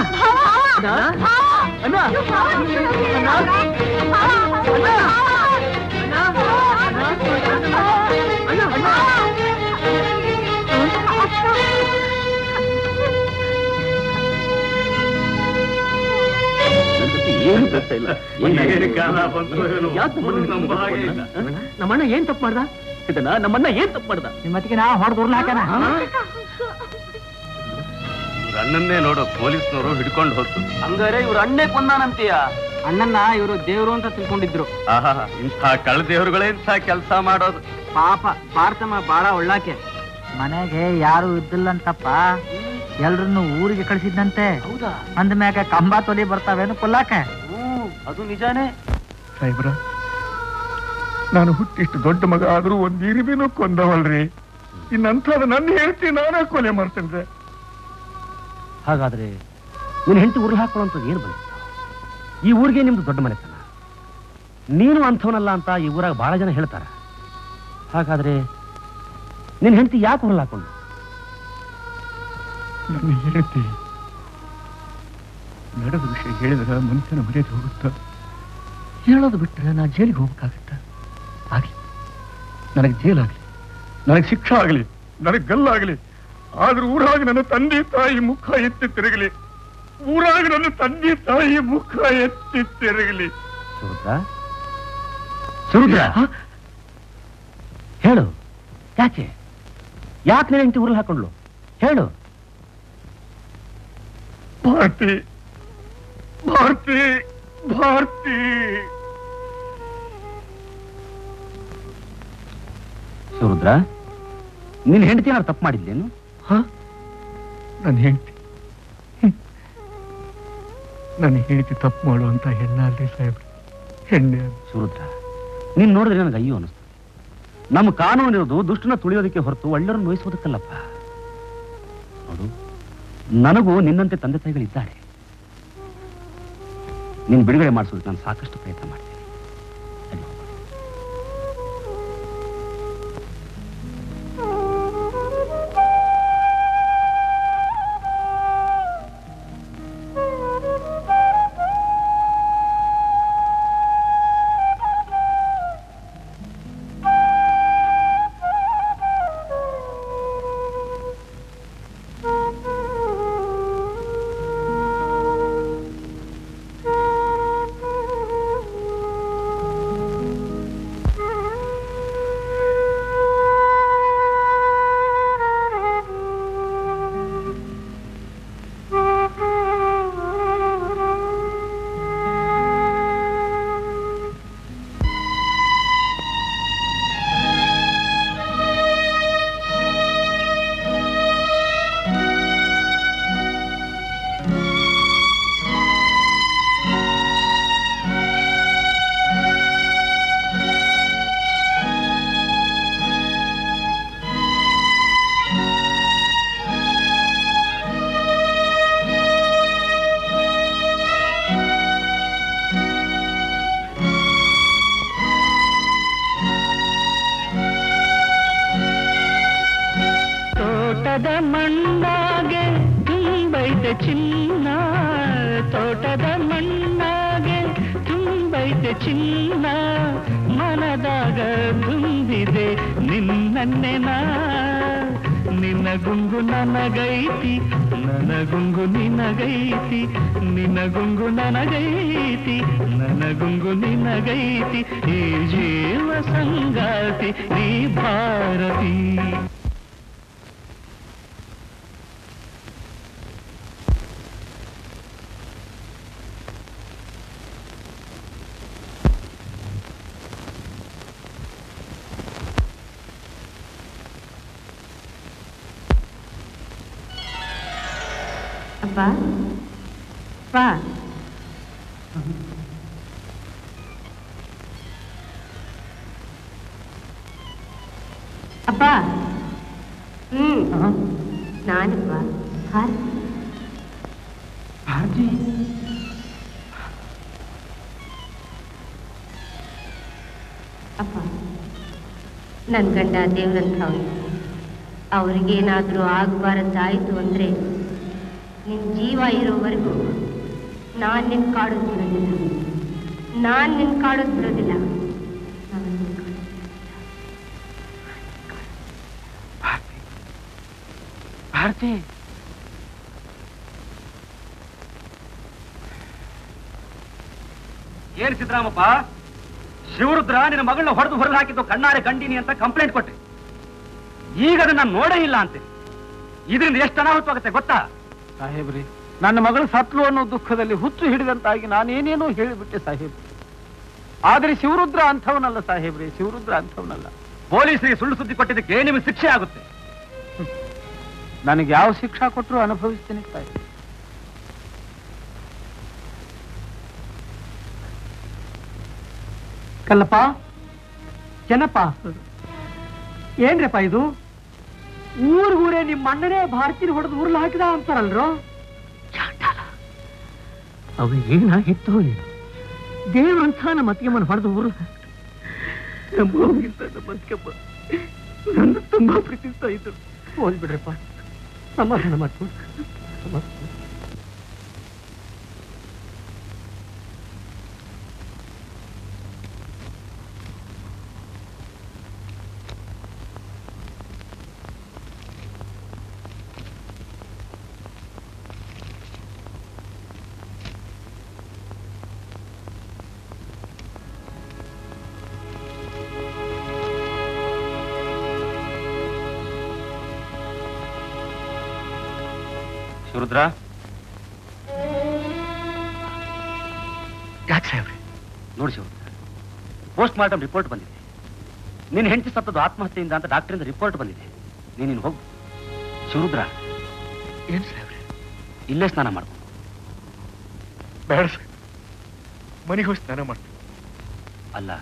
ಏನು ಗೊತ್ತಾ ಇಲ್ಲ ಏನು ಕಾಲ ಬಂತು ಏನೋ. ನಂಬ ಹಾಗೆ ಇಲ್ಲ. ನಮ್ಮಣ್ಣ ಏನ್ ತಪ್ಪು ಮಾಡ್ದ ಇದನ್ನ ನಮ್ಮಣ್ಣ ಏನ್ ತಪ್ಪು ಮಾಡ್ದ ನಿಮ್ಮ ಮತ್ತಿಗೆ ನಾ ಹೊಡೆದು ಉರ್ಲ್ ಹಾಕನ ಇವ್ರ ಅಣ್ಣನ್ನೇ ನೋಡು ಪೊಲೀಸ್ನವರು ಹಿಡ್ಕೊಂಡು ಹೋದ್ರು ಹಂಗಾರೆ ಇವ್ರ ಅಣ್ಣೆ ಕೊಂದಾನಂತೀಯ ಅಣ್ಣನ್ನ ಇವರು ದೇವ್ರು ಅಂತ ತಿಳ್ಕೊಂಡಿದ್ರು ಆಹಾ ಇಂಥ ಕಳ್ದೇವ್ರುಗಳೇ ಇಂಥ ಕೆಲಸ ಮಾಡೋದು ಪಾಪ ಭಾರತಮ್ಮ ಬಾಳ ಒಳ್ಳಾಕೆ ಮನೆಗೆ ಯಾರು ಇದ್ದಿಲ್ಲಂತಪ್ಪ ಎಲ್ರನ್ನು ಊರಿಗೆ ಕಳಿಸಿದ್ದಂತೆ ಹೌದಾ ಅಂದ ಮ್ಯಾಗ ಕಂಬ ತೊಲಿ ಬರ್ತಾವೇನು ಕೊಲ್ಲಾಕ ಹ್ಮ್ ಅದು ನಿಜಾನೇ ಸಾಹೇಬ್ರ ನಾನು ಹುಟ್ಟಿಷ್ಟು ದೊಡ್ಡ ಮಗ ಆದ್ರೂ ಒಂದ್ ಇರಿಬಿನೂ ಕೊಂದವಲ್ರಿ ಇನ್ನಂಥದ್ದು ನನ್ನ ಹೇಳ್ತಿ ನಾನೇ ಕೊಲೆ ಮಾಡ್ತೇನೆ ಹಾಗಾದ್ರೆ ನಿನ್ನ ಹೆಂಡತಿ ಉರುಳು ಹಾಕೊಳ್ಳೋಂಥದ್ದು ಏನು ಬಂತು ಈ ಊರಿಗೆ ನಿಮ್ದು ದೊಡ್ಡ ಮನೆತನ ನೀನು ಅಂಥವನಲ್ಲ ಅಂತ ಈ ಊರಾಗ ಬಹಳ ಜನ ಹೇಳ್ತಾರ ಹಾಗಾದ್ರೆ ನಿನ್ನ ಹೆಂಡತಿ ಯಾಕೆ ಉರುಳು ಹಾಕೊಂಡು ನನ್ನ ಹೇಳ್ತಿ ನಡೆದ ವಿಷಯ ಹೇಳಿದ್ರೆ ಮನುಷ್ಯನ ಮರ್ಯಾದೆ ಹೋಗುತ್ತ ಹೇಳೋದು ಬಿಟ್ಟರೆ ನಾ ಜೈಲಿಗೆ ಹೋಗ್ಬೇಕಾಗತ್ತ ಆಗ್ಲಿ ನನಗೆ ಜೈಲಾಗ್ಲಿ ನನಗೆ ಶಿಕ್ಷೆ ಆಗಲಿ ನನಗೆ ಗಲ್ಲಾಗಲಿ ಆದ್ರೆ ಊರಾಗ ನನ್ನ ತಂದೆ ತಾಯಿ ಮುಖ ಎತ್ತಿ ತಿರುಗಲಿ ಊರಾಗ ನನ್ನ ತಂದೆ ತಾಯಿ ಮುಖ ಎತ್ತಿ ತಿರುಗಲಿ ಸುರುದ್ರ ಸುರುದ್ರ ಹೇಳು ಯಾಕೆ ಯಾಕೆ ನಿನ್ನ ಹೆಂಡತಿ ಉರುಳು ಹಾಕೊಂಡ್ಲು ಹೇಳು ಭಾರತಿ ಭಾರತಿ ಭಾರತಿ ಸುರುದ್ರ ನಿನ್ನ ಹೆಂಡತಿ ಏನಾದ್ರು ತಪ್ಪು ಮಾಡಿದ್ಲೇನು ಹ ನನ್ನ ಹೆಂಡತಿ ನನ್ನ ಹೆಂಡತಿ ತಪ್ಪು ಮಾಡುವಂತ ಹೆಣ್ಣಲ್ರಿ ಸಾಹೇಬ್ರೆ ಹೆಣ್ಣೆ ಅದು. ಸುರುದ್ರ ನೀನ್ ನೋಡಿದ್ರೆ ನನಗೆ ಅಯ್ಯೋ ಅನಿಸ್ತು ನಮ್ಮ ಕಾನೂನು ಇರೋದು ದುಷ್ಟನ ತುಳಿಯೋದಕ್ಕೆ ಹೊರತು ಒಳ್ಳೆಯವ್ರನ್ನ ನೋಯಿಸೋದಕ್ಕಲ್ಲಪ್ಪ ನೋಡು ನನಗೂ ನಿನ್ನಂತೆ ತಂದೆ ತಾಯಿಗಳಿದ್ದಾರೆ ನೀನು ಬಿಡುಗಡೆ ಮಾಡಿಸೋದಕ್ಕೆ ನಾನು ಸಾಕಷ್ಟು ಪ್ರಯತ್ನ ಮಾಡ್ತೀನಿ ಸರಿ ಹೋಗು. ತೋಟದ ಮಣ್ಣಾಗೆ ತುಂಬೈತೆ ಚಿನ್ನ ತೋಟದ ಮಣ್ಣಾಗೆ ತುಂಬೈತೆ ಚಿನ್ನ ಮನದಾಗ ತುಂಬಿದೆ ನಿನ್ನನ್ನೆ ನಾ ನಿನ್ನ ಗುಂಗು ನನಗೈತಿ ನನ್ನ ಗುಂಗು ನಿನಗೈತಿ ನಿನ್ನ ಗುಂಗು ನನಗೈತಿ ನನ್ನ ಗುಂಗು ನಿನಗೈತಿ ಈ ಜೀವ ಸಂಗಾತಿ ನೀ ಭಾರತಿ ಅಪ್ಪ ಅಪ್ಪ ಅಪ್ಪ ಹ್ಮ್ ನಾನಪ್ಪ ಭಾರತಿ ಭಾರತಿ ಅಪ್ಪ ನನ್ನ ಗಂಡ ದೇವ್ರಂಥವ್ರು ಅವ್ರಿಗೇನಾದ್ರೂ ಆಗಬಾರದ್ದಾಯ್ತು ಅಂದ್ರೆ ನಿನ್ ಜೀವ ಇರೋವರೆಗೂ ನಾನ್ ನಿನ್ ಕಾಡೋದ್ ಬಿಡೋದಿಲ್ಲ ನಾನ್ ನಿನ್ ಕಾಡೋದ್ ಬಿಡೋದಿಲ್ಲ ನಾನ್ ನಿನ್ ಕಾಡೋದ್ ಭಾರತಿ ಏನ್ ಸಿದ್ದರಾಮಪ್ಪ ಶಿವರುದ್ರ ನಿನ್ನ ಮಗಳನ್ನ ಹೊಡೆದು ಹೊರಗೆ ಹಾಕಿದ್ದು ಕಣ್ಣಾರೆ ಕಂಡಿನಿ ಅಂತ ಕಂಪ್ಲೇಂಟ್ ಕೊಟ್ಟೆ ಈಗ ಅದನ್ನ ನಾನು ನೋಡೇ ಇಲ್ಲ ಅಂತೆ ಇದರಿಂದ ಎಷ್ಟು ಅನಾಹುತವಾಗುತ್ತೆ ಗೊತ್ತಾ ಸಾಹೇಬ್ರಿ ನನ್ನ ಮಗಳು ಸತ್ಲು ಅನ್ನೋ ದುಃಖದಲ್ಲಿ ಹುಚ್ಚು ಹಿಡಿದಂತಾಗಿ ನಾನೇನೇನೋ ಹೇಳಿಬಿಟ್ಟೆ ಸಾಹೇಬ್ ಆದ್ರೆ ಶಿವರುದ್ರ ಅಂಥವನಲ್ಲ ಸಾಹೇಬ್ರಿ ಶಿವರುದ್ರ ಅಂಥವನಲ್ಲ ಪೊಲೀಸರಿಗೆ ಸುಳ್ಳು ಸುದ್ದಿ ಕೊಟ್ಟಿದ್ದಕ್ಕೆ ನಿಮಗೆ ಶಿಕ್ಷೆ ಆಗುತ್ತೆ ನನಗೆ ಯಾವ ಶಿಕ್ಷಾ ಕೊಟ್ಟರು ಅನುಭವಿಸ್ತೀನಿ ಸಾಹೇಬ್ ಕಲ್ಲಪ್ಪ ಚೆನ್ನಪ್ಪ ಏನ್ರಪ್ಪ ಇದು ಊರ್ಗೂರೇ ನಿಮ್ಮ ಅಣ್ಣನೇ ಭಾರತೀಯ ಹೊಡೆದು ಉರುಳು ಹಾಕಿದ ಅಂತಾರಲ್ರು ಅವನಿಗೆ ಏನಾಗಿತ್ತು ಏನು ದೇವ್ರಂಥ ನಮ್ಮ ಅತ್ತಿಗೆಮ್ಮನ ಹೊಡೆದು ಊರು ನಮ್ಮ ಅವ್ವಗಿಂತ ನಮ್ಮ ಅತ್ತಿಗೆಮ್ಮ ನನ್ನ ತುಂಬಾ ಪ್ರೀತಿಸ್ತಾ ಇದ್ರು ಹೋಗ್ಬಿಡ್ರಪ್ಪ ಸಮಾಧಾನ ಮಾಡ್ಕೊಂಡು ಶಿವರುದ್ರ ಯಾಕೆ ಸಾಹೇಬ್ರಿ ನೋಡಿ ಶಿವರುದ್ರ ಪೋಸ್ಟ್ ಮಾರ್ಟಮ್ ರಿಪೋರ್ಟ್ ಬಂದಿದೆ ನಿನ್ನ ಹೆಂಡತಿ ಸತ್ತದ್ದು ಆತ್ಮಹತ್ಯೆಯಿಂದ ಅಂತ ಡಾಕ್ಟರಿಂದ ರಿಪೋರ್ಟ್ ಬಂದಿದೆ ನೀನು ಹೋಗು ಶಿವರುದ್ರ ಏನ್ ಸಾಹೇಬ್ರಿ ಇಲ್ಲೇ ಸ್ನಾನ ಮಾಡ್ಕೊ ಬೇಡ ಸಾಹೇಬ್ ಮನೆಗೆ ಹೋಗಿ ಸ್ನಾನ ಮಾಡ್ತೀನಿ ಅಲ್ಲ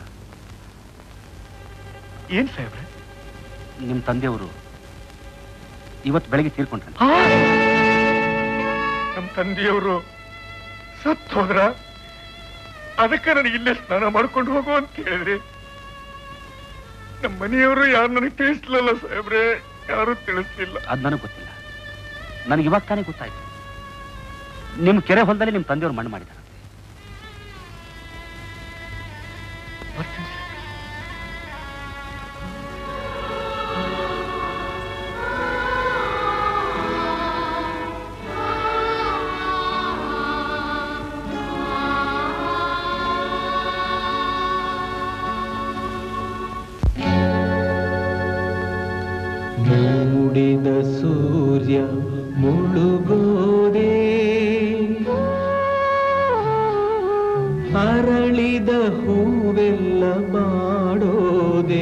ಏನ್ ಸಾಹೇಬ್ರೆ ನಿಮ್ಮ ತಂದೆಯವರು ಇವತ್ತು ಬೆಳಗ್ಗೆ ತೀರ್ಕೊಂಡ್ರೆ ನಮ್ಮ ತಂದೆಯವರು ಸತ್ ಹೋದ್ರ ಅದಕ್ಕೆ ನನಗೆ ಇಲ್ಲೇ ಸ್ನಾನ ಮಾಡ್ಕೊಂಡು ಹೋಗು ಅಂತ ಹೇಳಿದ್ರಿ ನಮ್ಮ ಮನೆಯವರು ಯಾರು ನನಗೆ ತಿಳಿಸ್ಲಿಲ್ಲ ಸಾಹೇಬ್ರೆ ಯಾರು ತಿಳಿಸ್ಲಿಲ್ಲ ಅದು ನನಗೆ ಗೊತ್ತಿಲ್ಲ ನನಗೆ ಇವಾಗ ತಾನೇ ಗೊತ್ತಾಯ್ತು ನಿಮ್ಮ ಕೆರೆ ಹೊಲದಲ್ಲಿ ನಿಮ್ಮ ತಂದೆಯವರು ಮಣ್ಣು ಮಾಡಿದ್ದಾರೆ ಬರ್ತೀನಿ ಸಾಹೇಬ್ರೆ. ಮೂಡಿದ ಸೂರ್ಯ ಮುಳುಗೋದೆ ಅರಳಿದ ಹೂವೆಲ್ಲ ಬಾಡೋದೆ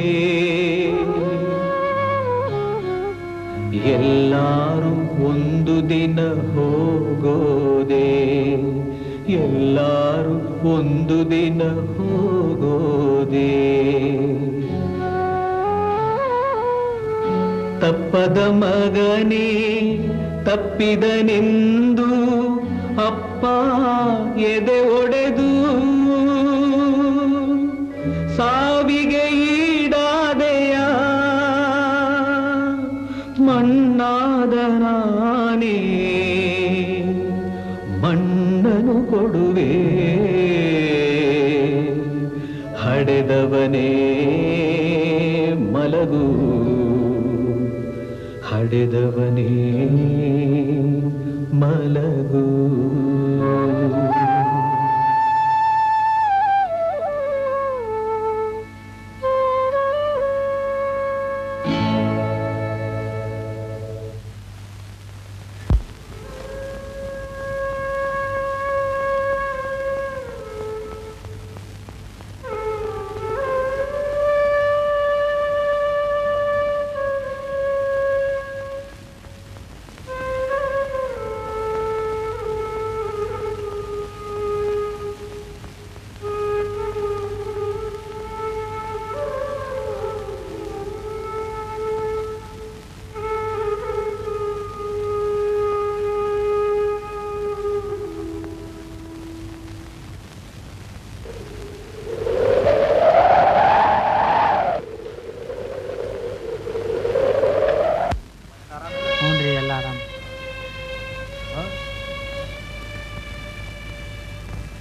ಎಲ್ಲಾರು ಒಂದು ದಿನ ಹೋಗೋದೆ ಎಲ್ಲಾರು ಒಂದು ದಿನ ಹೋಗೋದೆ ತಪ್ಪದ ಮಗನೇ ತಪ್ಪಿದನೆಂದು ಅಪ್ಪ ಎದೆ ಒಡೆದು ಸಾವಿಗೆ ಈಡಾದೆಯ ಮಣ್ಣಾದ ನಾನೇ ಮಣ್ಣನು ಕೊಡುವೆ ಹಡೆದವನೇ ಮಲಗು ಹಡೆದವನೇ ಮಲಗು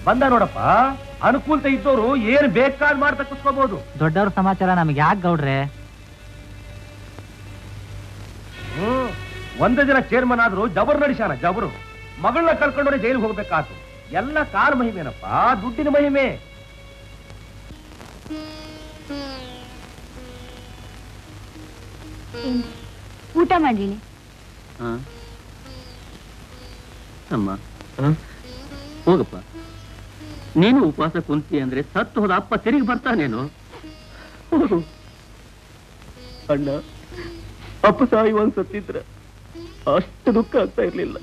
ಬಂದ ನೋಡಪ್ಪ ಅನುಕೂಲತೆ ಇದ್ದವರು ಏನ್ ಬೇಕಾದ್ ಮಾಡಿ ತಪ್ಪಿಸ್ಕೋಬಹುದು ದೊಡ್ಡವ್ರ ಸಮಾಚಾರ ನಮ್ಗೆ ಯಾಕೆ ಗೌಡ್ರೆ ಹ್ಮ್ ಒಂದೇ ದಿನ ಚೇರ್ಮನ್ ಆದ್ರು ಜಬರ್ ನಡೆಸಾನ ಜಬರು ಮಗಳನ್ನ ಕಳ್ಕೊಂಡ್ರೆ ಜೈಲಿಗೆ ಹೋಗ್ಬೇಕಾತು ಎಲ್ಲ ಕಾರ್ ಮಹಿಮೇನಪ್ಪ ದುಡ್ಡಿನ ಮಹಿಮೆ ಊಟ ಮಾಡಿನಿ ಅಮ್ಮ ಹೋಗಪ್ಪ ನೀನು ಉಪವಾಸ ಕುಂತಿ ಅಂದ್ರೆ ಸತ್ತು ಹೋದ ಅಪ್ಪ ತಿರುಗಿ ಬರ್ತಾನೇನು ಹೋಗು ಅಣ್ಣ ಅಪ್ಪ ಸಾಯಿ ಒಂದ್ ಸತ್ತಿದ್ರ ಅಷ್ಟು ದುಃಖ ಆಗ್ತಾ ಇರ್ಲಿಲ್ಲ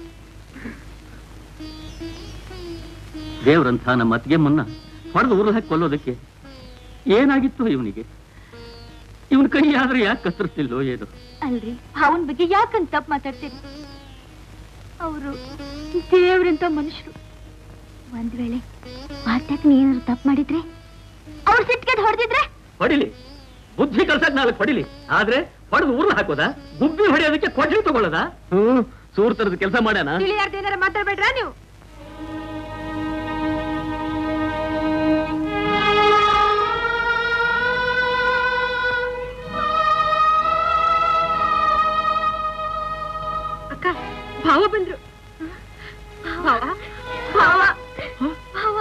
ದೇವ್ರಂಥ ನಮ್ಮ ಅತ್ತಿಗೆ ಮುನ್ನ ಹೊಡೆದು ಊರಲ್ಲಿ ಹಾಕಿ ಕೊಲ್ಲೋದಕ್ಕೆ ಏನಾಗಿತ್ತು ಇವನಿಗೆ ಇವನ್ ಕೈ ಆದ್ರೆ ಯಾಕೆ ಕತ್ತರಿಸ್ತಿಲ್ಲೋ ಏನು ಅಲ್ರಿ ಅವನ ಬಗ್ಗೆ ಯಾಕಂತ ತಪ್ಪು ಮಾತಾಡ್ತೀರಿ ಅವರು ದೇವ್ರಂತ ಮನುಷ್ಯರು ಒಂದ್ ವೇಳೆ ಮಾತಾಕ್ ನೀನಾದ್ರು ತಪ್ಪು ಮಾಡಿದ್ರೆ ಅವ್ರ ಸಿಟ್ಗೆದ್ ಹೊಡೆದಿದ್ರೆ ಹೊಡಿಲಿ ಬುದ್ಧಿ ಕಲ್ಸಕ್ ನಾಲ್ಕು ಹೊಡಿಲಿ ಆದ್ರೆ ಹೊಡೆದು ಊರ್ಲ್ ಹಾಕೋದಾ ಗುಬ್ಬಿ ಹೊಡೆಯೋದಕ್ಕೆ ಕೊಡ್ಲಿ ತಗೊಳ್ಳೋದಾ ಹ್ಮ್ ಸೂರ್ ತರದ ಕೆಲಸ ಮಾಡ್ಯಾನ ತಿಳಿಯಾರ್ದ ಏನಾರ ಮಾತಾಡ್ಬೇಡ್ರಾ ನೀವು ಅಕ್ಕ ಭಾವ ಬಂದ್ರು ಭಾವ ಭಾವ ಭಾವ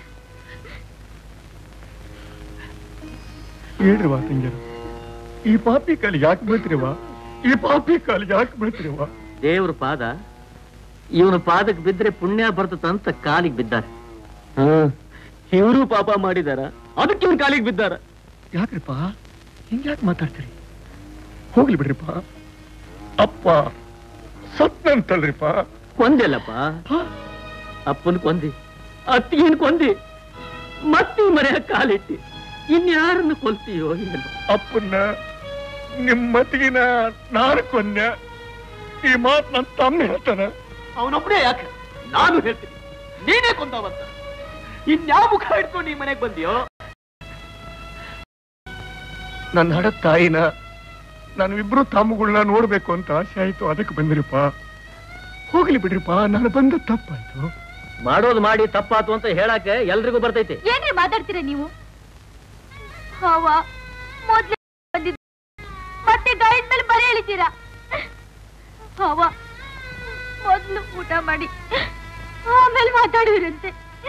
ಹೇಳ್ರಿವಾ ತಂಗಿಯರು ಈ ಪಾಪಿ ಕಾಲಿ ಯಾಕೆ ಬೀಳ್ತಿರಿವಾ ಈ ಪಾಪಿ ಕಾಲಿ ಯಾಕೆ ಬೀಳ್ತಿರಿವಾ ದೇವ್ರ ಪಾದ ಇವನ ಪಾದಕ್ಕೆ ಬಿದ್ರೆ ಪುಣ್ಯ ಬರ್ತದಂತ ಕಾಲಿಗೆ ಬಿದ್ದಾರೆ ಇವರು ಪಾಪ ಮಾಡಿದಾರ ಅದಕ್ಕೆ ಇವನ್ ಕಾಲಿಗೆ ಬಿದ್ದಾರ ಯಾಕ್ರಿಪ್ಪ ಹಿಂಗ್ಯಾಕೆ ಮಾತಾಡ್ತೀರಿ ಹೋಗ್ಲಿ ಬಿಡ್ರಿಪ್ಪ ಅಪ್ಪ ಸತ್ನಂತಲ್ರಿಪ್ಪ ಕೊಂದಿಲ್ಲಪ್ಪ ಅಪ್ಪನ್ ಕೊಂದಿ ಅತ್ತಿಗೇನ್ ಕೊಂದಿ ಮತ್ತೆ ಮನೆಯ ಕಾಲಿಟ್ಟಿ ಇನ್ಯಾರನ್ನು ಕೊಲ್ತೀಯೋ ಏನು ಅಪ್ಪನ್ನ ನಿಮ್ಮತ್ತಿಗಿನ ನಾನು ಕೊನ್ಯ ಈ ಮಾತು ನನ್ನ ತಮ್ಮ ಹೇಳ್ತಾನ ಅವನೊಬ್ಬನೇ ಯಾಕೆ ನಾನು ಹೇಳ್ತೀನಿ ನೀನೇ ಕೊಂದವಂತ ಇನ್ಯಾವ ಮುಖ ಇಟ್ಕೊಂಡು ಈ ಮನೆಗೆ ಬಂದಿಯೋ ನನ್ನ ಹಡ ತಾಯಿನ ನಾನು ಇಬ್ರು ತಮ್ಮಗಳನ್ನ ನೋಡ್ಬೇಕು ಅಂತ ಆಸೆ ಆಯ್ತು ಅದಕ್ಕೆ ಬಂದಿರಿಪ್ಪ ಹೋಗ್ಲಿ ಬಿಡ್ರಿಪ್ಪ ನಾನು ಬಂದ ತಪ್ಪಾಯ್ತು ಮಾಡೋದು ಮಾಡಿ ತಪ್ಪಾತು ಅಂತ ಹೇಳಕ್ಕೆ ಎಲ್ರಿಗೂ ಬರ್ತೈತಿ ಏನ್ರಿ ಮಾತಾಡ್ತೀರಾ ನೀವು ಹಾವ ಮೊದ್ಲೇ ಬಂದಿದ್ದ ಮತ್ತೆ ಗಾಯದ ಮೇಲೆ ಬರೆ ಎಳಿತೀರಾ ಹಾವ ಮೊದ್ಲು ಊಟ ಮಾಡಿ ಆಮೇಲೆ ಮಾತಾಡುವಿರಂತೆ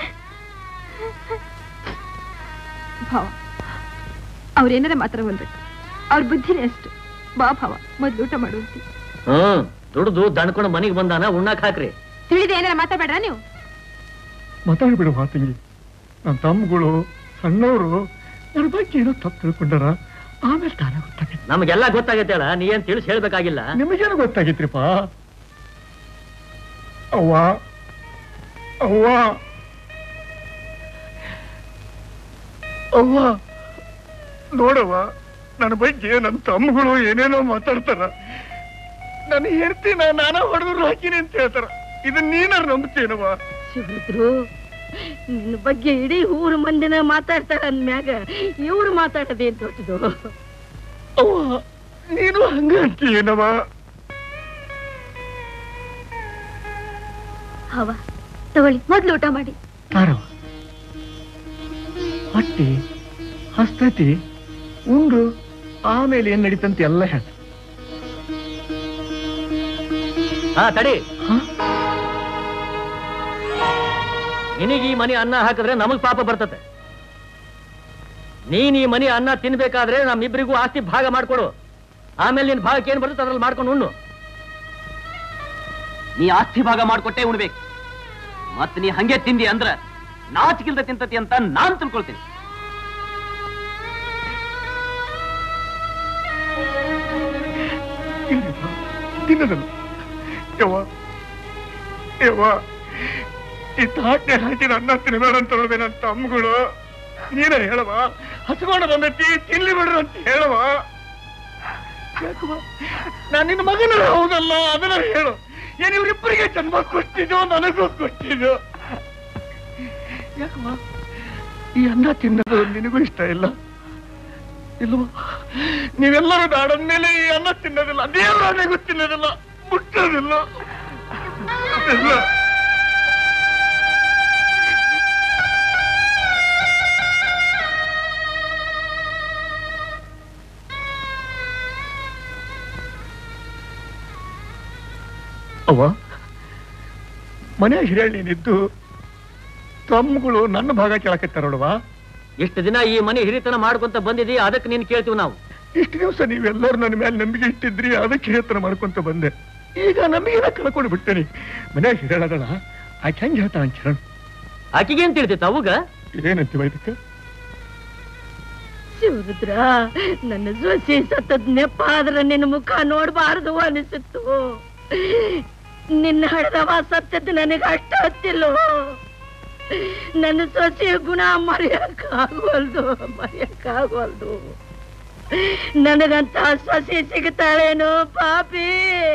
ಭಾವ ಅವ್ರೇನಾರ ಮಾತ್ರ ಬಂದ್ಬೇಕು ಅವ್ರ ಬುದ್ಧಿನೇ ಅಷ್ಟು ಬಾ ಭಾವ ಮೊದ್ಲು ಊಟ ಮಾಡುವಂತಿ ಹ್ಮ್ ದುಡ್ದು ದಣ್ಕೊಂಡು ಮನೆಗೆ ಬಂದಾನ ಉಣ್ಣಾಕ್ ಹಾಕ್ರಿ ತಿಳಿದ ಏನಾರ ಮಾತಾಡ್ಬೇಡ್ರ ನೀವು ಮಾತಾಡ್ಬಿಡು ಮಾತಿಗೆ ನನ್ನ ತಮ್ಮಗಳು ಸಣ್ಣವರು ನನ್ನ ಬಗ್ಗೆ ಏನೋ ತಪ್ಪು ತಿಳ್ಕೊಂಡಾರ ಆಮೇಲೆ ತಾನೇ ಗೊತ್ತಾಗೈತೆ ನಮಗೆಲ್ಲ ಗೊತ್ತಾಗೈತೆ ಅಲ್ಲ ನೀ ಏನ್ ತಿಳಿಸಿ ಹೇಳ್ಬೇಕಾಗಿಲ್ಲ ನಿಮಗೇನು ಗೊತ್ತಾಗೈತ್ರಿಪ್ಪ ಅವ್ವ ಅವ್ವ ಅವ್ವ ನೋಡವ್ವ ನನ್ನ ಬಗ್ಗೆ ನನ್ನ ತಮ್ಮಗಳು ಏನೇನೋ ಮಾತಾಡ್ತಾರ ನನ್ನ ಹೆರ್ತಿನ ನಾನ ಹೊಡೆದ್ರು ಹಾಕಿನಿ ಅಂತ ಹೇಳ್ತಾರ ಇದನ್ನ ನೀನಾರು ನಂಬ್ತೇನವ್ವ ಶಿವರುದ್ರು ನಿನ್ನ ಬಗ್ಗೆ ಇಡೀ ಊರು ಮಂದಿನ ಮಾತಾಡ್ತಾರ ಅಂದ್ಮ್ಯಾಗ ಇವ್ರು ಮಾತಾಡೋದೇನ್ ದೊಡ್ಡದು ಅವ್ವ ನೀನು ಹಂಗ ಅಂತೀನವ್ವ ಹಾವ ತಗೊಳ್ಳಿ ಮೊದ್ಲು ಊಟ ಮಾಡಿ ತಾರವ್ವ ಹೊಟ್ಟಿ ಹಸ್ತತಿ ಉಂಡು ಆಮೇಲೆ ಏನ್ ನಡೀತಂತ ಎಲ್ಲ ಹೇಳ್ತ ಹಾ ತಡಿ ನಿನಗೆ ಈ ಮನೆ ಅನ್ನ ಹಾಕಿದ್ರೆ ನಮಗ್ ಪಾಪ ಬರ್ತತೆ ನೀನ್ ಈ ಮನೆ ಅನ್ನ ತಿನ್ಬೇಕಾದ್ರೆ ನಮ್ಮಿಬ್ಬರಿಗೂ ಆಸ್ತಿ ಭಾಗ ಮಾಡ್ಕೊಡು ಆಮೇಲೆ ನಿನ್ ಭಾಗಕ್ಕೆ ಏನ್ ಬರುತ್ತೆ ಅದ್ರಲ್ಲಿ ಮಾಡ್ಕೊಂಡು ಉಣ್ಣು ನೀ ಆಸ್ತಿ ಭಾಗ ಮಾಡ್ಕೊಟ್ಟೆ ಉಣ್ಬೇಕು ಮತ್ ನೀ ಹಂಗೆ ತಿಂದಿ ಅಂದ್ರ ನಾಚಿಕಿಲ್ದ ತಿಂತತಿ ಅಂತ ನಾನ್ ತಿಳ್ಕೊಳ್ತೀನಿ ತಿನ್ನದಲ್ಲ ಯವ್ವ ಯವ್ವ ಈ ತಾಟ್ನೆ ಹಾಕಿ ಅನ್ನ ತಿನ್ನಬೇಡ ಅಂತ ಹೇಳಿದೆ ನನ್ನ ತಮ್ಮಗಳು ನೀನ ಹೇಳವ ಹಸ್ಕೊಂಡು ಬಂದೈತಿ ತಿನ್ಲಿ ಬಿಡ್ರು ಅಂತ ಹೇಳವ ಯಾಕವ್ವ ನಾನು ನಿನ್ನ ಮಗನ ಹೌದಲ್ಲ ಅದನ್ನ ಹೇಳು ಏನ್ ಇವ್ರಿಬ್ಬರಿಗೆ ಜನ್ಮ ಕೊಟ್ಟಿದ್ದು ನನಗೂ ಕೊಟ್ಟಿದ್ದು ಯಾಕವ್ವ ಈ ಅನ್ನ ತಿನ್ನೋದು ನಿನಗೂ ಇಷ್ಟ ಇಲ್ಲ ಇಲ್ವಾ ನೀವೆಲ್ಲರೂ ನಾಡಂದ್ಮೇಲೆ ಈ ಅನ್ನ ತಿನ್ನೋದಿಲ್ಲ ದೇವರಾಣೆಗೂ ತಿನ್ನೋದಿಲ್ಲ ಮುಟ್ಟೋದಿಲ್ಲ ಇಲ್ಲ ಅವ್ವ ಮನೆ ಹಿರೇಳಿನಿದ್ದು ತಮ್ಮಗಳು ನನ್ನ ಭಾಗ ಕೇಳಕತ್ತಾರಲ್ವಾ ಇಷ್ಟು ದಿನ ಈ ಮನೆ ಹಿರಿತನ ಮಾಡ್ಕೊಂತ ಬಂದಿದ್ದೀ ಅದಕ್ಕೆ ನೀನ್ ಕೇಳ್ತೀವಿ ನಾವು ಇಷ್ಟು ದಿವಸ ನೀವೆಲ್ಲರೂ ನನ್ನ ಮೇಲೆ ನಂಬಿಕೆ ಇಟ್ಟಿದ್ರಿ ಅದಕ್ಕೆ ಹಿರಿತನ ಮಾಡ್ಕೊಂತ ಬಂದೆ ಈಗ ನಂಬಿಕೆನ ಕಳ್ಕೊಂಡು ಬಿಟ್ಟೇನಿ ಮನೆ ಹಿರೇಳಗಳ ಆಕೆ ಹೆಂಗ್ ಹೇಳ್ತಾಳ ಚರಣ್ ಆಕಿಗೆ ಏನ್ ತಿಳಿತೈತೆ ಅವಾಗ ಏನಂತೀವ ಇದಕ್ಕೆ ಶಿವರುದ್ರ ನನ್ನ ಸೊಸೆ ಸತ್ತದ್ ನೆಪ ಆದ್ರೆ ನಿನ್ನ ಮುಖ ನೋಡ್ಬಾರ್ದು ಅನಿಸಿತ್ತು ನಿನ್ನ ಹಡದವ ಸತ್ತದ್ದು ನನಗೆ ಅಷ್ಟ ಹತ್ತಿಲ್ಲೋ ನನ್ನ ಸೊಸೆಯ ಗುಣ ಮರೆಯಕ್ಕಾಗೋಲ್ದು ಮರೆಯಕ್ಕಾಗೋಲ್ದು ನನಗಂತ ಸೊಸೆ ಸಿಗ್ತಾಳೇನೋ ಪಾಪಿ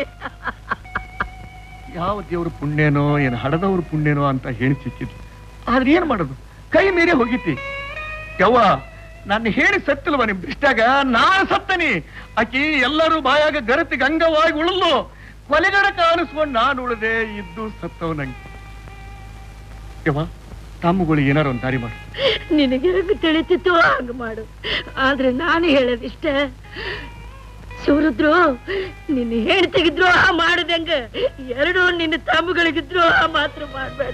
ಯಾವ ದೇವ್ರ ಪುಣ್ಯನೋ ಏನು ಹಡದವ್ರ ಪುಣ್ಯನೋ ಅಂತ ಹೇಳಿ ಸಿಕ್ಕಿದ್ಲು ಆದ್ರೆ ಏನ್ ಮಾಡೋದು ಕೈ ಮೀರಿ ಹೋಗಿತಿ ಯವ್ವ ನಾನು ಹೇಳಿ ಸತ್ತಿಲ್ವ ನಿಮ್ ದೃಷ್ಟ್ಯಾಗ ನಾನು ಸತ್ತನಿ ಆಕಿ ಎಲ್ಲರೂ ಬಾಯಾಗ ಗರತಿ ಗಂಗವಾಗಿ ಉಳಲು ಕೊಲೆಗಡ ಕಾಣಿಸ್ಕೊಂಡು ನಾನು ಉಳದೆ ಇದ್ದು ಸತ್ತವ ನಂಗೆ ಯವ್ವ ತಮ್ಮಗಳು ಏನಾರು ಒಂದು ದಾರಿ ಮಾಡು ನಿನಗೆ ಹೆಂಗ್ ತಿಳಿತಿತ್ತು ಹಂಗ ಮಾಡು ಆದ್ರೆ ನಾನು ಹೇಳೋದಿಷ್ಟ ಶಿವರುದ್ರು ನಿನ್ನ ಹೆಂಡತಿಗೆ ದ್ರೋಹ ಮಾಡದಂಗ ಎರಡು ನಿನ್ನ ತಮ್ಮಗಳಿಗೆ ದ್ರೋಹ ಮಾತ್ರ ಮಾಡ್ಬೇಡ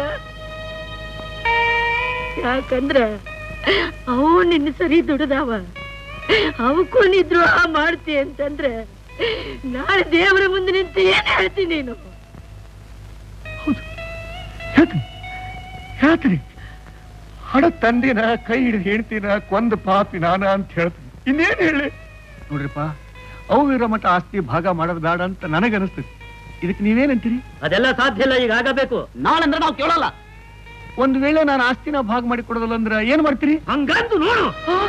ಯಾಕಂದ್ರ ಅವು ನಿನ್ನ ಸರಿ ದುಡ್ದಾವ ಅವಕ್ಕೂ ನೀ ದ್ರೋಹ ಮಾಡ್ತಿ ಅಂತಂದ್ರೆ ನಾಳೆ ದೇವರ ಮುಂದೆ ನಿಂತು ಏನ್ ಹೇಳ್ತೀನಿ ನೀನು ಹೇಳ್ತೀನಿ ಹಡ ತಂದಿನ ಕೈ ಹಿಡಿದು ಹೇಳ್ತೀನ ಕೊಂದ ಪಾಪಿ ನಾನ ಅಂತ ಹೇಳ್ತೀನಿ ಇನ್ನೇನ್ ಹೇಳಿ ನೋಡ್ರಿಪ್ಪ ಅವು ಇರೋ ಮಟ್ಟ ಆಸ್ತಿ ಭಾಗ ಮಾಡೋದು ಬೇಡ ಅಂತ ನನಗನಿಸ್ತದೆ ಇದಕ್ಕೆ ನೀವೇನಂತೀರಿ ಅದೆಲ್ಲ ಸಾಧ್ಯ ಇಲ್ಲ ಈಗ ಆಗಬೇಕು ನಾಳಂದ್ರೆ ನಾವು ಕೇಳಲ್ಲ ಒಂದ್ ವೇಳೆ ನಾನು ಆಸ್ತಿನ ಭಾಗ ಮಾಡಿ ಕೊಡೋದಲ್ಲ ಅಂದ್ರೆ ಏನ್ ಮಾಡ್ತೀರಿ ಹಂಗಂದು ನೋಡು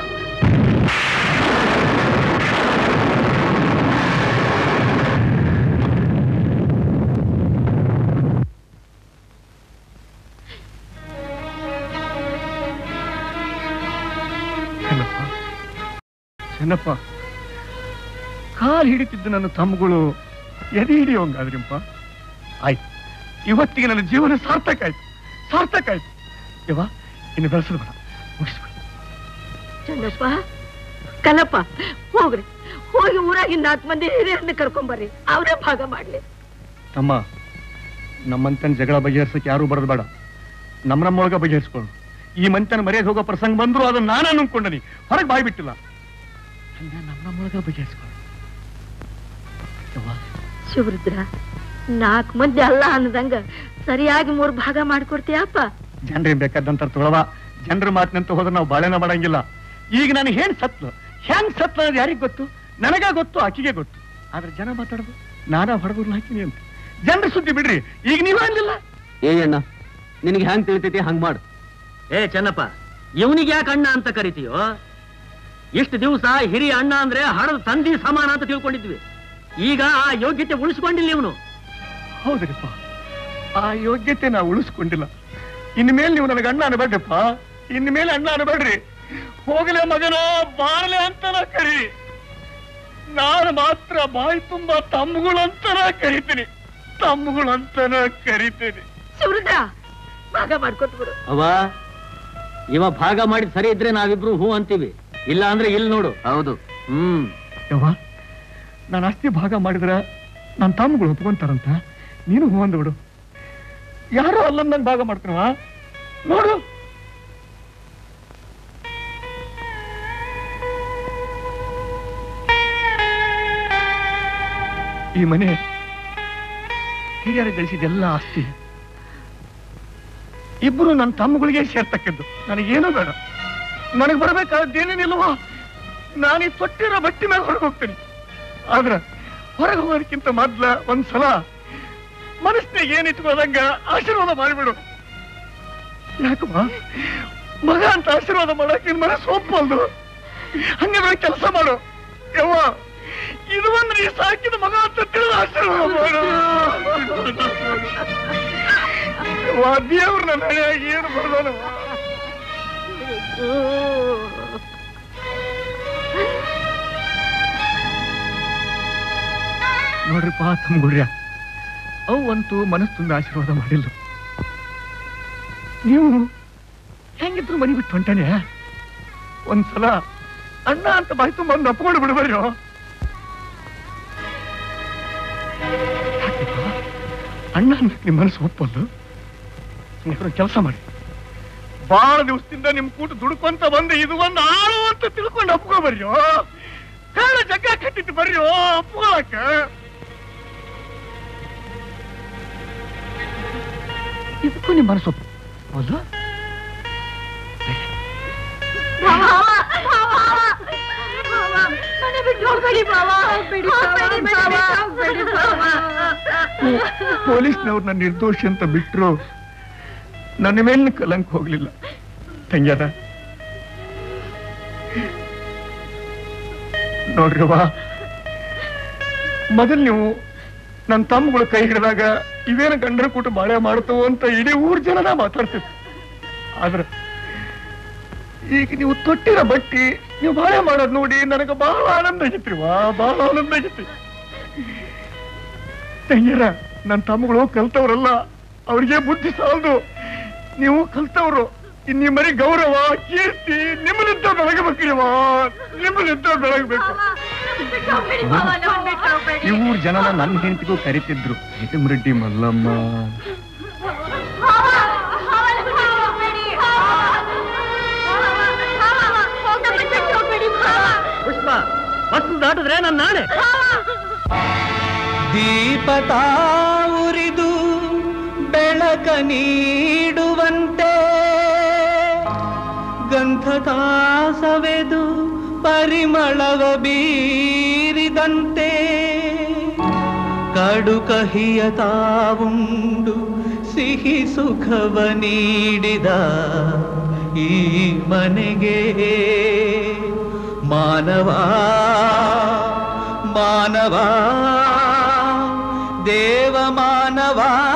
ಚೆನ್ನಪ್ಪ ಚೆನ್ನಪ್ಪ ಕಾಲ್ ಹಿಡಿತಿದ್ದ ನನ್ನ ತಮ್ಮಗಳು ಎದೆ ಹಿಡಿಯೋಂಗಾದ್ರಿಪ್ಪ ಆಯ್ತು ಇವತ್ತಿಗೆ ನನ್ನ ಜೀವನ ಸಾರ್ಥಕ ಆಯ್ತು ಸಾರ್ಥಕ ಆಯ್ತು ಯವ್ವ ಇನ್ನು ಬೆಳೆಸೋದು ಬೇಡ ಮುಗಿಸ್ಬಿಡು ಚಂದಪ್ಪ ಕಲ್ಲಪ್ಪ ಹೋಗ್ರಿ ಹೋಗಿ ಊರಾಗಿಂದ ನಾಲ್ಕು ಮಂದಿ ಹಿರಿಯರನ್ನ ಕರ್ಕೊಂಬರ್ರಿ ಅವರೇ ಭಾಗ ಮಾಡ್ಲಿ ತಮ್ಮ ನಮ್ಮಂತನ ಜಗಳ ಬಗೆಹರಿಸಕ್ಕೆ ಯಾರು ಬರೋದು ಬೇಡ ನಮ್ಮ ನಮ್ಮೊಳಗ ಬಗೆಹರಿಸ್ಕೊಳ್ಳು ಈ ಮಂತನ ಮರ್ಯಾದೆ ಹೋಗೋ ಪ್ರಸಂಗ ಬಂದ್ರು ಅದನ್ನ ನಾನು ಅನ್ಕೊಂಡನಿ ಹೊರಗೆ ಬಾಯ್ ಬಿಟ್ಟಿಲ್ಲ ಹಂಗ ನಮ್ಮ ನಮ್ಮೊಳಗ ಬಗೆಹರಿಸ್ಕೊಳ್ಳು ಯವ್ವ, ಶಿವರುದ್ರ ನಾಲ್ಕು ಮಂದಿ ಅಲ್ಲ ಅನ್ನದಂಗ ಸರಿಯಾಗಿ ಮೂರ್ ಭಾಗ ಮಾಡ್ಕೊಡ್ತೀಯಪ್ಪ ಜನರೇನ್ ಬೇಕಾದಂತ ತೊಳವ ಜನರ ಮಾತಿನಂತ ಹೋದ್ರೆ ನಾವು ಬಾಳೆನ ಮಾಡಂಗಿಲ್ಲ ಈಗ ನಾನು ಏನ್ ಸತ್ಲು ಹೆಂಗ್ ಸತ್ಲು ಅನ್ನೋದು ಯಾರಿಗ್ ಗೊತ್ತು ನನಗ ಗೊತ್ತು ಆಕಿಗೆ ಗೊತ್ತು ಆದ್ರೆ ಜನ ಮಾತಾಡೋದು ನಾನಾ ಹೊಡೆದ್ರು ಹಾಕಿನಿ ಅಂತ ಜನರ ಸುದ್ದಿ ಬಿಡ್ರಿ ಈಗ ನೀವ ಅಂದಿಲ್ಲ ಏ ಅಣ್ಣ ನಿನಗೆ ಹ್ಯಾಂಗ್ ತಿಳಿತೈತಿ ಹಂಗ್ ಮಾಡು ಏ ಚೆನ್ನಪ್ಪ ಇವನಿಗೆ ಯಾಕೆ ಅಣ್ಣ ಅಂತ ಕರಿತೀಯೋ ಇಷ್ಟು ದಿವಸ ಹಿರಿಯ ಅಣ್ಣ ಅಂದ್ರೆ ಹಣದ ತಂದಿ ಸಮಾನ ಅಂತ ತಿಳ್ಕೊಂಡಿದ್ವಿ ಈಗ ಆ ಯೋಗ್ಯತೆ ಉಳಿಸ್ಕೊಂಡಿಲ್ಲ ಇವನು ಹೌದ್ರಿಪ್ಪ ಆ ಯೋಗ್ಯತೆ ನಾವು ಉಳಿಸ್ಕೊಂಡಿಲ್ಲ ಇನ್ಮೇಲೆ ನೀವು ನನಗೆ ಅಣ್ಣ ಅನ್ಬೇಡ್ರಪ್ಪ ಇನ್ಮೇಲೆ ಅಣ್ಣ ಅನ್ಬೇಡ್ರಿ ಹೋಗಲೇ ಮಗನ ಬಾರಲೆ ಅಂತನ ಕರಿ ನಾನು ಮಾತ್ರ ಬಾಯಿ ತುಂಬಾ ತಮ್ಮಗಳು ಅಂತನ ಕರಿತೀನಿ ತಮ್ಮಗಳು ಅಂತನ ಕರಿತೀನಿ ಶಿವರುದ್ರ ಭಾಗ ಮಾಡ್ಕೊತ ಬಿಡು ಅವ ಇವ ಭಾಗ ಮಾಡಿದ್ ಸರಿ ಇದ್ರೆ ನಾವಿಬ್ರು ಹೂ ಅಂತೀವಿ ಇಲ್ಲ ಅಂದ್ರೆ ಇಲ್ಲಿ ನೋಡು ಹೌದು ಹ್ಮ್ ಯವ್ವ ನಾನು ಆಸ್ತಿ ಭಾಗ ಮಾಡಿದ್ರ ನನ್ನ ತಮ್ಮಗಳು ಒಪ್ಕೊಂತಾರಂತ ನೀನು ಹೂ ಅಂದ್ಬಿಡು ಯಾರೋ ಅಲ್ಲಂದಂಗ್ ಭಾಗ ಮಾಡ್ತೀನವ ನೋಡು ಈ ಮನೆ ಹಿರಿಯರ ಗಳಿಸಿದೆಲ್ಲ ಆಸ್ತಿ ಇಬ್ರು ನನ್ನ ತಮ್ಮಗಳಿಗೆ ಸೇರ್ತಕ್ಕದ್ದು ನನಗೇನೂ ಬೇಡ ನನಗೆ ಬರಬೇಕಾದ್ದೇನೇನಿಲ್ವಾ ನಾನು ಈ ತೊಟ್ಟಿರೋ ಬಟ್ಟಿ ಮೇಲೆ ಹೊರಗೆ ಹೋಗ್ತೀನಿ ಆದ್ರ ಹೊರಗೆ ಹೋಗೋದಕ್ಕಿಂತ ಮೊದ್ಲ ಒಂದ್ಸಲ ಮನಸ್ಸಿನಾಗ ಏನ್ ಇಟ್ಕೋದಂಗ ಆಶೀರ್ವಾದ ಮಾಡಿಬಿಡು ಯಾಕಮ್ಮ ಮಗ ಅಂತ ಆಶೀರ್ವಾದ ಮಾಡಕ್ ನಿನ್ ಮನಸ್ಸು ಒಪ್ಪಲ್ದು ಹಂಗಾದ್ರೆ ಕೆಲಸ ಮಾಡು ಯವ್ವ ಇದು ಒಂದು ನೀ ಸಾಕಿದ ಮಗ ಅಂತ ತಿಳಿದು ಆಶೀರ್ವಾದ ಮಾಡು ಯವ್ವ ದೇವ್ರ ನನ್ನ ಹಣೆಯಾಗಿ ಏನು ಬರ್ದಾನವ್ವ ನೋಡ್ರಿಪ್ಪ ತಮ್ಗುಳ್ರ್ಯ ಅವು ಅಂತೂ ಮನಸ್ಸು ತುಂಬ ಆಶೀರ್ವಾದ ಮಾಡಿಲ್ಲ ನೀವು ಹೆಂಗಿದ್ರು ಮನೆ ಬಿಟ್ಟು ಹೊಂಟಾನೆ ಒಂದ್ಸಲ ಅಣ್ಣ ಅಂತ ಬಾಯಿ ತುಂಬ ಒಂದು ಅಪ್ಕೊಂಡು ಬಿಡ್ಬರ್ರಿ ಅಣ್ಣ ಅಂದ್ರೆ ನಿಮ್ಮ ಮನಸ್ಸು ಒಪ್ಪಲ್ಲ ಕೆಲಸ ಮಾಡಿ ಬಹಳ ದಿವಸದಿಂದ ನಿಮ್ ಕೂಟ ದುಡ್ಕೊಂತ ಬಂದೆ ಇದು ಒಂದು ಆಳು ಅಂತ ತಿಳ್ಕೊಂಡು ಅಪ್ಕೋ ಬರ್ರಿಯೋ ಕಾಳ ಜಗ್ಗ ಕಟ್ಟಿದ್ದು ಬರ್ರಿಯೋ ಅಪ್ಕೊಳಕ ಇದಕ್ಕೂ ನಿಮ್ಮ ಮನಸ್ಸು ಒಪ್ಪ ಹೌದು ಪೊಲೀಸ್ನವ್ರನ್ನ ನಿರ್ದೋಷಿ ಅಂತ ಬಿಟ್ರು ನನ್ನ ಮೇಲಿನ ಕಲಂಕ ಹೋಗ್ಲಿಲ್ಲ ತಂಗ್ಯಾದ ನೋಡ್ರಿವ ಮೊದಲು ನೀವು ನನ್ನ ತಮ್ಮಗಳು ಕೈ ಹಿಡಿದಾಗ ಇವೇನ ಗಂಡರ ಕೂಟ ಬಾಳೆ ಮಾಡ್ತವು ಅಂತ ಇಡೀ ಊರ್ ಜನನ ಮಾತಾಡ್ತಿತ್ತು ಆದ್ರೆ ಈಗ ನೀವು ತೊಟ್ಟಿರ ಬಟ್ಟಿ ನೀವು ಬಾಳೆ ಮಾಡೋದ್ ನೋಡಿ ನನಗೆ ಬಹಳ ಆನಂದ ಆಗೈತ್ರಿ ವಾ ಬಹಳ ಆನಂದ ಆಗೈತಿ ತಂಗಿರ ನನ್ನ ತಮ್ಮಗಳು ಕಲ್ತವ್ರಲ್ಲ ಅವ್ರಿಗೆ ಬುದ್ಧಿ ಸಾಲದು ನೀವು ಕಲ್ತವ್ರು ಇನ್ ನಿಮ್ಮ ಮರಿ ಗೌರವ ಕೀರ್ತಿ ನಿಮ್ಮನಿಂದ ಬೆಳಗಬೇಕ್ರಿವಾ ನಿಮ್ಮನಿಂದ ಬೆಳಗಬೇಕು ಈ ಊರ್ ಜನನ ನನ್ನ ಹೆಂಡತಿಗೂ ಕರಿತಿದ್ರು ರೆಡ್ಡಿ ಮಲ್ಲಮ್ಮ ಪುಷ್ಪ ಬಸ್ ದಾಟಿದ್ರೆ ನನ್ನ ನಾಳೆ ದೀಪತ ಉರಿದು ಬೆಳಕ ನೀಡುವಂತೆ ಗಂಧದಾಸವೆದು ಪರಿಮಳವ ಬೀರಿದಂತೆ ಕಡು ಕಹಿಯ ತಾವುಂಡು ಸಿಹಿ ಸುಖವ ನೀಡಿದ ಈ ಮನೆಗೆ ಮಾನವ ಮಾನವ ದೇವ ಮಾನವ